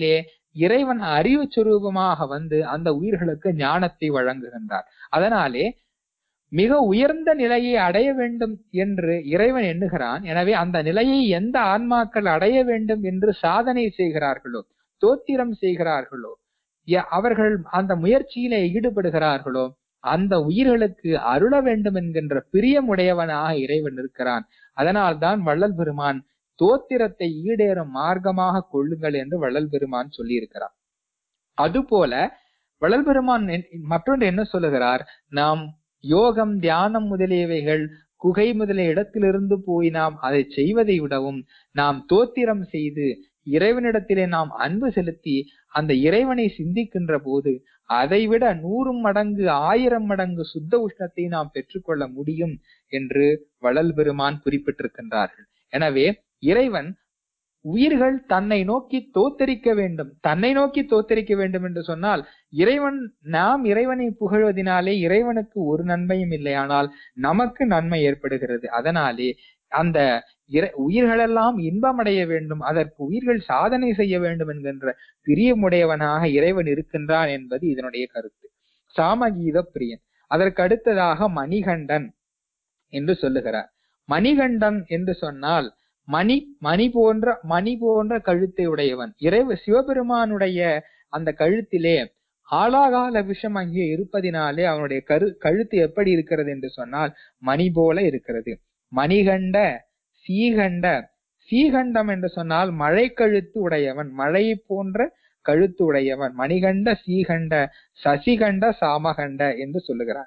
Speaker 2: இறைவன் அறிவு சுரூபமாக வந்து அந்த உயிர்களுக்கு ஞானத்தை வழங்குகின்றார் அதனாலே மிக உயர்ந்த நிலையை அடைய வேண்டும் என்று இறைவன் எண்ணுகிறான் எனவே அந்த நிலையை எந்த ஆன்மாக்கள் அடைய வேண்டும் என்று சாதனை செய்கிறார்களோ தோத்திரம் செய்கிறார்களோ ய- அவர்கள் அந்த முயற்சியிலே ஈடுபடுகிறார்களோ அந்த உயிர்களுக்கு அருள வேண்டும் என்கின்ற பிரியமுடையவனாக இறைவன் இருக்கிறான் அதனால்தான் வள்ளல் பெருமான் தோத்திரத்தை ஈடேறும் மார்க்கமாக கொள்ளுங்கள் என்று வள்ளல் பெருமான் சொல்லியிருக்கிறார் அதுபோல வள்ளல் பெருமான் என்- மற்றொன்று என்ன சொல்லுகிறார் நாம் யோகம் தியானம் முதலியவைகள் குகை முதலிய இடத்திலிருந்து போய் நாம் அதை செய்வதை விடவும் நாம் தோத்திரம் செய்து இறைவனிடத்திலே நாம் அன்பு செலுத்தி அந்த இறைவனை சிந்திக்கின்ற போது அதைவிட நூறு மடங்கு ஆயிரம் மடங்கு சுத்த உஷ்ணத்தை நாம் பெற்றுக்கொள்ள முடியும் என்று வள்ளல் பெருமான் குறிப்பிட்டிருக்கின்றார்கள் எனவே இறைவன் உயிர்கள் தன்னை நோக்கி தோத்தரிக்க வேண்டும் தன்னை நோக்கி தோத்தரிக்க வேண்டும் என்று சொன்னால் இறைவன் நாம் இறைவனை புகழ்வதினாலே இறைவனுக்கு ஒரு நன்மையும் இல்லை ஆனால் நமக்கு நன்மை ஏற்படுகிறது அதனாலே அந்த இறை- உயிர்களெல்லாம் இன்பமடைய வேண்டும் அதற்கு உயிர்கள் சாதனை செய்ய வேண்டும் என்கின்ற பிரியமுடையவனாக இறைவன் இருக்கின்றான் என்பது இதனுடைய கருத்து சாமகீத பிரியன் அதற்கு அடுத்ததாக மணிகண்டன் என்று சொல்லுகிறார் மணிகண்டன் என்று சொன்னால் மணி மணி போன்ற மணி போன்ற கழுத்தை உடையவன் இறைவ சிவபெருமானுடைய அந்த கழுத்திலே ஆலாகால விஷம் அங்கே இருப்பதினாலே அவனுடைய கரு கழுத்து எப்படி இருக்கிறது என்று சொன்னால் மணி போல இருக்கிறது மணிகண்ட சீகண்ட சீகண்டம் என்று சொன்னால் மழை கழுத்து உடையவன் மழை போன்ற கழுத்து உடையவன் மணிகண்ட சீகண்ட சசிகண்ட சாமகண்ட என்று சொல்லுகிறார்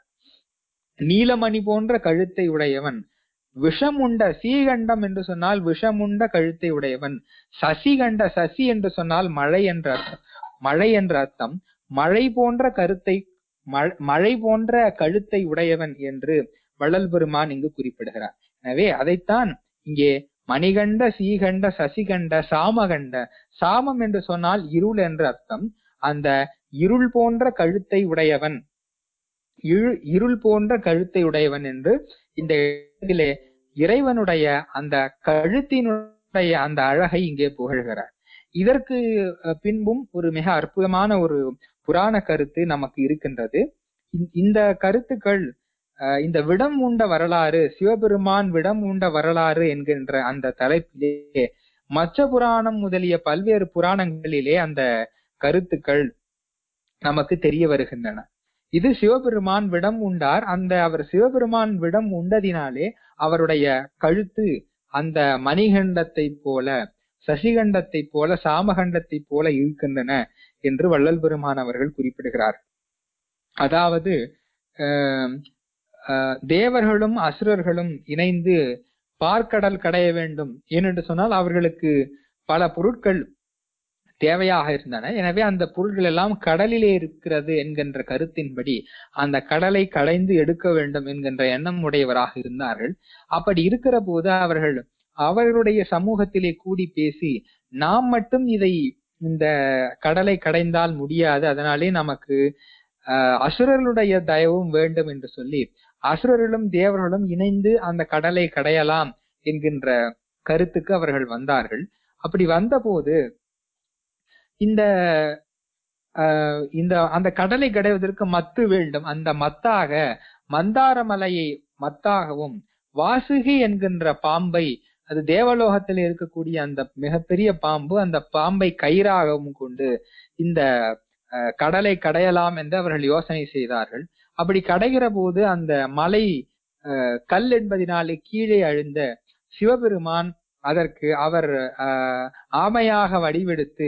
Speaker 2: நீலமணி போன்ற கழுத்தை உடையவன் விஷமுண்ட சீகண்டம் என்று சொன்னால் விஷமுண்ட கழுத்தை உடையவன் சசிகண்ட சசி என்று சொன்னால் மழை என்ற அர்த்தம் மழை என்ற அர்த்தம் மழை போன்ற கருத்தை மழ- மழை போன்ற கழுத்தை உடையவன் என்று வள்ளல் பெருமான் இங்கு குறிப்பிடுகிறார் எனவே அதைத்தான் இங்கே மணிகண்ட சீகண்ட சசிகண்ட சாமகண்ட சாமம் என்று சொன்னால் இருள் என்ற அர்த்தம் அந்த இருள் போன்ற கழுத்தை உடையவன் இரு- இருள் போன்ற கழுத்தை உடையவன் என்று இந்த இடத்திலே இறைவனுடைய அந்த கழுத்தினுடைய அந்த அழகை இங்கே புகழ்கிறார் இதற்கு அஹ், பின்பும் ஒரு மிக அற்புதமான ஒரு புராண கருத்து நமக்கு இருக்கின்றது இந்த- இந்த கருத்துக்கள் அஹ், இந்த விடம் உண்ட வரலாறு சிவபெருமான் விடம் உண்ட வரலாறு என்கின்ற அந்த தலைப்பிலே மச்ச புராணம் முதலிய பல்வேறு புராணங்களிலே அந்த கருத்துக்கள் நமக்கு தெரிய வருகின்றன இது சிவபெருமான் விடம் உண்டார் அந்த அவர் சிவபெருமான் விடம் உண்டதினாலே அவருடைய கழுத்து அந்த மணிகண்டத்தை போல சசிகண்டத்தை போல சாமகண்டத்தை போல இருக்கின்றன என்று வள்ளல் பெருமான் அவர்கள் குறிப்பிடுகிறார் அதாவது ஆஹ், ஆஹ், தேவர்களும் அசுரர்களும் இணைந்து பார்க்கடல் கடைய வேண்டும் ஏனென்று சொன்னால் அவர்களுக்கு பல பொருட்கள் தேவையாக இருந்தன எனவே அந்த பொருட்கள் எல்லாம் கடலிலே இருக்கிறது என்கின்ற கருத்தின்படி அந்த கடலை கடைந்து எடுக்க வேண்டும் என்கின்ற எண்ணம் உடையவராக இருந்தார்கள் அப்படி இருக்கிற போது அவர்கள் அவர்களுடைய சமூகத்திலே கூடி பேசி நாம் மட்டும் இதை இந்த கடலை கடைந்தால் முடியாது அதனாலே நமக்கு ஆஹ், அசுரர்களுடைய தயவும் வேண்டும் என்று சொல்லி அசுரர்களும் தேவர்களும் இணைந்து அந்த கடலை கடையலாம் என்கின்ற கருத்துக்கு அவர்கள் வந்தார்கள் அப்படி வந்தபோது இந்த ஆஹ், இந்த அந்த கடலை கடைவதற்கு மத்து வேண்டும் அந்த மத்தாக மந்தார மலையை மத்தாகவும் வாசுகி என்கின்ற பாம்பை அது தேவலோகத்தில் இருக்கக்கூடிய அந்த மிகப்பெரிய பாம்பு அந்த பாம்பை கயிறாகவும் கொண்டு இந்த அஹ், கடலை கடையலாம் என்று அவர்கள் யோசனை செய்தார்கள் அப்படி கடைகிற போது அந்த மலை அஹ், கல் என்பதினாலே கீழே அழுந்த சிவபெருமான் அதற்கு அவர் அஹ், ஆமையாக வடிவெடுத்து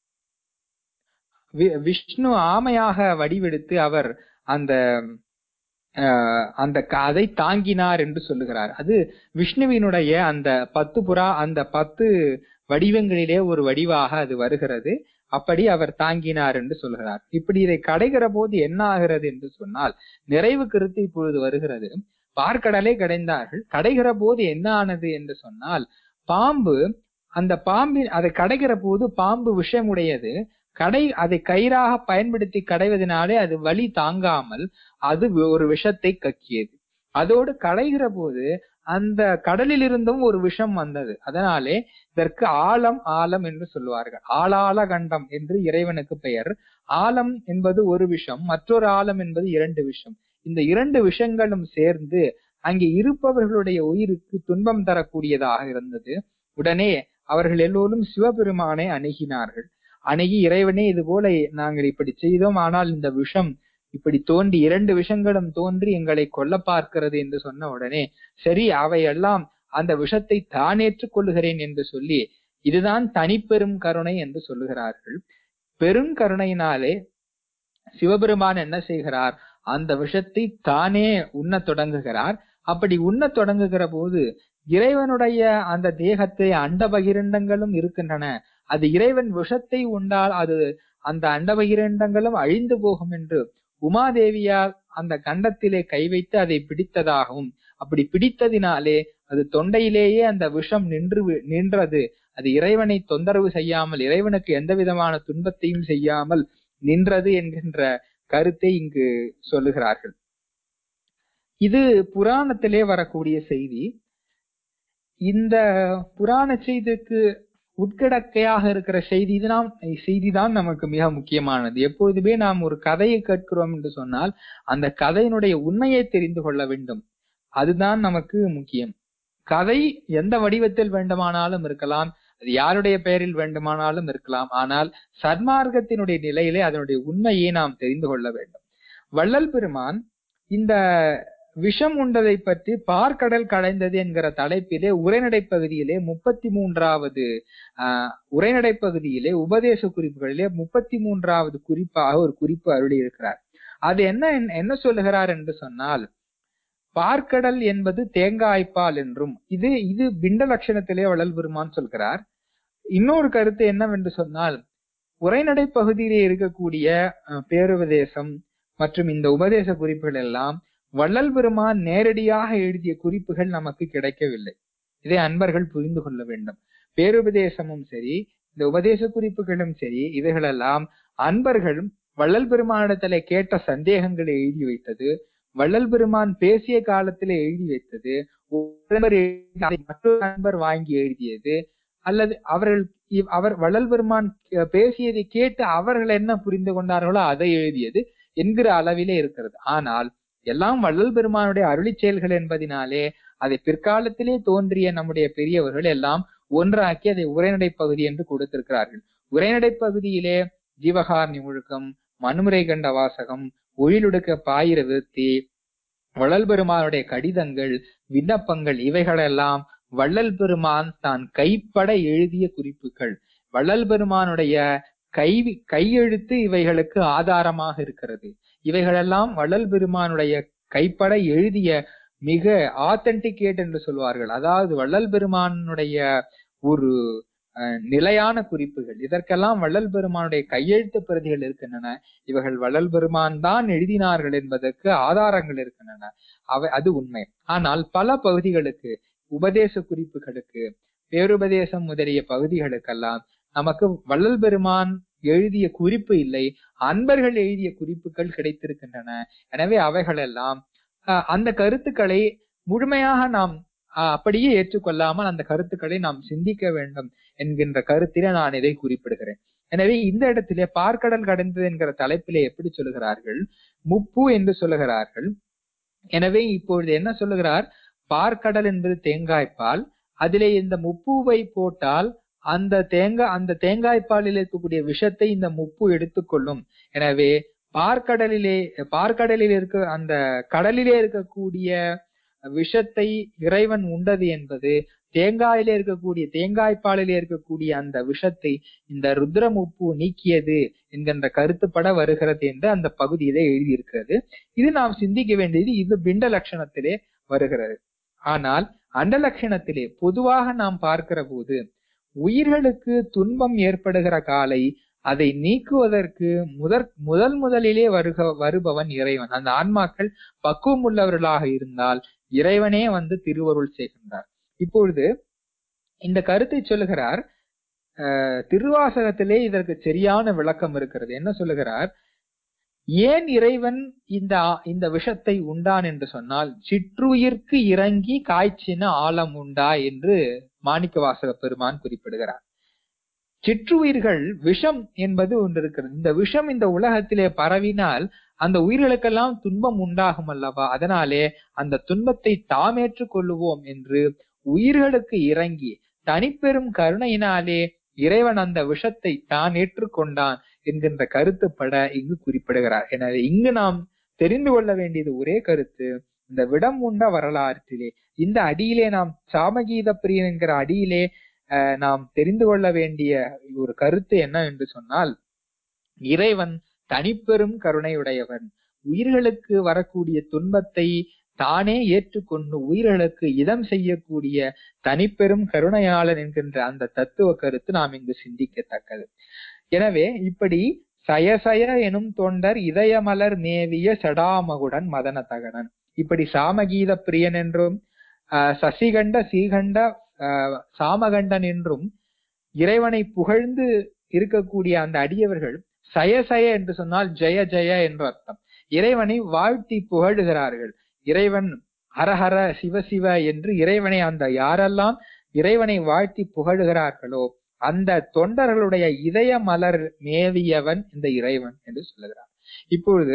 Speaker 2: வி- விஷ்ணு ஆமையாக வடிவெடுத்து அவர் அந்த அஹ், அந்த க- அதை தாங்கினார் என்று சொல்லுகிறார் அது விஷ்ணுவினுடைய அந்த பத்து புறா அந்த பத்து வடிவங்களிலே ஒரு வடிவாக அது வருகிறது அப்படி அவர் தாங்கினார் என்று சொல்கிறார் இப்படி இதை கடைகிற போது என்ன ஆகிறது என்று சொன்னால் நிறைவு கருத்து இப்பொழுது வருகிறது பார்க்கடலை கடைந்தார்கள் கடைகிற போது என்ன ஆனது என்று சொன்னால் பாம்பு அந்த பாம்பின் அதை கடைகிற போது பாம்பு விஷமுடையது கடை அதை கயிறாக பயன்படுத்தி கடைவதனாலே அது வலி தாங்காமல் அது வி- ஒரு விஷத்தை கக்கியது அதோடு கடைகிற போது அந்த கடலில் இருந்தும் ஒரு விஷம் வந்தது அதனாலே இதற்கு ஆலம் ஆலம் என்று சொல்லுவார்கள் ஆளாள கண்டம் என்று இறைவனுக்கு பெயர் ஆலம் என்பது ஒரு விஷம் மற்றொரு ஆலம் என்பது இரண்டு விஷம் இந்த இரண்டு விஷங்களும் சேர்ந்து அங்கே இருப்பவர்களுடைய உயிருக்கு துன்பம் தரக்கூடியதாக இருந்தது உடனே அவர்கள் எல்லோரும் சிவபெருமானை அணுகினார்கள் அணுகி இறைவனே இது போல நாங்கள் இப்படி செய்தோம் ஆனால் இந்த விஷம் இப்படி தோன்றி இரண்டு விஷங்களும் தோன்றி எங்களை கொல்ல பார்க்கிறது என்று சொன்ன உடனே சரி அவையெல்லாம் அந்த விஷத்தை தான் ஏற்றுக்கொள்ளுகிறேன் என்று சொல்லி இதுதான் தனிப்பெரும் கருணை என்று சொல்லுகிறார்கள் பெருங்கருணையினாலே சிவபெருமான் என்ன செய்கிறார் அந்த விஷத்தை தானே உண்ணத் தொடங்குகிறார் அப்படி உண்ணத் தொடங்குகிற போது இறைவனுடைய அந்த தேகத்தை அண்ட பகிரண்டங்களும் இருக்கின்றன அது இறைவன் விஷத்தை உண்டால் அது அந்த அண்ட பகிரண்டங்களும் அழிந்து போகும் என்று உமாதேவியார் அந்த கண்டத்திலே கை வைத்து அதை பிடித்ததாகவும் அப்படி பிடித்ததினாலே அது தொண்டையிலேயே அந்த விஷம் நின்று வி- நின்றது அது இறைவனை தொந்தரவு செய்யாமல் இறைவனுக்கு எந்த விதமான துன்பத்தையும் செய்யாமல் நின்றது என்கின்ற கருத்தை இங்கு சொல்லுகிறார்கள் இது புராணத்திலே வரக்கூடிய செய்தி இந்த புராண செய்திக்கு உட்கிடக்கையாக இருக்கிற செய்தி தான் செய்திதான் நமக்கு மிக முக்கியமானது எப்பொழுதுமே நாம் ஒரு கதையை கேட்கிறோம் என்று சொன்னால் அந்த கதையினுடைய உண்மையை தெரிந்து கொள்ள வேண்டும் அதுதான் நமக்கு முக்கியம் கதை எந்த வடிவத்தில் வேண்டுமானாலும் இருக்கலாம் அது யாருடைய பெயரில் வேண்டுமானாலும் இருக்கலாம் ஆனால் சன்மார்க்கத்தினுடைய நிலையிலே அதனுடைய உண்மையை நாம் தெரிந்து கொள்ள வேண்டும் வள்ளல் பெருமான் இந்த விஷம் உண்டதை பற்றி பார்க்கடல் கடைந்தது என்கிற தலைப்பிலே உரைநடை பகுதியிலே முப்பத்தி மூன்றாவது ஆஹ் உரைநடை பகுதியிலே உபதேச குறிப்புகளிலே முப்பத்தி மூன்றாவது குறிப்பாக ஒரு குறிப்பு அருளி இருக்கிறார் அது என்ன என்ன சொல்லுகிறார் என்று சொன்னால் பார்க்கடல் என்பது தேங்காய்ப்பால் என்றும் இது இது பிண்ட லட்சணத்திலே வள்ளல் பெருமான் சொல்கிறார் இன்னொரு கருத்து என்னவென்று சொன்னால் உரைநடை பகுதியிலே இருக்கக்கூடிய அஹ், பேருபதேசம் மற்றும் இந்த உபதேச குறிப்புகள் எல்லாம் வள்ளல் பெருமான் நேரடியாக எழுதிய குறிப்புகள் நமக்கு கிடைக்கவில்லை இதை அன்பர்கள் புரிந்து கொள்ள வேண்டும் பேருபதேசமும் சரி இந்த உபதேச குறிப்புகளும் சரி இவைகளெல்லாம் அன்பர்கள் வள்ளல் பெருமானிடத்திலே கேட்ட சந்தேகங்களை எழுதி வைத்தது வள்ளல் பெருமான் பேசிய காலத்திலே எழுதி வைத்தது ஒரு நண்பர் எழுதி அதை மற்றொரு நண்பர் வாங்கி எழுதியது அல்லது அவர்கள் இவ்- அவர் வள்ளல் பெருமான் அஹ், பேசியதை கேட்டு அவர்கள் என்ன புரிந்து கொண்டார்களோ அதை எழுதியது என்கிற அளவிலே இருக்கிறது ஆனால் எல்லாம் வள்ளல் பெருமானுடைய அருளிச் செயல்கள் என்பதினாலே அதை பிற்காலத்திலே தோன்றிய நம்முடைய பெரியவர்கள் எல்லாம் ஒன்றாக்கி அதை உரைநடை பகுதி என்று கொடுத்திருக்கிறார்கள் உரைநடை பகுதியிலே ஜீவகாரணி முழுக்கம் மனுமுறை கண்ட வாசகம் ஒழிலுடுக்க பாயிர விருத்தி வள்ளல் பெருமானுடைய கடிதங்கள் விண்ணப்பங்கள் இவைகளெல்லாம் வள்ளல் பெருமான் தான் கைப்பட எழுதிய குறிப்புகள் வள்ளல் பெருமானுடைய கை கையெழுத்து இவைகளுக்கு ஆதாரமாக இருக்கிறது இவைகளெல்லாம் வள்ளல் பெருமானுடைய கைப்பட எழுதிய மிக ஆத்தென்டிகேட் என்று சொல்வார்கள் அதாவது வள்ளல் பெருமானுடைய ஒரு அஹ், நிலையான குறிப்புகள் இதற்கெல்லாம் வள்ளல் பெருமானுடைய கையெழுத்து பிரதிகள் இருக்கின்றன இவர்கள் வள்ளல் பெருமான் தான் எழுதினார்கள் என்பதற்கு ஆதாரங்கள் இருக்கின்றன அவை அது உண்மை ஆனால் பல பகுதிகளுக்கு உபதேச குறிப்புகளுக்கு பேருபதேசம் முதலிய பகுதிகளுக்கெல்லாம் நமக்கு வள்ளல் பெருமான் எழுதிய குறிப்பு இல்லை அன்பர்கள் எழுதிய குறிப்புகள் கிடைத்திருக்கின்றன எனவே அவைகளெல்லாம் அஹ், அந்த கருத்துக்களை முழுமையாக நாம் அஹ், அப்படியே ஏற்றுக்கொள்ளாமல் அந்த கருத்துக்களை நாம் சிந்திக்க வேண்டும் என்கின்ற கருத்திலே நான் இதை குறிப்பிடுகிறேன் எனவே இந்த இடத்திலே பார்க்கடல் கடந்தது என்கிற தலைப்பிலே எப்படி சொல்லுகிறார்கள் முப்பு என்று சொல்லுகிறார்கள் எனவே இப்பொழுது என்ன சொல்லுகிறார் பார்க்கடல் என்பது தேங்காய்ப்பால் அதிலே இந்த முப்பூவை போட்டால் அந்த தேங்காய் அந்த தேங்காய்ப்பாலில் இருக்கக்கூடிய விஷத்தை இந்த முப்பு எடுத்துக்கொள்ளும் எனவே பார்க்கடலிலே பார்க்கடலில் இருக்க அந்த கடலிலே இருக்கக்கூடிய விஷத்தை இறைவன் உண்டது என்பது தேங்காயிலே இருக்கக்கூடிய தேங்காய்ப்பாலிலே இருக்கக்கூடிய அந்த விஷத்தை இந்த ருத்ரமுப்பு நீக்கியது என்கின்ற கருத்துப்பட வருகிறது என்று அந்த பகுதியிலே எழுதியிருக்கிறது இது நாம் சிந்திக்க வேண்டியது இது பிண்ட லட்சணத்திலே வருகிறது ஆனால் அண்ட லட்சணத்திலே பொதுவாக நாம் பார்க்கிற போது உயிர்களுக்கு துன்பம் ஏற்படுகிற காலை அதை நீக்குவதற்கு முதற் முதல் முதலிலே வருக வருபவன் இறைவன் அந்த ஆன்மாக்கள் பக்குவம் உள்ளவர்களாக இருந்தால் இறைவனே வந்து திருவருள் செய்கின்றார் இப்பொழுது இந்த கருத்தை சொல்லுகிறார் அஹ், திருவாசகத்திலே இதற்கு சரியான விளக்கம் இருக்கிறது என்ன சொல்லுகிறார் ஏன் இறைவன் இந்த இந்த விஷத்தை உண்டான் என்று சொன்னால் சிற்றுயிர்க்கு இறங்கி காய்ச்சின ஆழம் உண்டா என்று மாணிக்கவாசக பெருமான் குறிப்பிடுகிறார் சிற்றுயிர்கள் விஷம் என்பது ஒன்று இருக்கிறது இந்த விஷம் இந்த உலகத்திலே பரவினால் அந்த உயிர்களுக்கெல்லாம் துன்பம் உண்டாகும் அல்லவா அதனாலே அந்த துன்பத்தை தாம் ஏற்றுக் கொள்ளுவோம் என்று உயிர்களுக்கு இறங்கி தனிப்பெரும் கருணையினாலே இறைவன் அந்த விஷத்தை தான் ஏற்றுக்கொண்டான் என்கின்ற கருத்துப்பட இங்கு குறிப்பிடுகிறார் எனவே இங்கு நாம் தெரிந்து கொள்ள வேண்டியது ஒரே கருத்து இந்த விடம் உண்ட வரலாற்றிலே இந்த அடியிலே நாம் சாமகீத பிரியன் என்கிற அடியிலே அஹ், நாம் தெரிந்து கொள்ள வேண்டிய ஒரு கருத்து என்ன என்று சொன்னால் இறைவன் தனிப்பெரும் கருணையுடையவன் உயிர்களுக்கு வரக்கூடிய துன்பத்தை தானே ஏற்றுக்கொண்டு உயிர்களுக்கு இதம் செய்யக்கூடிய தனிப்பெரும் கருணையாளன் என்கின்ற அந்த தத்துவ கருத்து நாம் இங்கு சிந்திக்கத்தக்கது எனவே இப்படி சயசய எனும் தொண்டர் இதயமலர் மேவிய சடாமகுடன் மதன தகனன் இப்படி சாமகீத பிரியன் என்றும் ஆஹ், சசிகண்ட சீகண்ட ஆஹ், சாமகண்டன் என்றும் இறைவனை புகழ்ந்து இருக்கக்கூடிய அந்த அடியவர்கள் சயசய என்று சொன்னால் ஜெய ஜெய என்று அர்த்தம் இறைவனை வாழ்த்தி புகழுகிறார்கள் இறைவன் ஹரஹர சிவசிவ என்று இறைவனை அந்த யாரெல்லாம் இறைவனை வாழ்த்தி புகழுகிறார்களோ அந்த தொண்டர்களுடைய இதய மலர் மேவியவன் இந்த இறைவன் என்று சொல்லுகிறார் இப்பொழுது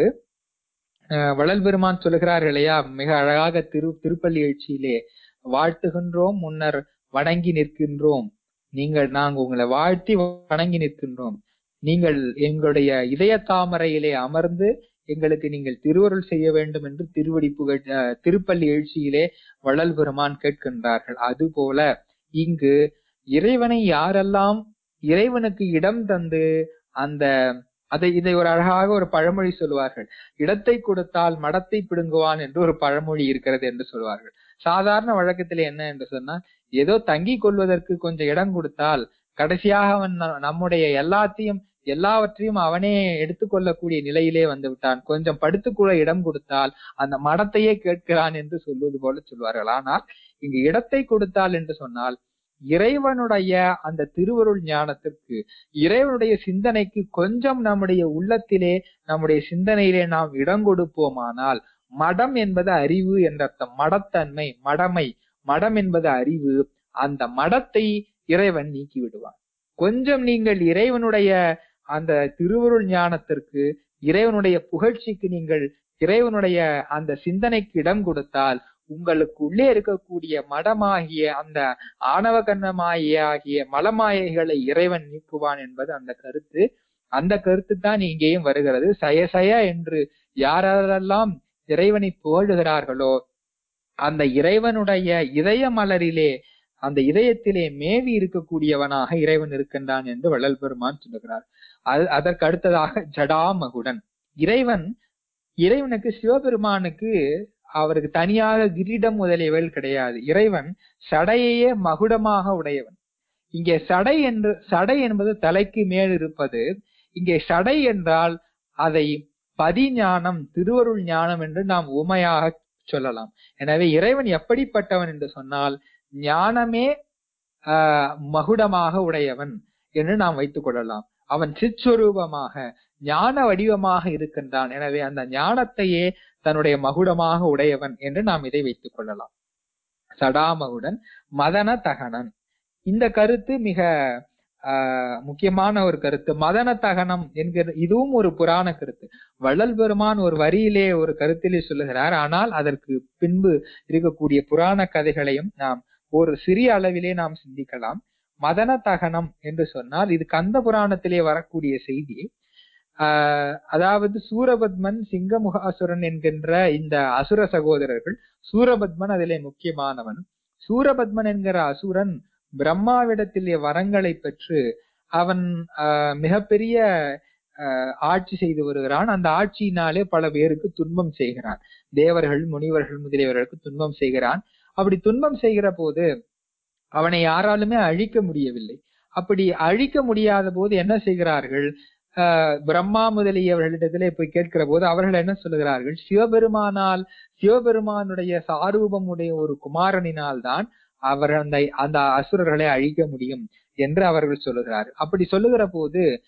Speaker 2: அஹ், வள்ளல் பெருமான் சொல்லுகிறார் இல்லையா மிக அழகாக திரு திருப்பள்ளி எழுச்சியிலே வாழ்த்துகின்றோம் முன்னர் வணங்கி நிற்கின்றோம் நீங்கள் நாங்கள் உங்களை வாழ்த்தி வணங்கி நிற்கின்றோம் நீங்கள் எங்களுடைய இதய தாமரையிலே அமர்ந்து எங்களுக்கு நீங்கள் திருவருள் செய்ய வேண்டும் என்று திருவடி புகழ் அஹ், திருப்பள்ளி எழுச்சியிலே வள்ளல் பெருமான் கேட்கின்றார்கள் அதுபோல இங்கு இறைவனை யாரெல்லாம் இறைவனுக்கு இடம் தந்து அந்த அதை இதை ஒரு அழகாக ஒரு பழமொழி சொல்லுவார்கள் இடத்தை கொடுத்தால் மடத்தை பிடுங்குவான் என்று ஒரு பழமொழி இருக்கிறது என்று சொல்வார்கள் சாதாரண வழக்கத்தில் என்ன என்று சொன்னால் ஏதோ தங்கி கொள்வதற்கு கொஞ்சம் இடம் கொடுத்தால் கடைசியாக அவன் ந- நம்முடைய எல்லாத்தையும் எல்லாவற்றையும் அவனே எடுத்துக்கொள்ளக்கூடிய நிலையிலே வந்து விட்டான் கொஞ்சம் படுத்துக்கூட இடம் கொடுத்தால் அந்த மடத்தையே கேட்கிறான் என்று சொல்வது போல சொல்வார்கள் ஆனால் இங்கு இடத்தை கொடுத்தால் என்று சொன்னால் இறைவனுடைய அந்த திருவருள் ஞானத்திற்கு இறைவனுடைய சிந்தனைக்கு கொஞ்சம் நம்முடைய உள்ளத்திலே நம்முடைய சிந்தனையிலே நாம் இடம் கொடுப்போமானால் மடம் என்பது அறிவு என்ற அர்த்தம் மடத்தன்மை மடமை மடம் என்பது அறிவு அந்த மடத்தை இறைவன் நீக்கி விடுவான் கொஞ்சம் நீங்கள் இறைவனுடைய அந்த திருவருள் ஞானத்திற்கு இறைவனுடைய புகழ்ச்சிக்கு நீங்கள் இறைவனுடைய அந்த சிந்தனைக்கு இடம் கொடுத்தால் உங்களுக்கு உள்ளே இருக்கக்கூடிய மடமாகிய அந்த ஆணவ கண்ணமாகிய ஆகிய மலமாயைகளை இறைவன் நீக்குவான் என்பது அந்த கருத்து அந்த கருத்து தான் இங்கேயும் வருகிறது சயசய என்று யாரெல்லாம் இறைவனை புகழுகிறார்களோ அந்த இறைவனுடைய இதய மலரிலே அந்த இதயத்திலே மேவி இருக்கக்கூடியவனாக இறைவன் இருக்கின்றான் என்று வள்ளல் பெருமான் சொல்லுகிறார் அது அதற்கு அடுத்ததாக ஜடாமகுடன் இறைவன் இறைவனுக்கு சிவபெருமானுக்கு அவருக்கு தனியாக கிரீடம் முதலியவள் கிடையாது இறைவன் சடையையே மகுடமாக உடையவன் இங்கே சடை என்று சடை என்பது தலைக்கு மேல் இருப்பது இங்கே சடை என்றால் அதை பதிஞானம் திருவருள் ஞானம் என்று நாம் உமையாக சொல்லலாம் எனவே இறைவன் எப்படிப்பட்டவன் என்று சொன்னால் ஞானமே ஆஹ் மகுடமாக உடையவன் என்று நாம் வைத்துக் கொள்ளலாம் அவன் சிற்சுரூபமாக ஞான வடிவமாக இருக்கின்றான் எனவே அந்த ஞானத்தையே தன்னுடைய மகுடமாக உடையவன் என்று நாம் இதை வைத்துக் கொள்ளலாம் சடாமகுடன் மதன தகனன் இந்த கருத்து மிக ஆஹ் முக்கியமான ஒரு கருத்து மதன தகனம் என்கிற இதுவும் ஒரு புராண கருத்து வள்ளல் பெருமான் ஒரு வரியிலே ஒரு கருத்திலே சொல்லுகிறார் ஆனால் அதற்கு பின்பு இருக்கக்கூடிய புராண கதைகளையும் நாம் ஒரு சிறிய அளவிலே நாம் சிந்திக்கலாம் மதன தகனம் என்று சொன்னால் இது கந்த புராணத்திலே வரக்கூடிய செய்தி ஆஹ் அதாவது சூரபத்மன் சிங்கமுகாசுரன் என்கின்ற இந்த அசுர சகோதரர்கள் சூரபத்மன் அதிலே முக்கியமானவன் சூரபத்மன் என்கிற அசுரன் பிரம்மாவிடத்திலே வரங்களை பெற்று அவன் ஆஹ் மிகப்பெரிய ஆஹ் ஆட்சி செய்து வருகிறான் அந்த ஆட்சியினாலே பல பேருக்கு துன்பம் செய்கிறான் தேவர்கள் முனிவர்கள் முதலியவர்களுக்கு துன்பம் செய்கிறான் அப்படி துன்பம் செய்கிற போது அவனை யாராலுமே அழிக்க முடியவில்லை அப்படி அழிக்க முடியாத போது என்ன செய்கிறார்கள் ஆஹ் பிரம்மா முதலியவர்களிடத்திலே போய் கேட்கிற போது அவர்கள் என்ன சொல்லுகிறார்கள் சிவபெருமானால் சிவபெருமானுடைய சாரூபமுடைய ஒரு குமாரனினால் தான் அவர் அந்த அந்த அசுரர்களை அழிக்க முடியும் என்று அவர்கள் சொல்லுகிறார் அப்படி சொல்லுகிற போது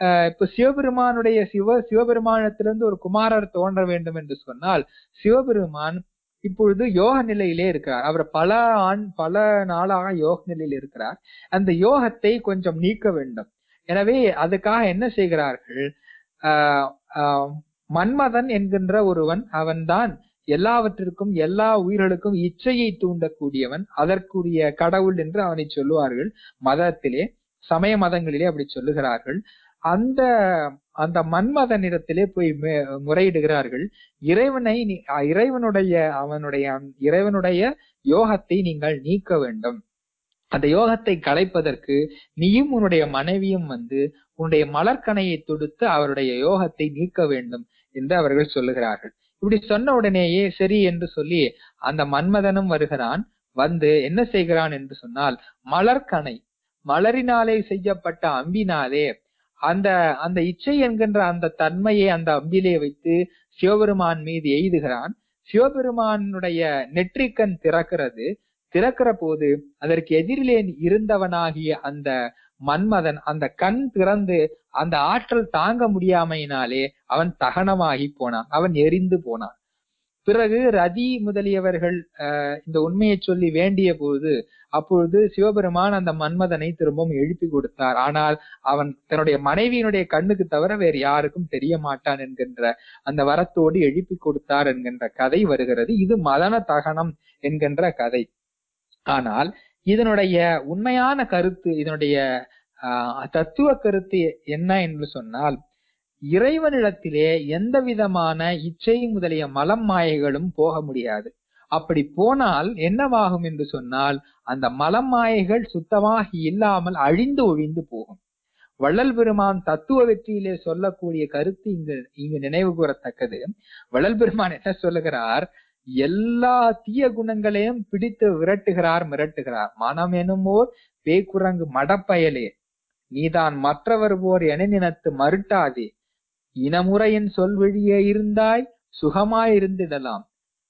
Speaker 2: அஹ் இப்ப சிவபெருமானுடைய சிவ சிவபெருமானத்திலிருந்து ஒரு குமாரர் தோன்ற வேண்டும் என்று சொன்னால் சிவபெருமான் இப்பொழுது யோக நிலையிலே இருக்கிறார் அவர் பல ஆண் பல நாளாக யோக நிலையில் இருக்கிறார் அந்த யோகத்தை கொஞ்சம் நீக்க வேண்டும் எனவே அதுக்காக என்ன செய்கிறார்கள் ஆஹ் ஆஹ் மன்மதன் என்கின்ற ஒருவன் அவன்தான் எல்லாவற்றிற்கும் எல்லா உயிர்களுக்கும் இச்சையை தூண்டக்கூடியவன் அதற்குரிய கடவுள் என்று அவனை சொல்லுவார்கள் மதத்திலே சமய மதங்களிலே அப்படி சொல்லுகிறார்கள் அந்த அந்த மன்மதனிடத்திலே போய் மே- முறையிடுகிறார்கள் இறைவனை நீ- அஹ் இறைவனுடைய அவனுடைய அந்த இறைவனுடைய யோகத்தை நீங்கள் நீக்க வேண்டும் அந்த யோகத்தை கலைப்பதற்கு நீயும் உன்னுடைய மனைவியும் வந்து உன்னுடைய மலர்கனையை தொடுத்து அவருடைய யோகத்தை நீக்க வேண்டும் என்று அவர்கள் சொல்லுகிறார்கள் இப்படி சொன்ன உடனேயே சரி என்று சொல்லி அந்த மன்மதனும் வருகிறான் வந்து என்ன செய்கிறான் என்று சொன்னால் மலர்கனை மலரினாலே செய்யப்பட்ட அம்பினாலே அந்த அந்த இச்சை என்கின்ற அந்த தன்மையை அந்த அம்பிலே வைத்து சிவபெருமான் மீது எய்துகிறான் சிவபெருமானுடைய நெற்றிக்கண் திறக்கிறது திறக்கிற போது அதற்கு எதிரிலே இருந்தவனாகிய அந்த மன்மதன் அந்த கண் திறந்து அந்த ஆற்றல் தாங்க முடியாமையினாலே அவன் தகனமாகி போனான் அவன் எரிந்து போனான் பிறகு ரதி முதலியவர்கள் அஹ், இந்த உண்மையை சொல்லி வேண்டிய போது அப்பொழுது சிவபெருமான் அந்த மன்மதனை திரும்பவும் எழுப்பி கொடுத்தார் ஆனால் அவன் தன்னுடைய மனைவியினுடைய கண்ணுக்கு தவிர வேறு யாருக்கும் தெரிய மாட்டான் என்கின்ற அந்த வரத்தோடு எழுப்பி கொடுத்தார் என்கின்ற கதை வருகிறது இது மதன தகனம் என்கின்ற கதை ஆனால் இதனுடைய உண்மையான கருத்து இதனுடைய ஆஹ், தத்துவ கருத்து என்ன என்று சொன்னால் இறைவனிடத்திலே எந்த விதமான இச்சை முதலிய மலம் மாயைகளும் போக முடியாது அப்படி போனால் என்னவாகும் என்று சொன்னால் அந்த மலம் மாயைகள் சுத்தமாக இல்லாமல் அழிந்து ஒழிந்து போகும் வள்ளல் பெருமான் தத்துவ வெற்றியிலே சொல்லக்கூடிய கருத்து இங்கு இங்கு நினைவு கூறத்தக்கது வள்ளல் பெருமான் என்ன சொல்லுகிறார் எல்லா தீய குணங்களையும் பிடித்து விரட்டுகிறார் மிரட்டுகிறார் மனம் எனுமோர் பேய்க்குரங்கு மடப்பயலே நீதான் மற்றவர் போர் என நினைத்து மறுட்டாதே இனமுறையின் சொல்வழியே இருந்தாய் சுகமாயிருந்திடலாம்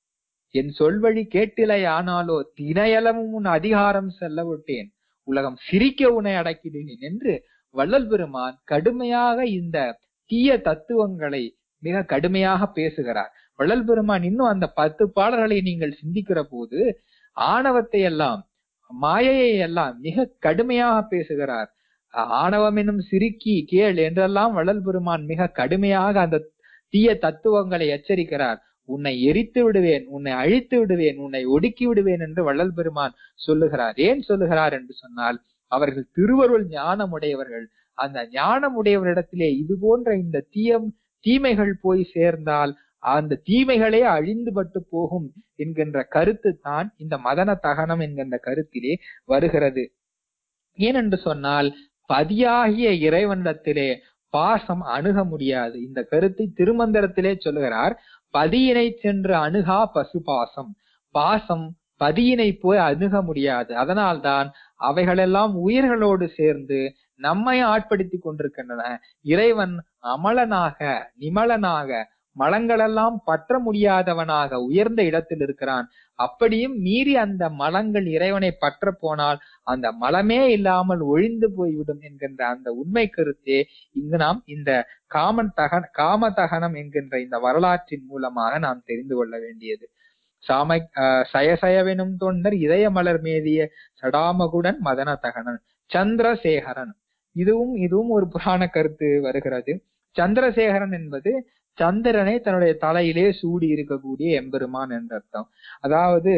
Speaker 2: என் சொல்வழி கேட்டிலை ஆனாலோ தினையளவும் உன் அதிகாரம் செல்ல விட்டேன் உலகம் சிரிக்க உன்னை அடக்கிடுவேன் என்று வள்ளல் பெருமான் கடுமையாக இந்த தீய தத்துவங்களை மிக கடுமையாக பேசுகிறார் வள்ளல் பெருமான் இன்னும் அந்த பத்து பாடல்களை நீங்கள் சிந்திக்கிற போது ஆணவத்தை எல்லாம் மாயையை எல்லாம் மிக கடுமையாக பேசுகிறார் ஆணவம் என்னும் சிறுக்கி கேள் என்றெல்லாம் வள்ளல் பெருமான் மிக கடுமையாக அந்த தீய தத்துவங்களை எச்சரிக்கிறார் உன்னை எரித்து விடுவேன் உன்னை அழித்து விடுவேன் உன்னை ஒடுக்கி விடுவேன் என்று வள்ளல் பெருமான் சொல்லுகிறார் ஏன் சொல்லுகிறார் என்று சொன்னால் அவர்கள் திருவருள் ஞானமுடையவர்கள் அந்த ஞானமுடையவரிடத்திலே இது போன்ற இந்த தீயம் தீமைகள் போய் சேர்ந்தால் அந்த தீமைகளே அழிந்துபட்டு போகும் என்கின்ற கருத்து தான் இந்த மதன தகனம் என்கின்ற கருத்திலே வருகிறது ஏனென்று சொன்னால் பதியாகிய இறைவனிடத்திலே பாசம் அணுக முடியாது இந்த கருத்தை திருமந்திரத்திலே சொல்லுகிறார் பதியினை சென்று அணுகா பசு பாசம் பாசம் பதியினை போய் அணுக முடியாது அதனால்தான் அவைகளெல்லாம் உயிர்களோடு சேர்ந்து நம்மை ஆட்படுத்தி கொண்டிருக்கின்றன இறைவன் அமலனாக நிமலனாக மலங்களெல்லாம் பற்ற முடியாதவனாக உயர்ந்த இடத்தில் இருக்கிறான் அப்படியும் மீறி அந்த மலங்கள் இறைவனை பற்ற போனால் அந்த மலமே இல்லாமல் ஒழிந்து போய்விடும் என்கின்ற அந்த உண்மை கருத்தே இங்கு நாம் இந்த காமன் தகன காம தகனம் என்கின்ற இந்த வரலாற்றின் மூலமாக நாம் தெரிந்து கொள்ள வேண்டியது சாமை ஆஹ் சயசயவெனும் தொண்டர் இதய மலர் மேதிய சடாமகுடன் மதன தகனன் சந்திரசேகரன் இதுவும் இதுவும் ஒரு புராண கருத்து வருகிறது சந்திரசேகரன் என்பது சந்திரனை தன்னுடைய தலையிலே சூடி இருக்கக்கூடிய எம்பெருமான் என்ற அர்த்தம் அதாவது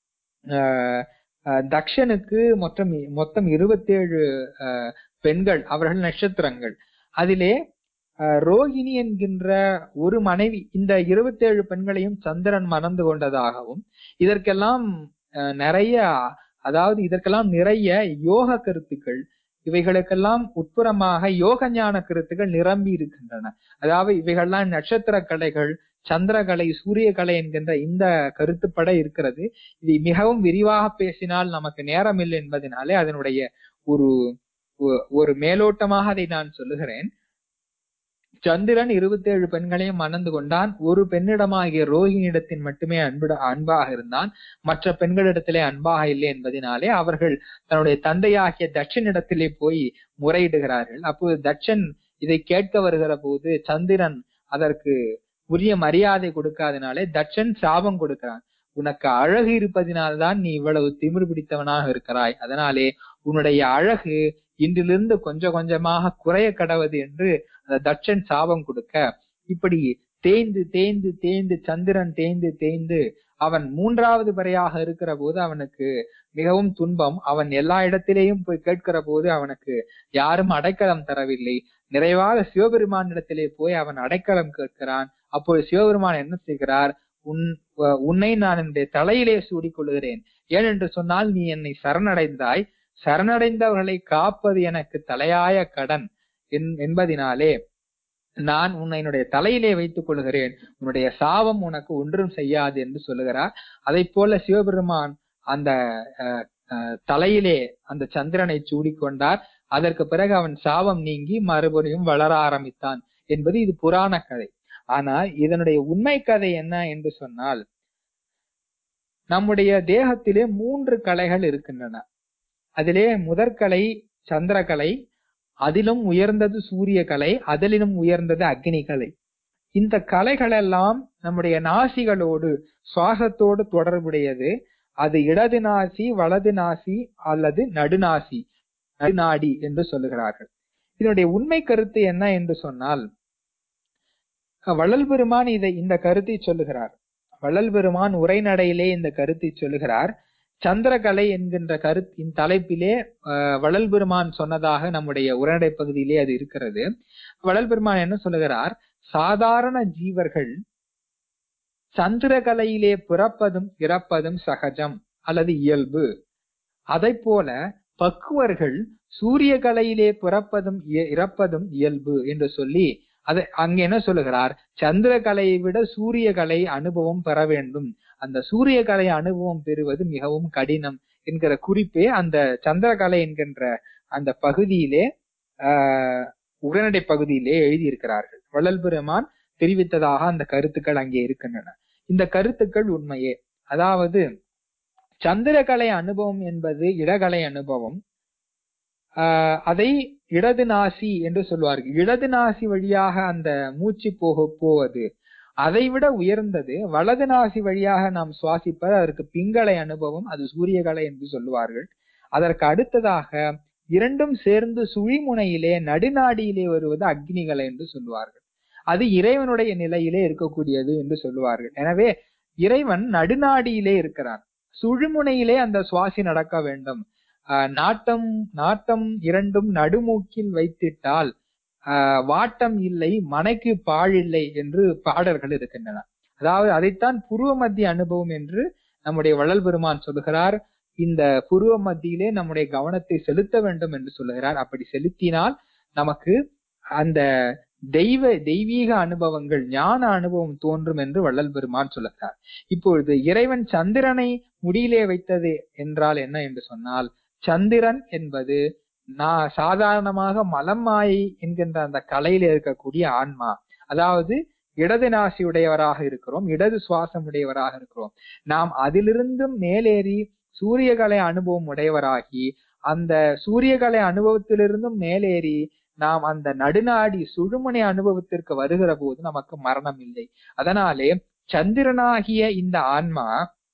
Speaker 2: ஆஹ் ஆஹ் தக்ஷனுக்கு மொத்தம் மொத்தம் இருபத்தேழு ஆஹ் பெண்கள் அவர்கள் நட்சத்திரங்கள் அதிலே ஆஹ் ரோகிணி என்கின்ற ஒரு மனைவி இந்த இருபத்தேழு பெண்களையும் சந்திரன் மணந்து கொண்டதாகவும் இதற்கெல்லாம் ஆஹ் நிறைய அதாவது இதற்கெல்லாம் நிறைய யோக கருத்துக்கள் இவைகளுக்கெல்லாம் உட்புறமாக யோக ஞான கருத்துக்கள் நிரம்பி இருக்கின்றன அதாவது இவைகள்லாம் நட்சத்திர கலைகள் சந்திரகலை சூரிய கலை என்கின்ற இந்த கருத்துப்பட இருக்கிறது இது மிகவும் விரிவாக பேசினால் நமக்கு நேரம் இல்லை என்பதனாலே அதனுடைய ஒரு ஒரு மேலோட்டமாக அதை நான் சொல்லுகிறேன் சந்திரன் இருபத்தேழு பெண்களையும் மணந்து கொண்டான் ஒரு பெண்ணிடமாகிய ரோஹிணியிடத்தின் மட்டுமே அன்புட அன்பாக இருந்தான் மற்ற பெண்களிடத்திலே அன்பாக இல்லை என்பதனாலே அவர்கள் தன்னுடைய தந்தையாகிய தட்சனிடத்திலே போய் முறையிடுகிறார்கள் அப்போது தட்சன் இதை கேட்க வருகிற போது சந்திரன் அதற்கு உரிய மரியாதை கொடுக்காதனாலே தட்சன் சாபம் கொடுக்கிறான் உனக்கு அழகு இருப்பதினால்தான் நீ இவ்வளவு திமிரு பிடித்தவனாக இருக்கிறாய் அதனாலே உன்னுடைய அழகு இன்றிலிருந்து கொஞ்சம் கொஞ்சமாக குறைய கடவது என்று அந்த தட்சன் சாபம் கொடுக்க இப்படி தேய்ந்து தேய்ந்து தேய்ந்து சந்திரன் தேய்ந்து தேய்ந்து அவன் மூன்றாவது பறையாக இருக்கிற போது அவனுக்கு மிகவும் துன்பம் அவன் எல்லா இடத்திலேயும் போய் கேட்கிற போது அவனுக்கு யாரும் அடைக்கலம் தரவில்லை நிறைவாக சிவபெருமானிடத்திலே போய் அவன் அடைக்கலம் கேட்கிறான் அப்போது சிவபெருமான் என்ன செய்கிறார் உன் உன்னை நான் என்னுடைய தலையிலே சூடிக் கொள்கிறேன் ஏனென்று சொன்னால் நீ என்னை சரணடைந்தாய் சரணடைந்தவர்களை காப்பது எனக்கு தலையாய கடன் என்பதினாலே நான் உன்னை என்னுடைய தலையிலே வைத்துக் கொள்கிறேன் உன்னுடைய சாபம் உனக்கு ஒன்றும் செய்யாது என்று சொல்லுகிறார் அதை போல சிவபெருமான் அந்த தலையிலே அந்த சந்திரனை சூடிக்கொண்டார் அதற்கு பிறகு அவன் சாபம் நீங்கி மறுபடியும் வளர ஆரம்பித்தான் என்பது இது புராண கதை ஆனால் இதனுடைய உண்மை கதை என்ன என்று சொன்னால் நம்முடைய தேகத்திலே மூன்று கலைகள் இருக்கின்றன அதிலே முதற்கலை சந்திரகலை அதிலும் உயர்ந்தது சூரிய கலை அதிலும் உயர்ந்தது அக்னி கலை இந்த கலைகள் எல்லாம் நம்முடைய நாசிகளோடு சுவாசத்தோடு தொடர்புடையது அது இடது நாசி வலது நாசி அல்லது நடுநாசி நடுநாடி என்று சொல்லுகிறார்கள் இதனுடைய உண்மை கருத்து என்ன என்று சொன்னால் வள்ளல் பெருமான் இதை இந்த கருத்தை சொல்லுகிறார் வள்ளல் பெருமான் உரைநடையிலே இந்த கருத்தை சொல்லுகிறார் சந்திரகலை என்கின்ற கருத்தின் தலைப்பிலே வள்ளல் பெருமான் சொன்னதாக நம்முடைய உரைநடை பகுதியிலே அது இருக்கிறது வள்ளல் பெருமான் என்ன சொல்லுகிறார் சாதாரண ஜீவர்கள் சந்திரகலையிலே பிறப்பதும் இறப்பதும் சகஜம் அல்லது இயல்பு அதை போல பக்குவர்கள் சூரிய கலையிலே பிறப்பதும் இறப்பதும் இயல்பு என்று சொல்லி அதை அங்க என்ன சொல்லுகிறார் சந்திர கலையை விட சூரிய கலை அனுபவம் பெற வேண்டும் அந்த சூரிய கலை அனுபவம் பெறுவது மிகவும் கடினம் என்கிற குறிப்பே அந்த சந்திரகலை என்கின்ற அந்த பகுதியிலே ஆஹ் உரைநடை பகுதியிலே எழுதியிருக்கிறார்கள் வள்ளல் பெருமான் தெரிவித்ததாக அந்த கருத்துக்கள் அங்கே இருக்கின்றன இந்த கருத்துக்கள் உண்மையே அதாவது சந்திரகலை அனுபவம் என்பது இடகலை அனுபவம் ஆஹ் அதை இடது நாசி என்று சொல்வார்கள் இடது நாசி வழியாக அந்த மூச்சு போக போவது அதை விட உயர்ந்தது வலது நாசி வழியாக நாம் சுவாசிப்பது அதற்கு பிங்களை அனுபவம் அது சூரியகலை என்று சொல்லுவார்கள் அதற்கு அடுத்ததாக இரண்டும் சேர்ந்து சுழிமுனையிலே நடுநாடியிலே வருவது அக்னிகலை என்று சொல்லுவார்கள் அது இறைவனுடைய நிலையிலே இருக்கக்கூடியது என்று சொல்லுவார்கள் எனவே இறைவன் நடுநாடியிலே இருக்கிறான் சுழிமுனையிலே அந்த சுவாசி நடக்க வேண்டும் நாட்டம் நாட்டம் இரண்டும் நடுமூக்கில் வைத்திட்டால் ஆஹ் வாட்டம் இல்லை மனைக்கு பாழில்லை என்று பாடல்கள் இருக்கின்றன அதாவது அதைத்தான் புருவ மத்திய அனுபவம் என்று நம்முடைய வள்ளல் பெருமான் சொல்லுகிறார் இந்த புருவ மத்தியிலே நம்முடைய கவனத்தை செலுத்த வேண்டும் என்று சொல்லுகிறார் அப்படி செலுத்தினால் நமக்கு அந்த தெய்வ தெய்வீக அனுபவங்கள் ஞான அனுபவம் தோன்றும் என்று வள்ளல் பெருமான் சொல்லுகிறார் இப்பொழுது இறைவன் சந்திரனை முடியிலே வைத்தது என்றால் என்ன என்று சொன்னால் சந்திரன் என்பது நான் சாதாரணமாக மலம் மாயை என்கின்ற அந்த கலையில இருக்கக்கூடிய ஆன்மா அதாவது இடது நாசி உடையவராக இருக்கிறோம் இடது சுவாசம் உடையவராக இருக்கிறோம் நாம் அதிலிருந்தும் மேலேறி சூரியகலை அனுபவம் உடையவராகி அந்த சூரியகலை அனுபவத்திலிருந்தும் மேலேறி நாம் அந்த நடுநாடி சுழுமுனை அனுபவத்திற்கு வருகிற போது நமக்கு மரணம் இல்லை அதனாலே சந்திரனாகிய இந்த ஆன்மா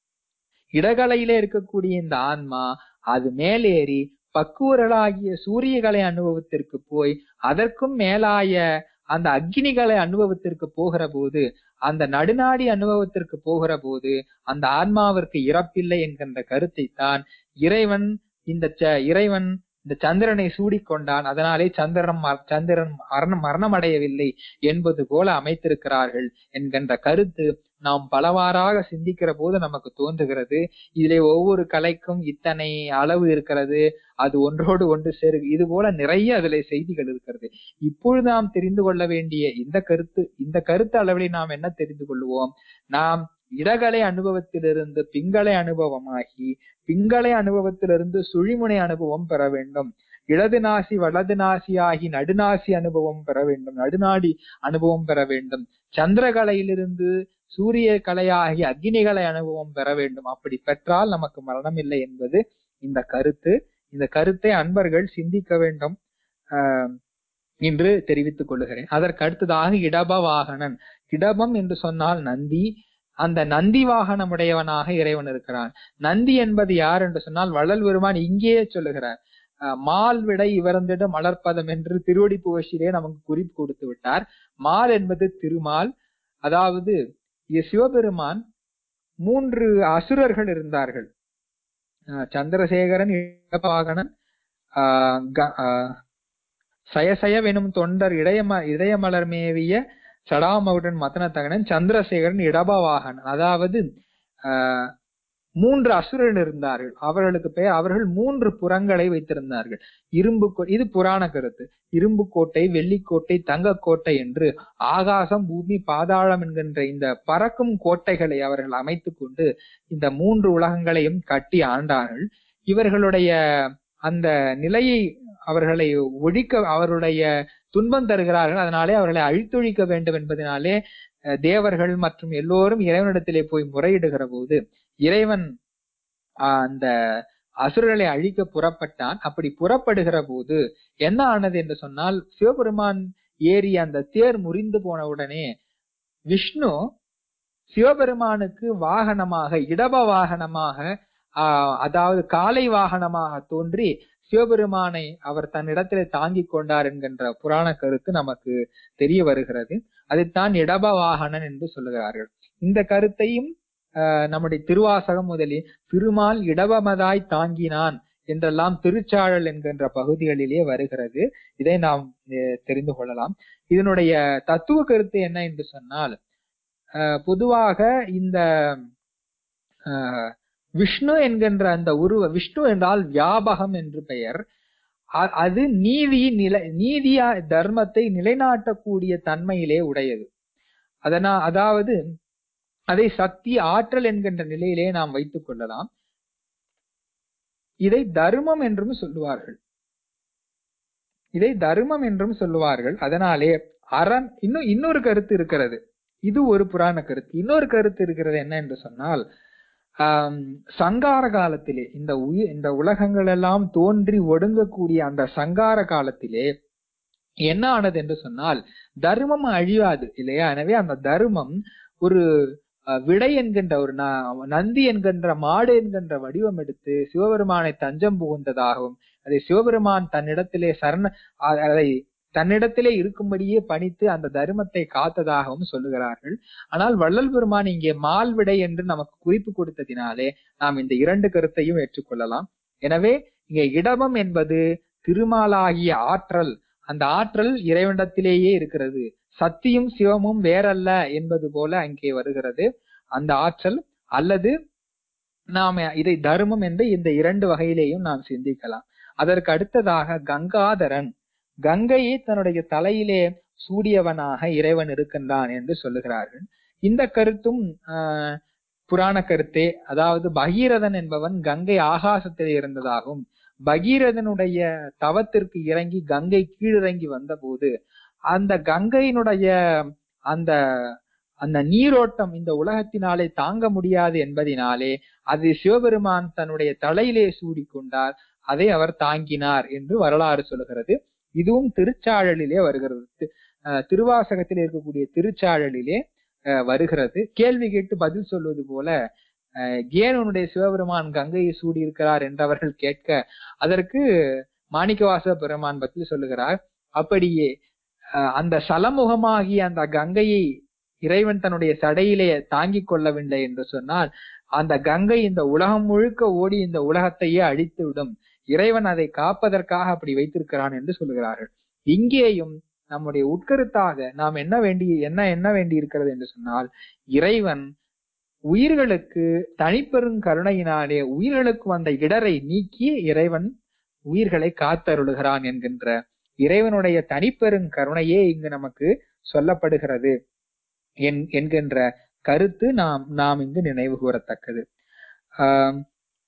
Speaker 2: இடகலையில இருக்கக்கூடிய இந்த ஆன்மா அது மேலேறி பக்குவர்களாகிய சூரியகலை அனுபவத்திற்கு போய் அதற்கும் மேலாய அந்த அக்னிகலை அனுபவத்திற்கு போகிற போது அந்த நடுநாடி அனுபவத்திற்கு போகிற போது அந்த ஆன்மாவிற்கு இறப்பில்லை என்கின்ற கருத்தை தான் இறைவன் இந்த இறைவன் இந்த சந்திரனை சூடிக்கொண்டான் அதனாலே சந்திரன் சந்திரன் மரணம் மரணம் அடையவில்லை என்பது போல அமைத்திருக்கிறார்கள் என்கின்ற கருத்து நாம் பலவாறாக சிந்திக்கிற போது நமக்கு தோன்றுகிறது இதிலே ஒவ்வொரு கலைக்கும் இத்தனை அளவு இருக்கிறது அது ஒன்றோடு ஒன்று சேரு இது போல நிறைய அதிலே செய்திகள் இருக்கிறது இப்பொழுது நாம் தெரிந்து கொள்ள வேண்டிய இந்த கருத்து இந்த கருத்து அளவில் நாம் என்ன தெரிந்து கொள்வோம் நாம் இடகலை அனுபவத்திலிருந்து பிங்களை அனுபவமாகி பிங்களை அனுபவத்திலிருந்து சுழிமுனை அனுபவம் பெற வேண்டும் இடது நாசி வலது நாசி ஆகி நடுநாசி அனுபவம் பெற வேண்டும் நடுநாடி அனுபவம் பெற வேண்டும் சந்திரகலையிலிருந்து சூரிய கலையாகி அக்னிகலை அனுபவம் பெற வேண்டும் அப்படி பெற்றால் நமக்கு மரணம் இல்லை என்பது இந்த கருத்து இந்த கருத்தை அன்பர்கள் சிந்திக்க வேண்டும் ஆஹ் என்று தெரிவித்துக் கொள்ளுகிறேன் அதற்கு அடுத்ததாக இடப வாகனன் இடபம் என்று சொன்னால் நந்தி அந்த நந்தி வாகனம் உடையவனாக இறைவன் இருக்கிறான் நந்தி என்பது யார் என்று சொன்னால் வள்ளல் பெருமான் இங்கேயே சொல்லுகிறார் அஹ், மால் விடை இவரந்திட மலர்ப்பதம் என்று திருவடி புகழ்ச்சியிலே நமக்கு குறிப்பு கொடுத்து விட்டார் மால் என்பது திருமால் அதாவது இங்கே சிவபெருமான் மூன்று அசுரர்கள் இருந்தார்கள் அஹ், சந்திரசேகரன் இடபாகனன் ஆஹ் க- ஆஹ் சயசயவெனும் தொண்டர் இடையம இதயமலர் மேவிய சடாமகுடன் மதனத்தகனன் சந்திரசேகரன் இடபவாகன் அதாவது ஆஹ் மூன்று அசுரர்கள் இருந்தார்கள் அவர்களுக்கு பெயர் அவர்கள் மூன்று புறங்களை வைத்திருந்தார்கள் இரும்பு கோ- இது புராண கருத்து இரும்பு கோட்டை வெள்ளிக்கோட்டை தங்கக்கோட்டை என்று ஆகாசம் பூமி பாதாளம் என்கின்ற இந்த பறக்கும் கோட்டைகளை அவர்கள் அமைத்துக் கொண்டு இந்த மூன்று உலகங்களையும் கட்டி ஆண்டார்கள் இவர்களுடைய அந்த நிலையை அவர்களை ஒழிக்க அவருடைய துன்பம் தருகிறார்கள் அதனாலே அவர்களை அழித்தொழிக்க வேண்டும் என்பதனாலே அஹ், தேவர்கள் மற்றும் எல்லோரும் இறைவனிடத்திலே போய் முறையிடுகிற போது இறைவன் ஆஹ், அந்த அசுரர்களை அழிக்க புறப்பட்டான் அப்படி புறப்படுகிற போது என்ன ஆனது என்று சொன்னால் சிவபெருமான் ஏறி அந்த தேர் முறிந்து போன உடனே விஷ்ணு சிவபெருமானுக்கு வாகனமாக இடப வாகனமாக ஆஹ், அதாவது காலை வாகனமாக தோன்றி சிவபெருமானை அவர் தன்னிடத்திலே தாங்கிக் கொண்டார் என்கின்ற புராண கருத்து நமக்கு தெரிய வருகிறது அதைத்தான் இடப வாகனன் என்று சொல்லுகிறார்கள் இந்த கருத்தையும் ஆஹ், நம்முடைய திருவாசகம் முதலில் திருமால் இடபமதாய் தாங்கினான் என்றெல்லாம் திருச்சாழல் என்கின்ற பகுதிகளிலே வருகிறது இதை நாம் அஹ், தெரிந்து கொள்ளலாம் இதனுடைய தத்துவ கருத்து என்ன என்று சொன்னால் ஆஹ், பொதுவாக இந்த ஆஹ், விஷ்ணு என்கின்ற அந்த உருவ விஷ்ணு என்றால் வியாபகம் என்று பெயர் அ- அது நீதி நிலை நீதியா தர்மத்தை நிலைநாட்டக்கூடிய தன்மையிலே உடையது அதனா அதாவது அதை சக்தி ஆற்றல் என்கின்ற நிலையிலே நாம் வைத்துக் கொள்ளலாம் இதை தர்மம் என்றும் சொல்லுவார்கள் இதை தர்மம் என்றும் சொல்லுவார்கள் அதனாலே அரண் இன்னும் இன்னொரு கருத்து இருக்கிறது இது ஒரு புராண கருத்து இன்னொரு கருத்து இருக்கிறது என்ன என்று சொன்னால் ஆம், சங்கார காலத்திலே இந்த உயிர் இந்த உலகங்கள் எல்லாம் தோன்றி ஒடுங்கக்கூடிய அந்த சங்கார காலத்திலே என்ன ஆனது என்று சொன்னால் தர்மம் அழியாது இல்லையா எனவே அந்த தர்மம் ஒரு அஹ், விடை என்கின்ற ஒரு ந- நந்தி என்கின்ற மாடு என்கின்ற வடிவம் எடுத்து சிவபெருமானை தஞ்சம் புகுந்ததாகவும் அதை சிவபெருமான் தன்னிடத்திலே சரண அ- அதை தன்னிடத்திலே இருக்கும்படியே பணித்து அந்த தர்மத்தை காத்ததாகவும் சொல்லுகிறார்கள் ஆனால் வள்ளல் பெருமான் இங்கே மால்விடை என்று நமக்கு குறிப்பு கொடுத்ததினாலே நாம் இந்த இரண்டு கருத்தையும் ஏற்றுக்கொள்ளலாம் எனவே இங்கே இடபம் என்பது திருமாலாகிய ஆற்றல் அந்த ஆற்றல் இறைவனிடத்திலேயே இருக்கிறது சத்தியும் சிவமும் வேறல்ல என்பது போல அங்கே வருகிறது அந்த ஆற்றல் அல்லது நாம் இதை தர்மம் என்று இந்த இரண்டு வகையிலேயும் நாம் சிந்திக்கலாம் அதற்கு அடுத்ததாக கங்காதரன் கங்கையை தன்னுடைய தலையிலே சூடியவனாக இறைவன் இருக்கின்றான் என்று சொல்லுகிறார்கள் இந்த கருத்தும் ஆஹ், புராண கருத்தே அதாவது பகீரதன் என்பவன் கங்கை ஆகாசத்திலே இருந்ததாகவும் பகீரதனுடைய தவத்திற்கு இறங்கி கங்கை கீழிறங்கி வந்தபோது அந்த கங்கையினுடைய அந்த அந்த நீரோட்டம் இந்த உலகத்தினாலே தாங்க முடியாது என்பதினாலே அது சிவபெருமான் தன்னுடைய தலையிலே சூடிக்கொண்டார் அதை அவர் தாங்கினார் என்று வரலாறு சொல்கிறது இதுவும் திருச்சாழலிலே வருகிறது தி- அஹ் திருவாசகத்தில் இருக்கக்கூடிய திருச்சாழலிலே அஹ், வருகிறது கேள்வி கேட்டு பதில் சொல்வது போல அஹ், ஏன் உன்னுடைய சிவபெருமான் கங்கையை சூடியிருக்கிறார் என்று அவர்கள் கேட்க அதற்கு மாணிக்கவாச பெருமான் பதில் சொல்லுகிறார் அப்படியே அஹ், அந்த சலமுகமாகிய அந்த கங்கையை இறைவன் தன்னுடைய சடையிலே தாங்கிக் கொள்ளவில்லை என்று சொன்னால் அந்த கங்கை இந்த உலகம் முழுக்க ஓடி இந்த உலகத்தையே அழித்து விடும் இறைவன் அதை காப்பதற்காக அப்படி வைத்திருக்கிறான் என்று சொல்லுகிறார்கள் இங்கேயும் நம்முடைய உட்கருத்தாக நாம் என்ன வேண்டி என்ன என்ன வேண்டி இருக்கிறது என்று சொன்னால் இறைவன் உயிர்களுக்கு தனிப்பெரும் கருணையினாலே உயிர்களுக்கு வந்த இடரை நீக்கி இறைவன் உயிர்களை காத்தருளுகிறான் என்கின்ற இறைவனுடைய தனிப்பெரும் கருணையே இங்கு நமக்கு சொல்லப்படுகிறது என் என்கின்ற கருத்து நாம் நாம் இங்கு நினைவு கூறத்தக்கது ஆம்,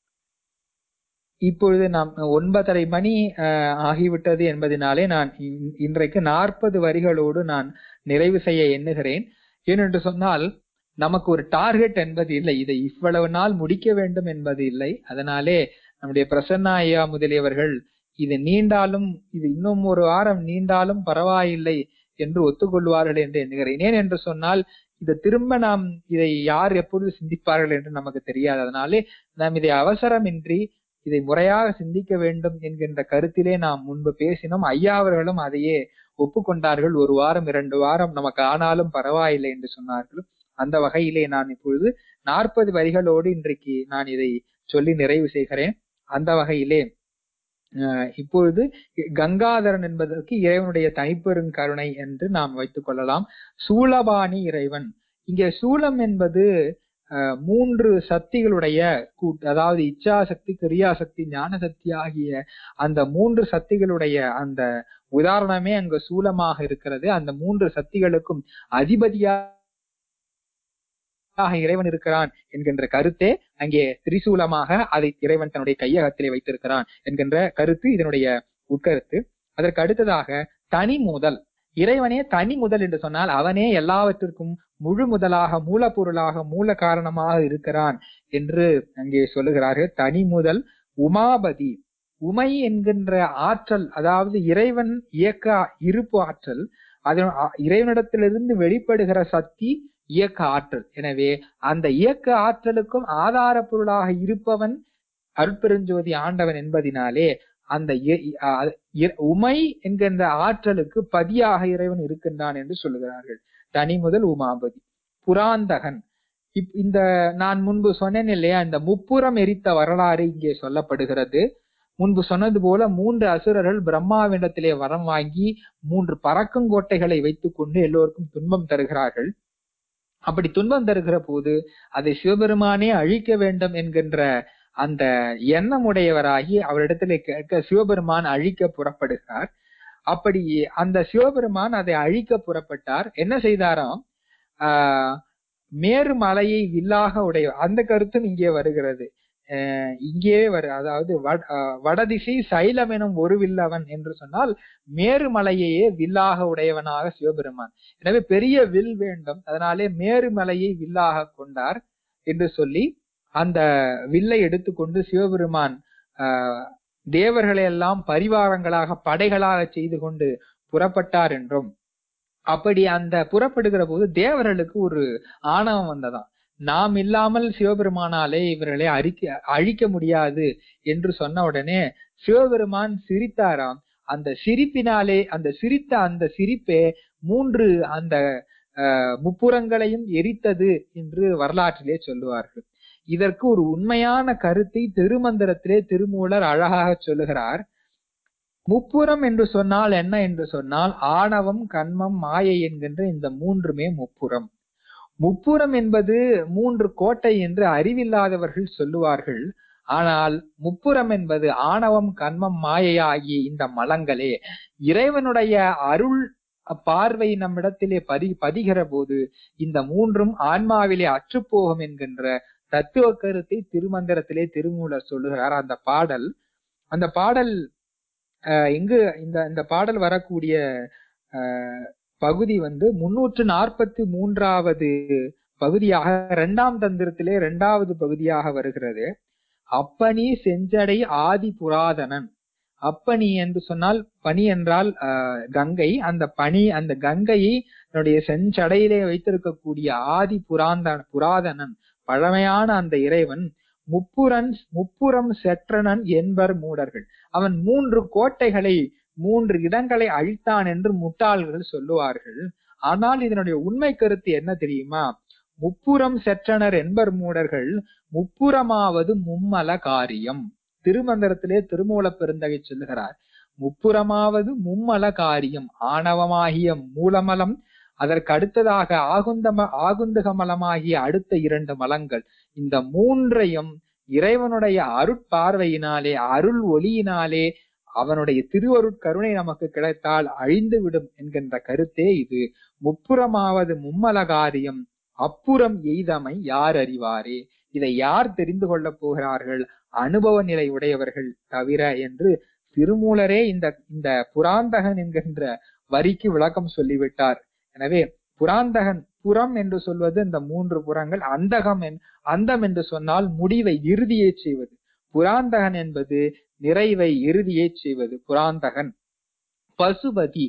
Speaker 2: இப்பொழுது நாம் ஒன்பதரை மணி ஆஹ், ஆகிவிட்டது என்பதனாலே நான் இன்- இன்றைக்கு நாற்பது வரிகளோடு நான் நிறைவு செய்ய எண்ணுகிறேன் ஏனென்று சொன்னால் நமக்கு ஒரு டார்கெட் என்பது இல்லை இதை இவ்வளவு நாள் முடிக்க வேண்டும் என்பது இல்லை அதனாலே நம்முடைய பிரசன்னா ஐயா முதலியவர்கள் இது நீண்டாலும் இது இன்னும் ஒரு வாரம் நீண்டாலும் பரவாயில்லை என்று ஒத்துக்கொள்வார்கள் என்று எண்ணுகிறேன் ஏன் என்று சொன்னால் இதை திரும்ப நாம் இதை யார் எப்பொழுது சிந்திப்பார்கள் என்று நமக்கு தெரியாது அதனாலே நாம் இதை அவசரமின்றி இதை முறையாக சிந்திக்க வேண்டும் என்கின்ற கருத்திலே நாம் முன்பு பேசினோம் ஐயா அவர்களும் அதையே ஒப்புக்கொண்டார்கள் ஒரு வாரம் இரண்டு வாரம் நமக்கு ஆனாலும் பரவாயில்லை என்று சொன்னார்கள் அந்த வகையிலே நான் இப்பொழுது நாற்பது வரிகளோடு இன்றைக்கு நான் இதை சொல்லி நிறைவு செய்கிறேன் அந்த வகையிலே அஹ் இப்பொழுது கங்காதரன் என்பதற்கு இறைவனுடைய தனிப்பெரும் கருணை என்று நாம் வைத்துக் கொள்ளலாம் சூலபாணி இறைவன் இங்கே சூலம் என்பது அஹ், மூன்று சக்திகளுடைய கூட்டு அதாவது இச்சாசக்தி கிரியாசக்தி ஞானசக்தி ஆகிய அந்த மூன்று சக்திகளுடைய அந்த உதாரணமே அங்கு சூலமாக இருக்கிறது அந்த மூன்று சக்திகளுக்கும் அதிபதியாக இறைவன் இருக்கிறான் என்கின்ற கருத்தே அங்கே திரிசூலமாக அதை இறைவன் தன்னுடைய கையகத்திலே வைத்திருக்கிறான் என்கின்ற கருத்து இதனுடைய உட்கருத்து அதற்கு அடுத்ததாக தனி முதல் இறைவனே தனி முதல் என்று சொன்னால் அவனே எல்லாவற்றிற்கும் முழு முதலாக மூலப்பொருளாக மூல காரணமாக இருக்கிறான் என்று அங்கே சொல்லுகிறார்கள் தனி முதல் உமாபதி உமை என்கின்ற ஆற்றல் அதாவது இறைவன் இயக்க இருப்பு ஆற்றல் அதன் அ- இறைவனிடத்திலிருந்து வெளிப்படுகிற சக்தி இயக்க ஆற்றல் எனவே அந்த இயக்க ஆற்றலுக்கும் ஆதார பொருளாக இருப்பவன் அருட்பெருஞ்சோதி ஆண்டவன் என்பதினாலே அந்த இ- இ- அ- இ- உமை என்கின்ற ஆற்றலுக்கு பதியாக இறைவன் இருக்கின்றான் என்று சொல்லுகிறார்கள் தனி முதல் உமாபதி புராந்தகன் இப்- இந்த நான் முன்பு சொன்னேன் இல்லையா இந்த முப்புறம் எரித்த வரலாறு இங்கே சொல்லப்படுகிறது முன்பு சொன்னது போல மூன்று அசுரர்கள் பிரம்மாவிடத்திலே வரம் வாங்கி மூன்று பறக்குங்கோட்டைகளை வைத்துக் கொண்டு எல்லோருக்கும் துன்பம் தருகிறார்கள் அப்படி துன்பம் தருகிற போது அதை சிவபெருமானே அழிக்க வேண்டும் என்கின்ற அந்த எண்ணமுடையவராகி அவரிடத்திலே கேட்க சிவபெருமான் அழிக்க புறப்படுகிறார் அப்படி அந்த சிவபெருமான் அதை அழிக்க புறப்பட்டார் என்ன செய்தாராம் ஆஹ் மேரு மலையை வில்லாக உடைய அந்த கருத்தும் இங்கே வருகிறது அஹ் இங்கே வரு அதாவது வட- ஆஹ் வடதிசை சைலம் எனும் ஒரு வில்லவன் என்று சொன்னால் மேருமலையையே வில்லாக உடையவனாக சிவபெருமான் எனவே பெரிய வில் வேண்டும் அதனாலே மேருமலையை வில்லாக கொண்டார் என்று சொல்லி அந்த வில்லை எடுத்துக்கொண்டு சிவபெருமான் ஆஹ் தேவர்களை எல்லாம் பரிவாரங்களாக படைகளாக செய்து கொண்டு புறப்பட்டார் என்றும் அப்படி அந்த புறப்படுகிற போது தேவர்களுக்கு ஒரு ஆணவம் வந்ததாம் நாம் இல்லாமல் சிவபெருமானாலே இவர்களை அழிக்க அழிக்க முடியாது என்று சொன்ன உடனே சிவபெருமான் சிரித்தாராம் அந்த சிரிப்பினாலே அந்த சிரித்த அந்த சிரிப்பே மூன்று அந்த அஹ், முப்புறங்களையும் எரித்தது என்று வரலாற்றிலே சொல்லுவார்கள் இதற்கு ஒரு உண்மையான கருத்தை திருமந்திரத்திலே திருமூலர் அழகாக சொல்லுகிறார் முப்புறம் என்று சொன்னால் என்ன என்று சொன்னால் ஆணவம் கண்மம் மாயை என்கின்ற இந்த மூன்றுமே முப்புறம் முப்புறம் என்பது மூன்று கோட்டை என்று அறிவில்லாதவர்கள் சொல்லுவார்கள் ஆனால் முப்புறம் என்பது ஆணவம் கண்மம் மாயை ஆகிய இந்த மலங்களே இறைவனுடைய அருள் பார்வை நம்மிடத்திலே பதி பதிகிற போது இந்த மூன்றும் ஆன்மாவிலே அற்றுப்போகும் என்கின்ற தத்துவ கருத்தை திருமந்திரத்திலே திருமூலர் சொல்லுகிறார் அந்த பாடல் அந்த பாடல் அஹ், இங்கு இந்த இந்த பாடல் வரக்கூடிய அஹ், பகுதி வந்து முன்னூற்று நாற்பத்தி மூன்றாவது பகுதியாக இரண்டாம் தந்திரத்திலே இரண்டாவது பகுதியாக வருகிறது அப்பனி செஞ்சடை ஆதி புராதனன் அப்பனி என்று சொன்னால் பனி என்றால் அஹ், கங்கை அந்த பனி அந்த கங்கையை தன்னுடைய செஞ்சடையிலே வைத்திருக்கக்கூடிய ஆதி புராந்தன புராதனன் பழமையான அந்த இறைவன் முப்புரன் முப்புறம் செற்றனன் என்பர் மூடர்கள் அவன் மூன்று கோட்டைகளை மூன்று இடங்களை அழித்தான் என்று முட்டாள்கள் சொல்லுவார்கள் ஆனால் இதனுடைய உண்மை கருத்து என்ன தெரியுமா முப்புறம் செற்றனர் என்பர் மூடர்கள் முப்புறமாவது மும்மல காரியம் திருமந்திரத்திலே திருமூல பெருந்தகை சொல்லுகிறார் முப்புறமாவது மும்மல காரியம் ஆணவமாகிய மூலமலம் அதற்கு அடுத்ததாக ஆகுந்தம ஆகுந்தகமலமாகிய அடுத்த இரண்டு மலங்கள் இந்த மூன்றையும் இறைவனுடைய அருட்பார்வையினாலே அருள் ஒளியினாலே அவனுடைய திருவருட்கருணை நமக்கு கிடைத்தால் அழிந்து விடும் என்கின்ற கருத்தே இது முப்புறமாவது மும்மல காரியம் அப்புறம் எய்தமை யார் அறிவாரே இதை யார் தெரிந்து கொள்ளப் போகிறார்கள் அனுபவ நிலை உடையவர்கள் தவிர என்று திருமூலரே இந்த இந்த புராந்தகன் என்கின்ற வரிக்கு விளக்கம் சொல்லிவிட்டார் எனவே புராந்தகன் புறம் என்று சொல்வது இந்த மூன்று புறங்கள் அந்தகம் என்- அந்தம் என்று சொன்னால் முடிவை இறுதியை செய்வது புராந்தகன் என்பது நிறைவை இறுதியைச் செய்வது புராந்தகன் பசுபதி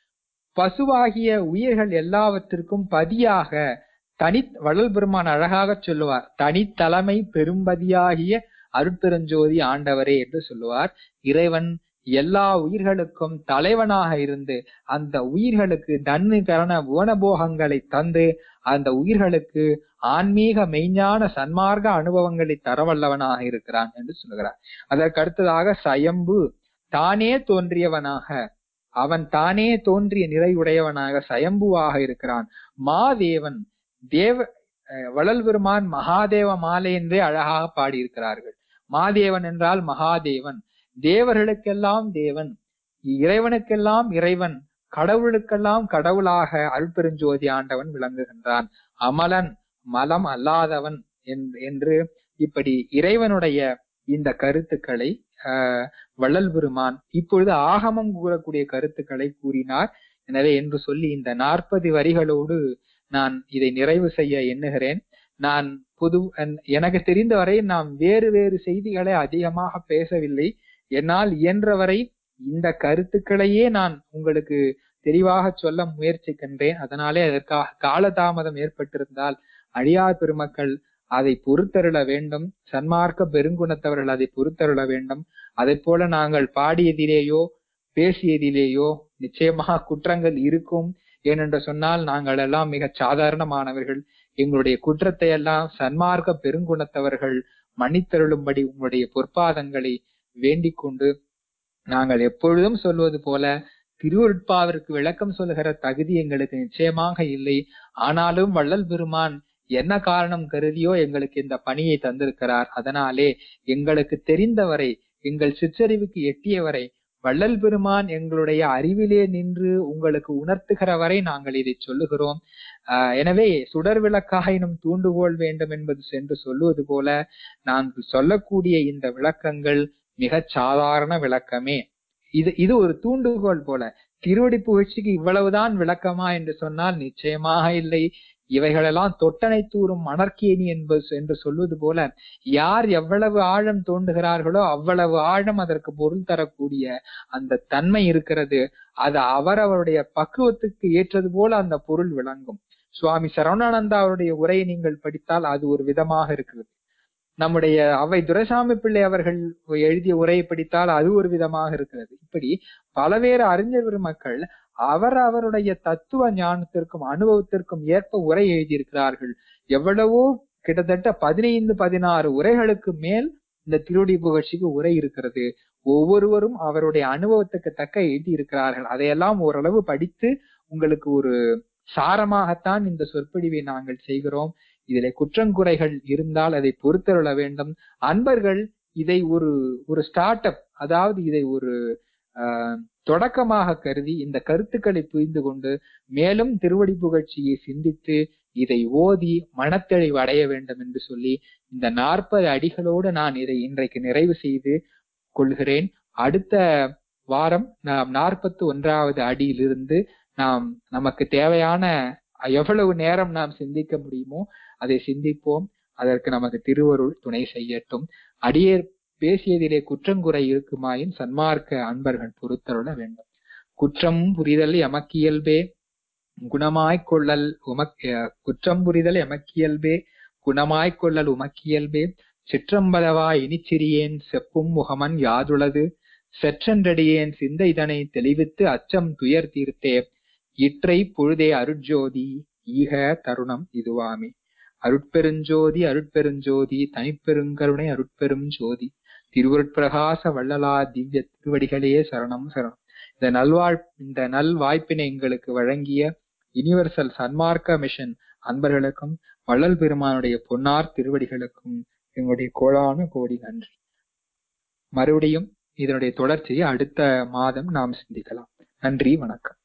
Speaker 2: பசுவாகிய உயிர்கள் எல்லாவற்றிற்கும் பதியாக தனி வள்ளல் பெருமான் அழகாக சொல்லுவார் தனித்தலைமை பெரும்பதியாகிய அருட்பெருஞ்சோதி ஆண்டவரே என்று சொல்லுவார் இறைவன் எல்லா உயிர்களுக்கும் தலைவனாக இருந்து அந்த உயிர்களுக்கு தன்னு கரண உவனபோகங்களை தந்து அந்த உயிர்களுக்கு ஆன்மீக மெய்ஞான சன்மார்க்க அனுபவங்களை தரவல்லவனாக இருக்கிறான் என்று சொல்கிறார் அதற்கு அடுத்ததாக சயம்பு தானே தோன்றியவனாக அவன் தானே தோன்றிய நிறைவுடையவனாக சயம்புவாக இருக்கிறான் மாதேவன் தேவ அஹ் வள்ளல் பெருமான் மகாதேவ மாலை என்றே அழகாக பாடியிருக்கிறார்கள் மாதேவன் என்றால் மகாதேவன் தேவர்களுக்கெல்லாம் தேவன் இறைவனுக்கெல்லாம் இறைவன் கடவுளுக்கெல்லாம் கடவுளாக அருட்பெருஞ்சோதி ஆண்டவன் விளங்குகின்றான் அமலன் மலம் அல்லாதவன் என்- என்று இப்படி இறைவனுடைய இந்த கருத்துக்களை ஆஹ் வள்ளல் பெருமான் இப்பொழுது ஆகமம் கூறக்கூடிய கருத்துக்களை கூறினார் எனவே என்று சொல்லி இந்த நாற்பது வரிகளோடு நான் இதை நிறைவு செய்ய எண்ணுகிறேன் நான் புது என்- எனக்கு தெரிந்தவரை நாம் வேறு வேறு செய்திகளை அதிகமாக பேசவில்லை என்னால் இயன்றவரை இந்த கருத்துக்களையே நான் உங்களுக்கு தெளிவாக சொல்ல முயற்சிக்கின்றேன் அதனாலே அதற்காக காலதாமதம் ஏற்பட்டிருந்தால் அழியார் பெருமக்கள் அதை பொறுத்தருள வேண்டும் சன்மார்க்க பெருங்குணத்தவர்கள் அதை பொறுத்தருள வேண்டும் அதை போல நாங்கள் பாடியதிலேயோ பேசியதிலேயோ நிச்சயமாக குற்றங்கள் இருக்கும் ஏனென்று சொன்னால் நாங்கள் எல்லாம் மிக சாதாரணமானவர்கள் எங்களுடைய குற்றத்தை எல்லாம் சன்மார்க்க பெருங்குணத்தவர்கள் மன்னித்தருளும்படி உங்களுடைய பொற்பாதங்களை வேண்டிக் கொண்டு நாங்கள் எப்பொழுதும் சொல்வது போல திருவருட்பாவிற்கு விளக்கம் சொல்லுகிற தகுதி எங்களுக்கு நிச்சயமாக இல்லை ஆனாலும் வள்ளல் பெருமான் என்ன காரணம் கருதியோ எங்களுக்கு இந்த பணியை தந்திருக்கிறார் அதனாலே எங்களுக்கு தெரிந்தவரை எங்கள் சிற்றறிவுக்கு எட்டியவரை வள்ளல் பெருமான் எங்களுடைய அறிவிலே நின்று உங்களுக்கு உணர்த்துகிற வரை நாங்கள் இதை சொல்லுகிறோம் ஆஹ் எனவே சுடர் விளக்காயினும் தூண்டுகோல் வேண்டும் என்பது சென்று சொல்லுவது போல நாங்கள் சொல்லக்கூடிய இந்த விளக்கங்கள் மிகச் சாதாரண விளக்கமே இது இது ஒரு தூண்டுகோல் போல திருவடி புகழ்ச்சிக்கு இவ்வளவுதான் விளக்கமா என்று சொன்னால் நிச்சயமாக இல்லை இவைகளெல்லாம் தொட்டனை தூரும் மணற்கேணி என்பது என்று சொல்வது போல யார் எவ்வளவு ஆழம் தோண்டுகிறார்களோ அவ்வளவு ஆழம் அதற்கு பொருள் தரக்கூடிய அந்த தன்மை இருக்கிறது அது அவரவருடைய பக்குவத்துக்கு ஏற்றது போல அந்த பொருள் விளங்கும் சுவாமி சரவணானந்தா அவருடைய உரையை நீங்கள் படித்தால் அது ஒரு விதமாக இருக்கிறது நம்முடைய அவை துரைசாமி பிள்ளை அவர்கள் எழுதிய உரையை படித்தால் அது ஒரு விதமாக இருக்கிறது இப்படி பலவேறு அறிஞர் பெருமக்கள் அவர் அவருடைய தத்துவ ஞானத்திற்கும் அனுபவத்திற்கும் ஏற்ப உரை எழுதியிருக்கிறார்கள் எவ்வளவோ கிட்டத்தட்ட பதினைந்து பதினாறு உரைகளுக்கு மேல் இந்த திருவடி புகழ்ச்சிக்கு உரை இருக்கிறது ஒவ்வொருவரும் அவருடைய அனுபவத்துக்கு தக்க எழுதி இருக்கிறார்கள் அதையெல்லாம் ஓரளவு படித்து உங்களுக்கு ஒரு சாரமாகத்தான் இந்த சொற்பொழிவை நாங்கள் செய்கிறோம் இதிலே குற்றங்குறைகள் இருந்தால் அதை பொறுத்தருள வேண்டும் அன்பர்கள் இதை ஒரு ஒரு ஸ்டார்ட் அப் அதாவது இதை ஒரு ஆஹ், தொடக்கமாக கருதி இந்த கருத்துக்களை புரிந்து கொண்டு மேலும் திருவடி புகழ்ச்சியை சிந்தித்து இதை ஓதி மனத்தெளிவு அடைய வேண்டும் என்று சொல்லி இந்த நாற்பது அடிகளோடு நான் இதை இன்றைக்கு நிறைவு செய்து கொள்கிறேன் அடுத்த வாரம் நாம் நாற்பத்தி ஒன்றாவது அடியிலிருந்து நாம் நமக்கு தேவையான எவ்வளவு நேரம் நாம் சிந்திக்க முடியுமோ அதை சிந்திப்போம் அதற்கு நமக்கு திருவருள் துணை செய்யட்டும் அடியேர் பேசியதிலே குற்றங்குறை இருக்குமாயின் சன்மார்க்க அன்பர்கள் பொறுத்தருள வேண்டும் குற்றம் புரிதல் எமக்கியல்பே குணமாய்க் கொள்ளல் உமக் அஹ் குற்றம் புரிதல் எமக்கியல்பே குணமாய்க் கொள்ளல் உமக்கியல்பே சிற்றம்பலவாய் இனிச்சிறியேன் செப்பும் முகமன் யாதுளது செற்றன்றடியேன் சிந்தை இதனை தெளிவித்து அச்சம் துயர் தீர்த்தே இற்றை பொழுதே அருட்ஜோதி ஈக தருணம் இதுவாமே அருட்பெருஞ்சோதி அருட்பெருஞ்சோதி தனிப்பெருங்கருணை அருட்பெரும் ஜோதி திருவருட்பிரகாச வள்ளலா திவ்ய திருவடிகளே சரணம் சரணம் இந்த நல்வாழ் இந்த நல் வாய்ப்பினை எங்களுக்கு வழங்கிய யுனிவர்சல் சன்மார்க்க மிஷன் அன்பர்களுக்கும் வள்ளல் பெருமானுடைய பொன்னார் திருவடிகளுக்கும் எங்களுடைய கோடான கோடி நன்றி மறுபடியும் இதனுடைய தொடர்ச்சியை அடுத்த மாதம் நாம் சிந்திக்கலாம் நன்றி வணக்கம்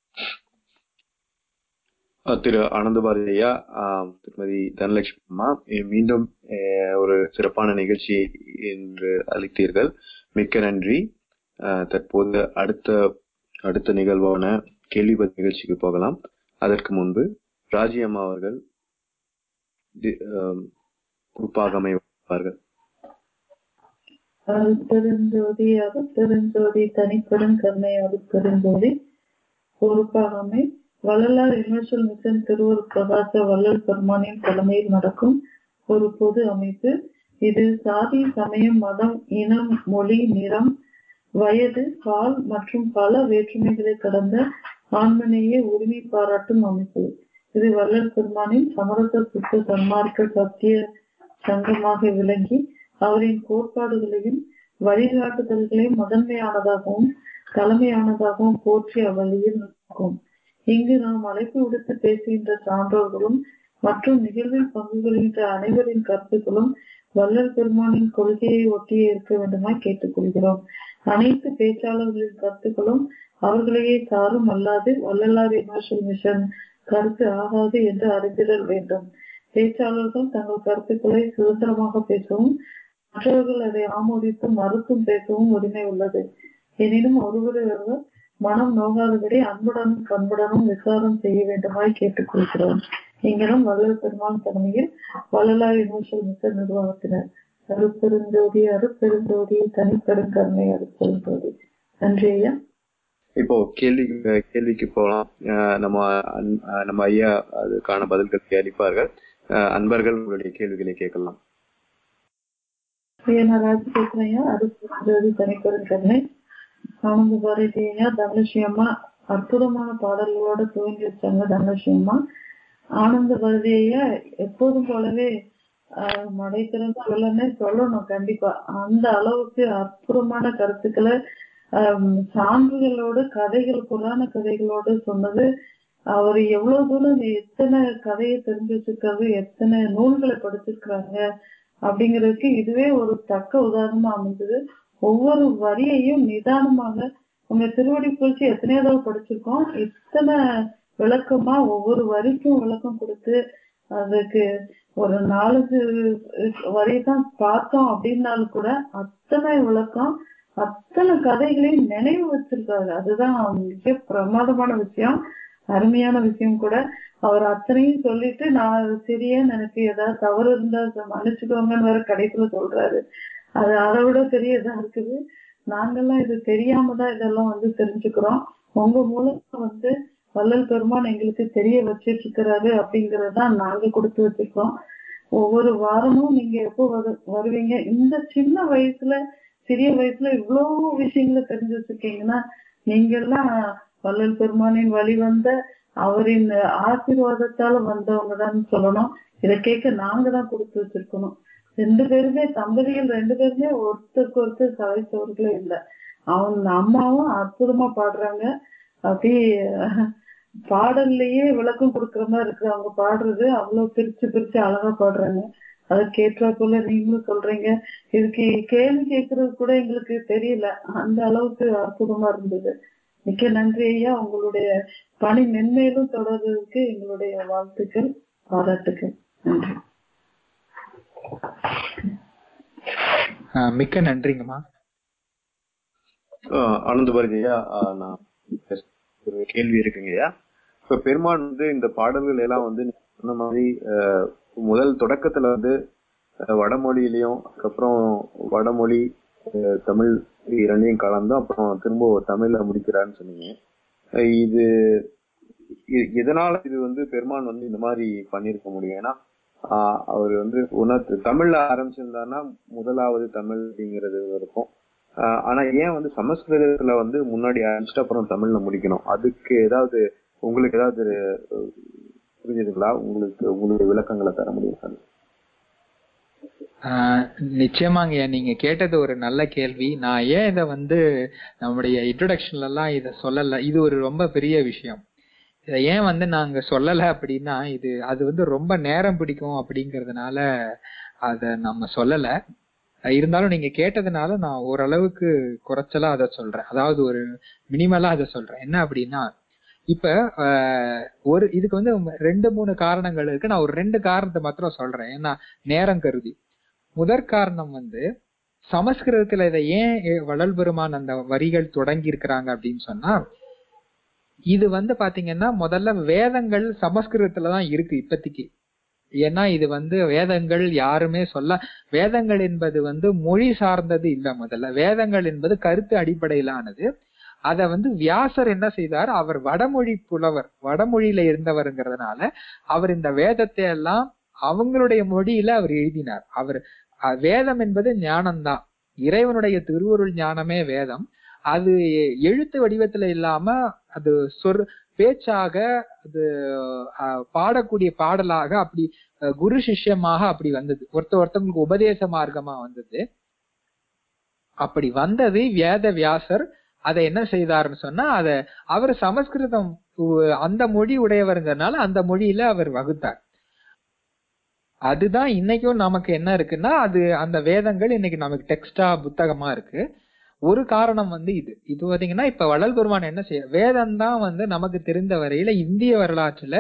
Speaker 1: அஹ் திரு ஆனந்த பாரதி ஐயா ஆஹ் திருமதி தனலட்சுமி அம்மா இ- மீண்டும் அஹ், ஒரு சிறப்பான நிகழ்ச்சி என்று அளித்தீர்கள் மிக்க நன்றி ஆஹ், தற்போது அடுத்த அடுத்த நிகழ்வான கேள்வி பதில் நிகழ்ச்சிக்கு போகலாம் அதற்கு முன்பு ராஜி அம்மா அவர்கள் தி- ஆம், குறிப்பாக அமைவார்கள்
Speaker 5: அருட்பெருஞ்சோதி அருட்பெருஞ்சோதி தனிப்பெரும் கருணை அருட்பெருஞ்சோதி பொறுப்பாகமை வள்ளலார் யுனிவர்சல் மிஷன் திருவூர் பிரகாச வள்ளல் பெருமானின் தலைமையில் நடக்கும் ஒரு பொது அமைப்பு இது சாதி சமயம் மதம் இனம் மொழி நிறம் வயது பால் மற்றும் பல வேற்றுமைகளை கடந்த ஆண்மநேய உரிமை பாராட்டும் அமைப்பு இது வள்ளல் பெருமானின் சமரச சுத்த சன்மார்க்க சத்திய சங்கமாக விளங்கி அவரின் கோட்பாடுகளையும் வழிகாட்டுதல்களையும் முதன்மையானதாகவும் தலைமையானதாகவும் போற்றி அவ்வழியில் நடக்கும் இங்கு நாம் அழைப்பு விடுத்து பேசுகின்ற சான்றோர்களும் மற்றும் நிகழ்வில் பங்கு கொள்கின்ற அனைவரின் கருத்துக்களும் வள்ளல் பெருமானின் கொள்கையை ஒட்டியே இருக்க வேண்டுமாய் கேட்டுக்கொள்கிறோம் அனைத்து பேச்சாளர்களின் கருத்துக்களும் அவர்களையே சாரும் அல்லாது வள்ளலார் யுனிவர்சல் மிஷன் கருத்து ஆகாது என்று அறிந்திடல் வேண்டும் பேச்சாளர்கள் தங்கள் கருத்துக்களை சுதந்திரமாக பேசவும் மற்றவர்கள் அதை ஆமோதித்து மறுத்தும் பேசவும் உரிமை உள்ளது எனினும் ஒருவரை ஒருவர் மனம் நோகாதபடி அன்புடனும் பண்புடனும் விசாரம் செய்ய வேண்டுமாய் கேட்டுக்கொள்கிறோம் நீங்களும் வள்ளல் பெருமான் தலைமையில் வள்ளலார் யுனிவர்சல் மிஷன் நிர்வாகத்தினர் அருப்பெருஞ்சோதி அருப்பெருஞ்சோதி தனிப்பெருங்கருணை அருப்பெருஞ்சோதி நன்றி ஐயா
Speaker 1: இப்போ கேள்வி கேள்விக்கு போகலாம் அஹ் நம்ம அன்- அஹ் நம்ம ஐயா அதுக்கான பதில்கள் அளிப்பார்கள் அஹ் அன்பர்கள் உங்களுடைய கேள்விகளை கேட்கலாம்
Speaker 5: ஐயா நான் ராஜி பேசுறேன் ஐயா அருப்பெருஞ்சோதி தனிப்பெருங்கருணை ஆனந்த பாரதி ஐயா தனலட்சுமி அம்மா அற்புதமான பாடல்களோட துவங்கி வச்சாங்க தனலட்சுமி அம்மா ஆனந்த பாரதி ஐயா எப்போதும் போலவே ஆஹ் மடை திறந்து சொல்லணும்னே சொல்லணும் கண்டிப்பா அந்த அளவுக்கு அற்புதமான கருத்துக்களை ஆஹ் சான்றுகளோடு கதைகள் புராண கதைகளோடு சொன்னது அவர் எவ்வளவு தூரம் எத்தனை கதையை தெரிஞ்சு வச்சிருக்காரு எத்தனை நூல்களை படிச்சிருக்கிறாங்க அப்படிங்கிறதுக்கு இதுவே ஒரு தக்க உதாரணமா அமைஞ்சது ஒவ்வொரு வரியையும் நிதானமாக உங்க திருவடி குறிச்சு எத்தனையோ தடவை படிச்சிருக்கோம் இத்தனை விளக்கமா ஒவ்வொரு வரிக்கும் விளக்கம் கொடுத்து அதுக்கு ஒரு நாலஞ்சு வரி தான் பார்த்தோம் அப்படின்னாலும் கூட அத்தனை விளக்கம் அத்தனை கதைகளையும் நினைவு வச்சிருக்காரு அதுதான் மிக பிரமாதமான விஷயம் அருமையான விஷயம் கூட அவர் அத்தனையும் சொல்லிட்டு நான் சிறியன்னு எனக்கு ஏதாவது தவறு இருந்தா மன்னிச்சுக்கோங்கன்னு வேற கடைசியில சொல்றாரு அது அதை விட பெரிய இதா இருக்குது நாங்கெல்லாம் இது தெரியாம தான் இதெல்லாம் வந்து தெரிஞ்சுக்கிறோம் உங்க மூலம் வந்து வள்ளல் பெருமான் எங்களுக்கு தெரிய வச்சிட்டு இருக்கிறாரு அப்படிங்கறதான் நாங்க கொடுத்து வச்சிருக்கோம் ஒவ்வொரு வாரமும் நீங்க எப்போ வரு வருவீங்க இந்த சின்ன வயசுல சிறிய வயசுல இவ்வளவு விஷயங்களை தெரிஞ்சு வச்சிருக்கீங்கன்னா நீங்க எல்லாம் வள்ளல் பெருமானின் வழி வந்த அவரின் ஆசீர்வாதத்தால வந்தவங்க தான் சொல்லணும் இதை கேட்க நாங்க தான் கொடுத்து வச்சிருக்கணும் ரெண்டு பேருமே தம்பதிகள் ரெண்டு பேருமே ஒருத்தருக்கு ஒருத்தர் சளைச்சவர்களே இல்லை அவங்க அம்மாவும் அற்புதமா பாடுறாங்க அப்படி பாடல்லையே விளக்கம் கொடுக்குற மாதிரி இருக்கு அவங்க பாடுறது அவ்வளவு பிரிச்சு பிரிச்சு அழகா பாடுறாங்க அதை கேட்டாக்குள்ள நீங்களும் சொல்றீங்க இதுக்கு கேள்வி கேட்கறது கூட எங்களுக்கு தெரியல அந்த அளவுக்கு அற்புதமா இருந்தது மிக்க நன்றி ஐயா உங்களுடைய பணி மென்மேலும் தொடர்றதுக்கு எங்களுடைய வாழ்த்துக்கள் பாராட்டுக்கள் நன்றி
Speaker 2: ஆஹ் மிக்க நன்றிங்கம்மா
Speaker 1: அஹ் ஆனந்த பாரதி ஐயா அஹ் நான் ஒரு கேள்வி இருக்குங்கய்யா இப்ப பெருமான் வந்து இந்த பாடல்கள் எல்லாம் வந்து நீங்க சொன்ன மாதிரி அஹ், முதல் தொடக்கத்துல வந்து அஹ், வடமொழியிலயும் அதுக்கப்புறம் வடமொழி அஹ், தமிழ் இரண்டையும் கலந்து அப்புறம் திரும்ப ஒரு தமிழ்ல முடிக்கிறான்னு சொன்னீங்க அஹ், இது இ- இதனால இது வந்து பெருமான் வந்து இந்த மாதிரி பண்ணிருக்க முடியும் ஏன்னா ஆஹ் அவர் வந்து உணர்த்து தமிழ்ல ஆரம்பிச்சிருந்தாருன்னா முதலாவது தமிழ் அப்படிங்கிறது இருக்கும் ஆஹ் ஆனா ஏன் வந்து சமஸ்கிருதத்துல வந்து முன்னாடி ஆரம்பிச்சுட்டு அப்புறம் தமிழ்ல முடிக்கணும் அதுக்கு ஏதாவது உங்களுக்கு ஏதாவது அஹ், புரிஞ்சுதுங்களா உங்களுக்கு உங்களுக்கு விளக்கங்களை தர முடியும் சார்
Speaker 2: ஆஹ் நிச்சயமாங்கய்யா நீங்க கேட்டது ஒரு நல்ல கேள்வி நான் ஏன் இதை வந்து நம்முடைய இன்ட்ரோடக்ஷன்ல எல்லாம் இதை சொல்லல இது ஒரு ரொம்ப பெரிய விஷயம் இதை ஏன் வந்து நாங்க சொல்லல அப்படின்னா இது அது வந்து ரொம்ப நேரம் பிடிக்கும் அப்படிங்கறதுனால அத நம்ம சொல்லல அஹ் இருந்தாலும் நீங்க கேட்டதுனால நான் ஓரளவுக்கு குறைச்சலா அதை சொல்றேன் அதாவது ஒரு மினிமலா அதை சொல்றேன் என்ன அப்படின்னா இப்ப ஆஹ் ஒரு இதுக்கு வந்து ரெண்டு மூணு காரணங்கள் இருக்கு நான் ஒரு ரெண்டு காரணத்தை மாத்திரம் சொல்றேன் ஏன்னா நேரம் கருதி முதற் காரணம் வந்து சமஸ்கிருதத்துல இதை ஏன் எ- வள்ளல் பெருமான் அந்த வரிகள் தொடங்கி இருக்கிறாங்க அப்படின்னு சொன்னா இது வந்து பாத்தீங்கன்னா முதல்ல வேதங்கள் சமஸ்கிருதத்துல தான் இருக்கு இப்பத்திக்கு ஏன்னா இது வந்து வேதங்கள் யாருமே சொல்ல வேதங்கள் என்பது வந்து மொழி சார்ந்தது இல்ல முதல்ல வேதங்கள் என்பது கருத்து அடிப்படையிலானது அத வந்து வியாசர் என்ன செய்தார் அவர் வடமொழி புலவர் வடமொழியில இருந்தவருங்கிறதுனால அவர் இந்த வேதத்தை எல்லாம் அவங்களுடைய மொழியில அவர் எழுதினார் அவர் அஹ், வேதம் என்பது ஞானம்தான் இறைவனுடைய திருவருள் ஞானமே வேதம் அது எழுத்து வடிவத்துல இல்லாம அது சொற் பேச்சாக அது அஹ், பாடக்கூடிய பாடலாக அப்படி அஹ், குரு சிஷ்யமாக அப்படி வந்தது ஒருத்த ஒருத்தவங்களுக்கு உபதேச மார்க்கமா வந்தது அப்படி வந்தது வேத வியாசர் அதை என்ன செய்தாருன்னு சொன்னா அத அவர் சமஸ்கிருதம் உ- அந்த மொழி உடையவருங்கிறதுனால அந்த மொழியில அவர் வகுத்தார் அதுதான் இன்னைக்கும் நமக்கு என்ன இருக்குன்னா அது அந்த வேதங்கள் இன்னைக்கு நமக்கு டெக்ஸ்டா புத்தகமா இருக்கு ஒரு காரணம் வந்து இது இது பாத்தீங்கன்னா இப்ப வள்ளல் பெருமான் என்ன செய்ய வேதம் தான் வந்து நமக்கு தெரிந்த வரையில இந்திய வரலாற்றுல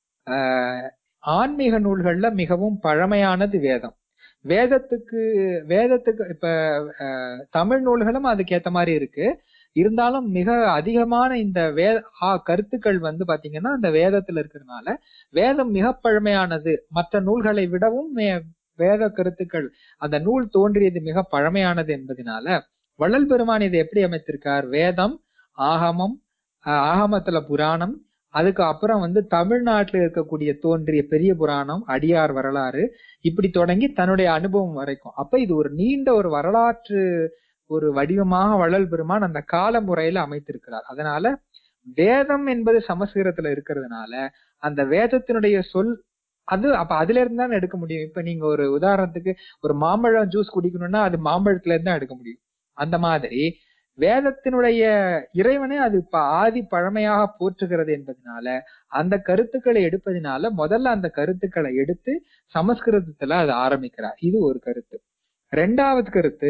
Speaker 2: ஆஹ் ஆன்மீக நூல்கள்ல மிகவும் பழமையானது வேதம் வேதத்துக்கு வேதத்துக்கு இப்ப ஆஹ் தமிழ் நூல்களும் அதுக்கு ஏத்த மாதிரி இருக்கு இருந்தாலும் மிக அதிகமான இந்த வே ஆ, கருத்துக்கள் வந்து பாத்தீங்கன்னா அந்த வேதத்துல இருக்கிறதுனால வேதம் மிக பழமையானது மற்ற நூல்களை விடவும் மே- வேத கருத்துக்கள் அந்த நூல் தோன்றியது மிக பழமையானது என்பதனால வள்ளல் பெருமான் இதை எப்படி அமைத்திருக்கார் வேதம் ஆகமம் ஆஹ் ஆகமத்துல புராணம் அதுக்கு அப்புறம் வந்து தமிழ்நாட்டுல இருக்கக்கூடிய தோன்றிய பெரிய புராணம் அடியார் வரலாறு இப்படி தொடங்கி தன்னுடைய அனுபவம் வரைக்கும் அப்ப இது ஒரு நீண்ட ஒரு வரலாற்று ஒரு வடிவமாக வள்ளல் பெருமான் அந்த கால முறையில அமைத்திருக்கிறார் அதனால வேதம் என்பது சமஸ்கிருதத்துல இருக்கிறதுனால அந்த வேதத்தினுடைய சொல் அது அப்ப அதுல இருந்து தான் எடுக்க முடியும் இப்ப நீங்க ஒரு உதாரணத்துக்கு ஒரு மாம்பழம் ஜூஸ் குடிக்கணும்னா அது மாம்பழத்துல இருந்து தான் எடுக்க முடியும் அந்த மாதிரி வேதத்தினுடைய இறைவனே அது இப்ப ஆதி பழமையாக போற்றுகிறது என்பதனால அந்த கருத்துக்களை எடுப்பதனால முதல்ல அந்த கருத்துக்களை எடுத்து சமஸ்கிருதத்துல அது ஆரம்பிக்கிறார் இது ஒரு கருத்து ரெண்டாவது கருத்து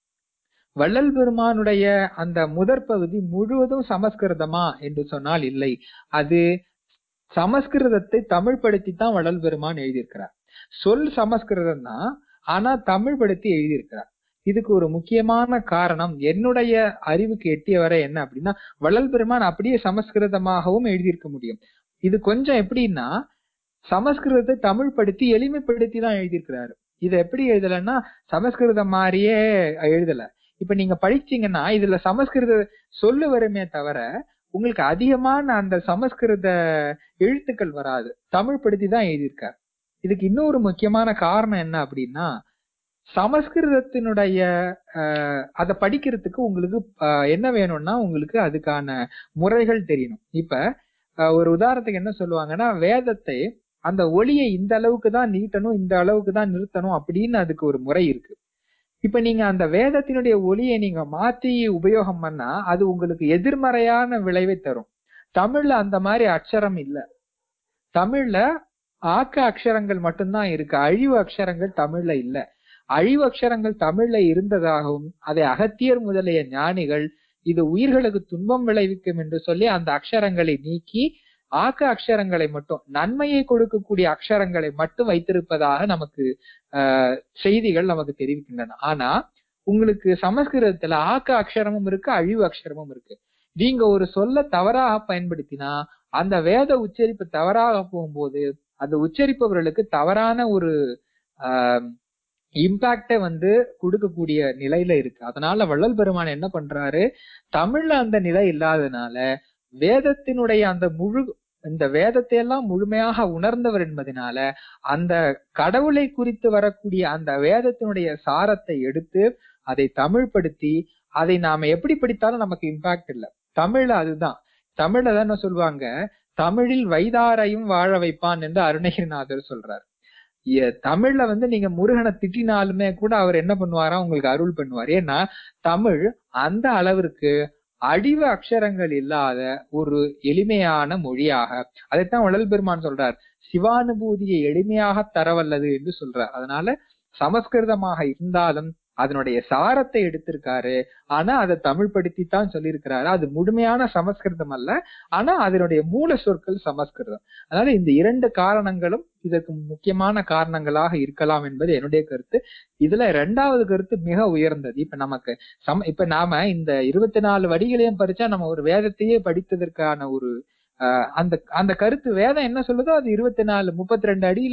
Speaker 2: வள்ளல் பெருமானுடைய அந்த முதற் பகுதி முழுவதும் சமஸ்கிருதமா என்று சொன்னால் இல்லை அது சமஸ்கிருதத்தை தமிழ் படுத்தி தான் வள்ளல் பெருமான் எழுதியிருக்கிறார் சொல் சமஸ்கிருதம் தான் ஆனா தமிழ் படுத்தி எழுதியிருக்கிறார் இதுக்கு ஒரு முக்கியமான காரணம் என்னுடைய அறிவுக்கு எட்டிய வரை என்ன அப்படின்னா வள்ளல் பெருமான் அப்படியே சமஸ்கிருதமாகவும் எழுதியிருக்க முடியும் இது கொஞ்சம் எப்படின்னா சமஸ்கிருதத்தை தமிழ் படுத்தி எளிமைப்படுத்தி தான் எழுதியிருக்கிறாரு இதை எப்படி எழுதலைன்னா சமஸ்கிருதம் மாதிரியே எழுதல இப்ப நீங்க படிச்சீங்கன்னா இதுல சமஸ்கிருத சொல்லு வருமே தவிர உங்களுக்கு அதிகமான அந்த சமஸ்கிருத எழுத்துக்கள் வராது தமிழ் படுத்தி தான் எழுதியிருக்காரு இதுக்கு இன்னொரு முக்கியமான காரணம் என்ன அப்படின்னா சமஸ்கிருதத்தினுடைய அஹ், அதை படிக்கிறதுக்கு உங்களுக்கு அஹ், என்ன வேணும்னா உங்களுக்கு அதுக்கான முறைகள் தெரியணும் இப்ப அஹ், ஒரு உதாரணத்துக்கு என்ன சொல்லுவாங்கன்னா வேதத்தை அந்த ஒளியை இந்த அளவுக்கு தான் நீட்டணும் இந்த அளவுக்கு தான் நிறுத்தணும் அப்படின்னு அதுக்கு ஒரு முறை இருக்கு இப்ப நீங்க அந்த வேதத்தினுடைய ஒளியை நீங்க மாத்தி உபயோகம் பண்ணா அது உங்களுக்கு எதிர்மறையான விளைவை தரும் தமிழ்ல அந்த மாதிரி அக்ஷரம் இல்ல தமிழ்ல ஆக்க அக்ஷரங்கள் மட்டும்தான் இருக்கு அழிவு அக்ஷரங்கள் தமிழ்ல இல்ல அழிவு அக்ஷரங்கள் தமிழ்ல இருந்ததாகவும் அதை அகத்தியர் முதலிய ஞானிகள் இது உயிர்களுக்கு துன்பம் விளைவிக்கும் என்று சொல்லி அந்த அக்ஷரங்களை நீக்கி ஆக்க அக்ஷரங்களை மட்டும் நன்மையை கொடுக்கக்கூடிய அக்ஷரங்களை மட்டும் வைத்திருப்பதாக நமக்கு ஆஹ் செய்திகள் நமக்கு தெரிவிக்கின்றன ஆனா உங்களுக்கு சமஸ்கிருதத்துல ஆக்க அக்ஷரமும் இருக்கு அழிவு அக்ஷரமும் இருக்கு நீங்க ஒரு சொல்ல தவறாக பயன்படுத்தினா அந்த வேத உச்சரிப்பு தவறாக போகும்போது அந்த உச்சரிப்பவர்களுக்கு தவறான ஒரு ஆஹ் இம்பாக்டை வந்து கொடுக்கக்கூடிய நிலையில இருக்கு அதனால வள்ளல் பெருமான் என்ன பண்றாரு தமிழ்ல அந்த நிலை இல்லாதனால வேதத்தினுடைய அந்த முழு இந்த வேதத்தை எல்லாம் முழுமையாக உணர்ந்தவர் என்பதனால அந்த கடவுளை குறித்து வரக்கூடிய அந்த வேதத்தினுடைய சாரத்தை எடுத்து அதை தமிழ்படுத்தி அதை நாம எப்படி படித்தாலும் நமக்கு இம்பாக்ட் இல்லை தமிழ்ல அதுதான் தமிழ்ல தான் என்ன சொல்லுவாங்க தமிழில் வைதாரையும் வாழ வைப்பான் என்று அருணகிரிநாதர் சொல்றார் எ- தமிழ்ல வந்து நீங்க முருகனை திட்டினாலுமே கூட அவர் என்ன பண்ணுவாரா உங்களுக்கு அருள் பண்ணுவார் ஏன்னா தமிழ் அந்த அளவிற்கு அடிவ அக்ஷரங்கள் இல்லாத ஒரு எளிமையான மொழியாக அதைத்தான் வள்ளல் பெருமான் சொல்றார் சிவானுபூதியை எளிமையாக தரவல்லது என்று சொல்றார் அதனால சமஸ்கிருதமாக இருந்தாலும் அதனுடைய சாரத்தை எடுத்திருக்காரு ஆனா அதை தமிழ் படுத்தித்தான் சொல்லியிருக்கிறாரு அது முழுமையான சமஸ்கிருதம் அல்ல ஆனா அதனுடைய மூல சொற்கள் சமஸ்கிருதம் அதனால இந்த இரண்டு காரணங்களும் இதற்கு முக்கியமான காரணங்களாக இருக்கலாம் என்பது என்னுடைய கருத்து இதுல இரண்டாவது கருத்து மிக உயர்ந்தது இப்ப நமக்கு சம இப்ப நாம இந்த இருபத்தி நாலு வடிகளையும் படிச்சா நம்ம ஒரு வேதத்தையே படித்ததற்கான ஒரு ஆஹ் அந்த அந்த கருத்து வேதம் என்ன சொல்லுதோ அது இருபத்தி நாலு முப்பத்தி ரெண்டு அடியில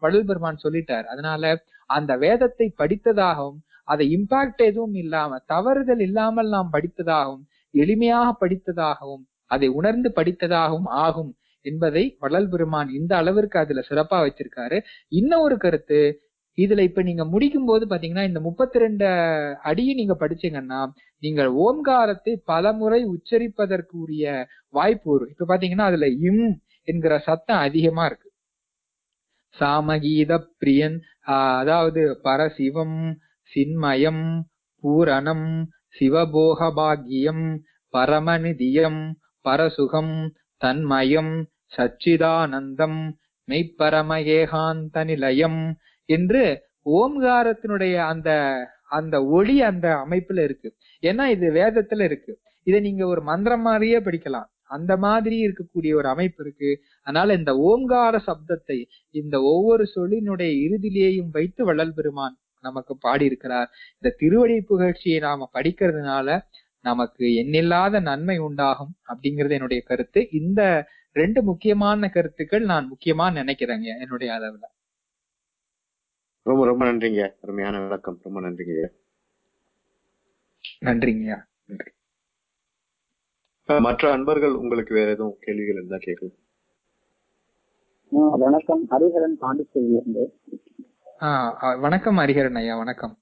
Speaker 2: வள்ளல் பெருமான் சொல்லிட்டார் அதனால அந்த வேதத்தை படித்ததாகவும் அதை இம்பாக்ட் எதுவும் இல்லாம தவறுதல் இல்லாமல் நாம் படித்ததாகவும் எளிமையாக படித்ததாகவும் அதை உணர்ந்து படித்ததாகவும் ஆகும் என்பதை வள்ளல் பெருமான் இந்த அளவிற்கு அதுல சிறப்பா வச்சிருக்காரு இன்னும் ஒரு கருத்து இதுல இப்ப நீங்க முடிக்கும் போது பாத்தீங்கன்னா இந்த முப்பத்தி ரெண்டு அடியை நீங்க படிச்சீங்கன்னா நீங்கள் ஓம்காரத்தை பலமுறை உச்சரிப்பதற்கு உரிய வாய்ப்பு வரும் இப்ப பாத்தீங்கன்னா அதுல இம் என்கிற சத்தம் அதிகமா இருக்கு சாமகீத பிரியன் ஆஹ் அதாவது பரசிவம் சின்மயம் பூரணம் சிவபோகபாகியம் பரமநிதியம் பரசுகம் தன்மயம் சச்சிதானந்தம் மெய்ப்பரம நிலையம் என்று ஓம்காரத்தினுடைய அந்த அந்த ஒளி அந்த அமைப்புல இருக்கு ஏன்னா இது வேதத்துல இருக்கு இதை நீங்க ஒரு மந்திரம் மாதிரியே படிக்கலாம் அந்த மாதிரி இருக்கக்கூடிய ஒரு அமைப்பு இருக்கு அதனால இந்த ஓம்கார சப்தத்தை இந்த ஒவ்வொரு சொல்லினுடைய இறுதியிலேயும் வைத்து வள்ளல் பெருமான் நமக்கு பாடியிருக்கிறார் இந்த திருவடி புகழ்ச்சியை நாம படிக்கிறதுனால நமக்கு எண்ணில்லாத நன்மை உண்டாகும் அப்படிங்கிறது என்னுடைய கருத்து இந்த ரெண்டு முக்கியமான கருத்துக்கள் நான் முக்கியமா நினைக்கிறேங்க என்னுடைய அளவுல
Speaker 1: ரொம்ப ரொம்ப நன்றிங்க அருமையான விளக்கம் ரொம்ப நன்றிங்க
Speaker 2: நன்றிங்கய்யா நன்றி
Speaker 1: அஹ் மற்ற அன்பர்கள் உங்களுக்கு வேற எதுவும் கேள்விகள் இருந்தா கேட்கலாம்
Speaker 6: ஆஹ் வணக்கம் ஹரிஹரன் பாண்டிச்சேரியிலிருந்து
Speaker 2: ஆஹ் ஆஹ் வணக்கம் ஹரிஹரன் ஐயா வணக்கம்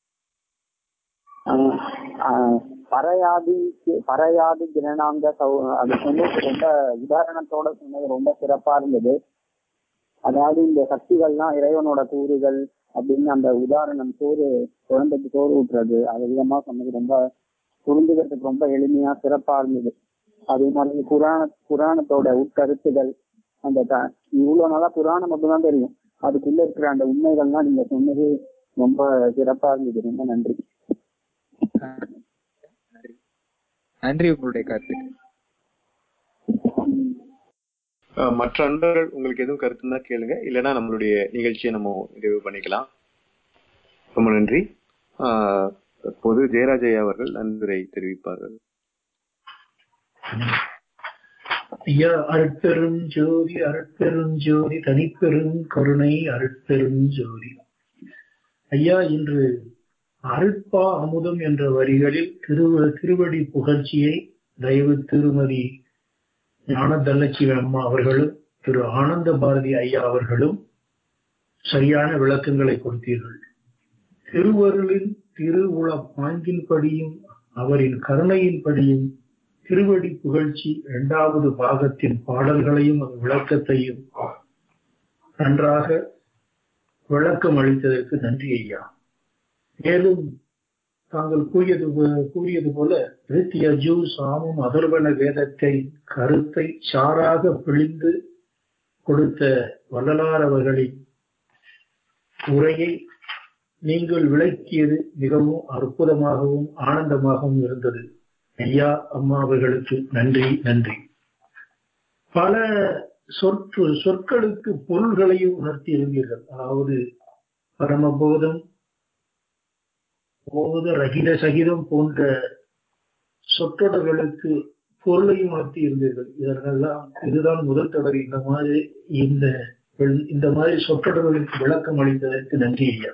Speaker 6: ஆஹ் ஆஹ் பறையாதி பறையாதி ஜனநாங்க சௌ அது வந்து ரொம்ப உதாரணத்தோட சொன்னது ரொம்ப சிறப்பா இருந்தது அதாவது இந்த சக்திகள்லாம் இறைவனோட கூறுகள் அப்படின்னு அந்த உதாரணம் சோறு குழந்தைக்கு சோறு ஊட்டுறது அது விதமா சொன்னது ரொம்ப புரிஞ்சுக்கிறதுக்கு ரொம்ப எளிமையா சிறப்பா இருந்தது அதே மாதிரி புராண புராணத்தோட உட்கருத்துகள் அந்த த- இவ்வளவு நாளா புராணம் மட்டும்தான் தெரியும் அதுக்குள்ள இருக்கிற அந்த உண்மைகள்லாம் நீங்க சொன்னது ரொம்ப சிறப்பா இருந்தது ரொம்ப நன்றி
Speaker 2: ஆஹ் நன்றி நன்றி உங்களுடைய கருத்துக்கு
Speaker 1: அஹ் மற்ற அன்பர்கள் உங்களுக்கு எதுவும் கருத்து இருந்தா கேளுங்க இல்லைன்னா நம்மளுடைய நிகழ்ச்சியை நம்ம நிறைவு பண்ணிக்கலாம் ரொம்ப நன்றி அஹ் தற்போது ஜெயராஜய்யா அவர்கள் நன்றியை தெரிவிப்பார்கள்
Speaker 3: ஐயா அருட்பெரும் ஜோதி அருட்பெரும் ஜோதி தனிப்பெரும் கருணை அருட்பெரும் ஜோதி ஐயா இன்று அருட்பா அமுதம் என்ற வரிகளில் திரு திருவடி புகழ்ச்சியை தயவு திருமதி ஞானதல்லட்சுமி அம்மா அவர்களும் திரு ஆனந்த பாரதி ஐயா அவர்களும் சரியான விளக்கங்களை கொடுத்தீர்கள் திருவருளின் திருவுள பாங்கின்படியும் அவரின் கருணையின்படியும் திருவடி புகழ்ச்சி இரண்டாவது பாகத்தின் பாடல்களையும் அது விளக்கத்தையும் நன்றாக விளக்கம் அளித்ததற்கு நன்றி ஐயா மேலும் தாங்கள் கூறியது போ- கூறியது போல ரித்திய ஜூ சாமம் அதர்வன வேதத்தை கருத்தை சாராக பிழிந்து கொடுத்த வள்ளலார் அவர்களின் உரையை நீங்கள் விளக்கியது மிகவும் அற்புதமாகவும் ஆனந்தமாகவும் இருந்தது ஐயா அம்மா அவர்களுக்கு நன்றி நன்றி பல சொற்று சொற்களுக்கு பொருள்களையும் உணர்த்தி இருந்தீர்கள் அதாவது பரமபோதம் போத ரகித சகிதம் போன்ற சொற்றொடர்களுக்கு பொருளையும் உணர்த்தி இருந்தீர்கள் இதற்கெல்லாம் இதுதான் முதல் தொடர் இந்த மாதிரி இந்த இந்த மாதிரி சொற்றொடர்களுக்கு விளக்கம் அளித்ததற்கு நன்றி ஐயா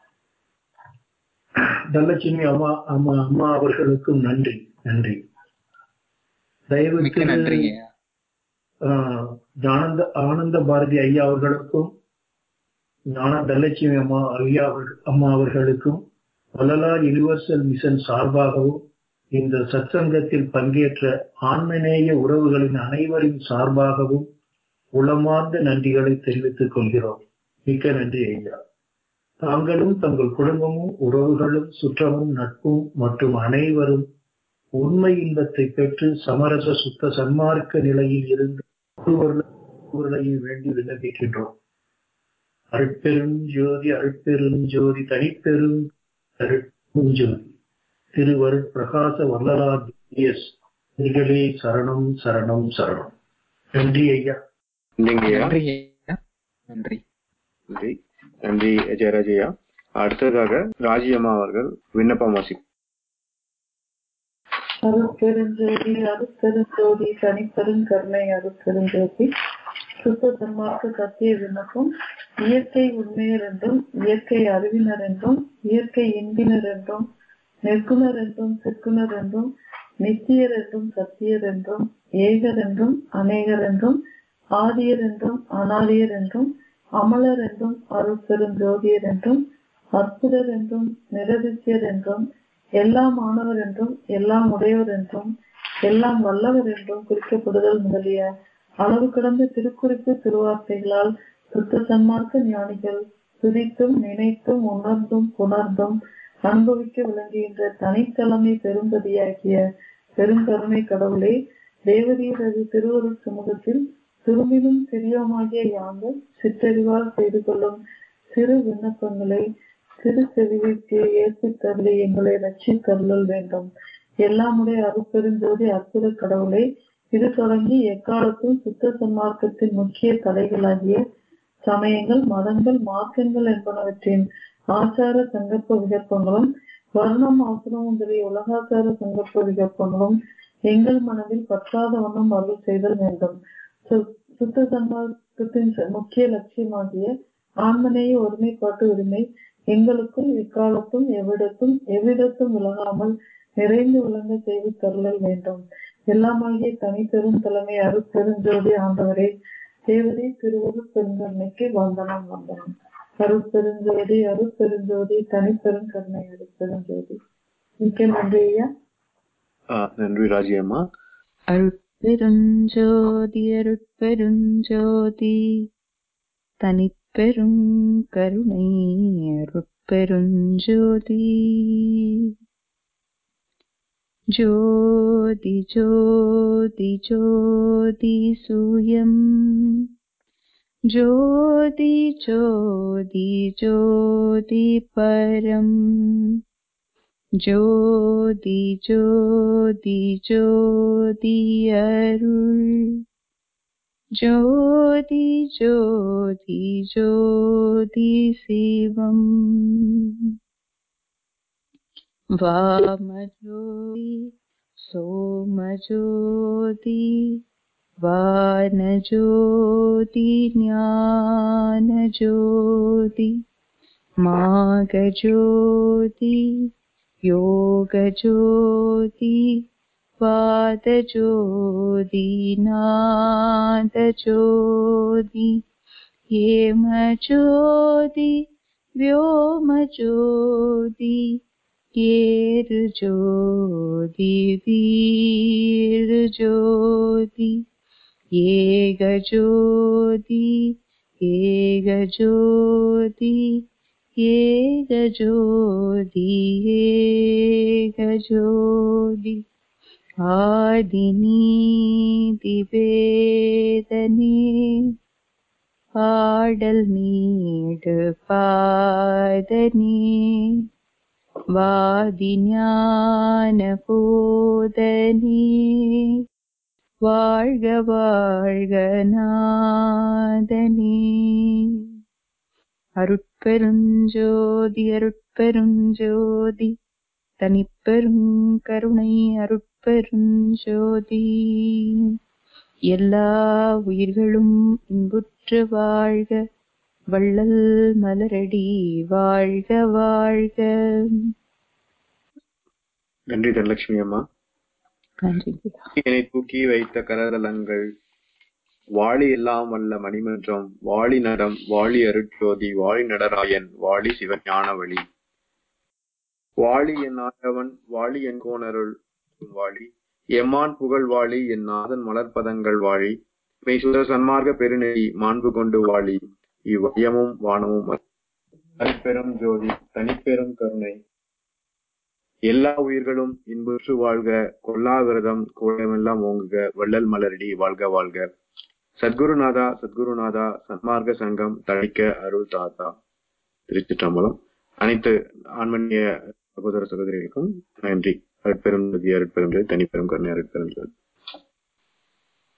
Speaker 3: தனலட்சுமி அம்மா அம்மா அம்மா அவர்களுக்கும் நன்றி நன்றி தயவு
Speaker 2: மிக்க
Speaker 3: திரு,
Speaker 2: நன்றிங்க
Speaker 3: ஆஹ், ஆனந்த ஆனந்த பாரதி ஐயா அவர்களுக்கும் ஞான தனலட்சுமி அம்மா ஐயா அவர்கள்- அம்மா அவர்களுக்கும் வள்ளலார் யுனிவர்சல் மிஷன் சார்பாகவும் இந்த சத்சங்கத்தில் பங்கேற்ற ஆன்மநேய உறவுகளின் அனைவரின் சார்பாகவும் உளமார்ந்த நன்றிகளை தெரிவித்துக் கொள்கிறோம் மிக்க நன்றி ஐயா தாங்களும் தங்கள் குடும்பமும் உறவுகளும் சுற்றமும் நட்பும் மற்றும் அனைவரும் உண்மை இன்பத்தை பெற்று சமரச சுத்த சன்மார்க்க நிலையில் இருந்து ஒருவர்களையும் வேண்டி விண்ணப்பிக்கின்றோம் அருட்பெரும் ஜோதி அருட்பெரும் ஜோதி தனிப்பெரும் அருட்பெரும் ஜோதி திருவருட் பிரகாச வல்லலார் எஸ் நீங்களே சரணம் சரணம் சரணம் நன்றி ஐயா
Speaker 1: நன்றிங்கய்யா
Speaker 2: நன்றிங்க ஐயா. நன்றி
Speaker 1: நன்றி நன்றி ஜெயராஜய்யா அடுத்ததாக ராஜி அம்மா அவர்கள் விண்ணப்பம் வாசி
Speaker 5: அருட்பெருஞ்சோதி அருட்பெருஞ்சோதி தனிப்பெருங்கருணை அருட்பெருஞ்சோதி சுத்த சன்மார்க்க சத்திய விண்ணப்பம் இயற்கை உண்மையர் என்றும் இயற்கை அறிவினர் என்றும் இயற்கை இன்பினர் என்றும் நெற்குணர் என்றும் சிற்குணர் என்றும் நித்தியர் என்றும் சத்தியர் என்றும் ஏகர் என்றும் அநேகர் என்றும் ஆதியர் என்றும் அனாதியர் என்றும் அமலர் என்றும் அருட்பெரும் ஜோதியர் என்றும் அற்புதர் என்றும் நிரதிசியர் என்றும் எல்லாம் ஆனவர் என்றும் எல்லாம் உடையவர் என்றும் எல்லாம் வல்லவர் என்றும் குறிக்கப்படுதல் முதலிய அளவு கடந்த திருக்குறிப்பு திருவார்த்தைகளால் சுத்த சன்மார்க்க ஞானிகள் துதித்தும் நினைத்தும் உணர்ந்தும் புணர்ந்தும் அனுபவிக்க விளங்குகின்ற தனித்தலைமை பெரும்பதியாகிய பெருங்கருணை கடவுளே தேவரீரது திருவருள் சமூகத்தில் திரும்பினும் சிறியோமாகிய யாங்கள் சிற்றறிவால் செய்து கொள்ளும் சிறு விண்ணப்பங்களை சிறு செவிக்கு ஏற்பித்தருளி எங்களை ரட்சித்தருளல் வேண்டும் எல்லாமுடைய அருப்பெருஞ்சோதி அற்புத கடவுளே இது தொடங்கி எக்காலத்தும் சுத்த சன்மார்க்கத்தின் முக்கிய தடைகளாகிய சமயங்கள் மதங்கள் மார்க்கங்கள் என்பனவற்றின் ஆச்சார சங்கற்ப விகற்பங்களும் வர்ணம் ஆசிரம் முதலிய உலகாச்சார சங்கற்ப விகற்பங்களும் எங்கள் மனதில் பற்றாத வண்ணம் அருள் செய்தல் வேண்டும் சு- சுத்த சன்மார்க்கத்தின் முக்கிய லட்சியமாகிய ஆன்மநேய ஒருமைப்பாட்டு உரிமை எங்களுக்குள் எக்காலத்தும் எவ்விடத்தும் எவ்விடத்தும் விலகாமல் நிறைந்து விளங்க செய்து தருளல் வேண்டும் எல்லாமாகிய தனிப்பெரும் தலைமை அருட்பெருஞ்சோதி ஆண்டவரே தேவரே திருவருள் பெருங்கருணைக்கு வந்தனம் வந்தனம் அருட்பெருஞ்சோதி அருட்பெருஞ்சோதி தனிப்பெரும் கருணை அருட்பெருஞ்சோதி மிக்க நன்றி ஐயா
Speaker 1: ஆ, நன்றி ராஜி அம்மா
Speaker 4: அருட்பெருஞ்சோதி அருட்பெருஞ்சோதி தனிப்பெரும் கருணை அருட்பெருஞ்சோதி ஜோதி ஜோதி ஜோதி சூயம் ஜோதி ஜோதி ஜோதி பரம் ஜோதி ஜோதி ஜோதி அருள் ஜோதி ஜோதி ஜோதி சிவம் வாமஜோதி சோமஜோதி வானஜோதி ஞானஜோதி மாகஜோதி योगज्योति पादज्योति नादज्योति हेमज्योति व्योमज्योति येरुज्योति वीरज्योति ஏகஜோதி ஏகஜோதி ஏகஜோதி ஏகஜோதி ஆதிநீதி வேதனே பாடல் நீடு பாதனே வாதி ஞான போதனே வாழ்க வாழ்க நாதனே அருட்பெருஞ்சோதி அருட்பெருஞ்சோதி தனிப்பெரும் கருணை அருட்பெருஞ்சோதி எல்லா உயிர்களும் இன்புற்று வாழ்க வள்ளல் மலரடி வாழ்க வாழ்க
Speaker 1: நன்றி தனலட்சுமி அம்மா
Speaker 4: நன்றி
Speaker 1: என்னை தூக்கி வைத்த கரதலங்கள் வாளி எல்லாம் வல்ல மணிமன்றம் வாளி நடம் வாளி அருட்ஜோதி வாளி நடராயன் வாளி சிவஞான வழி வாளி என் ஆண்டவன் வாளி என் கோணருள் வாளி எம்மான் புகழ் வாளி என் நாதன் மலர்ப்பதங்கள் வாழி மெய்சுர சன்மார்க்க பெருநெறி மாண்பு கொண்டு வாழி இவ்வையமும் வானமும் தனிப்பெரும் ஜோதி தனிப்பெரும் கருணை எல்லா உயிர்களும் இன்புற்று வாழ்க கொல்லா விரதம் கூடமெல்லாம் ஓங்குக வள்ளல் மலரடி வாழ்க வாழ்க சத்குருநாதா சத்குருநாதா சன்மார்க்க சங்கம் தழைக்க அருள் தாத்தா திருச்சிற்றம்பலம் அனைத்து ஆன்மீக சகோதர சகோதரிகளுக்கும் நன்றி அருட்பெரும் ஜோதி அருட்பெரும் ஜோதி தனிப்பெரும் கருணை அருட்பெரும் ஜோதி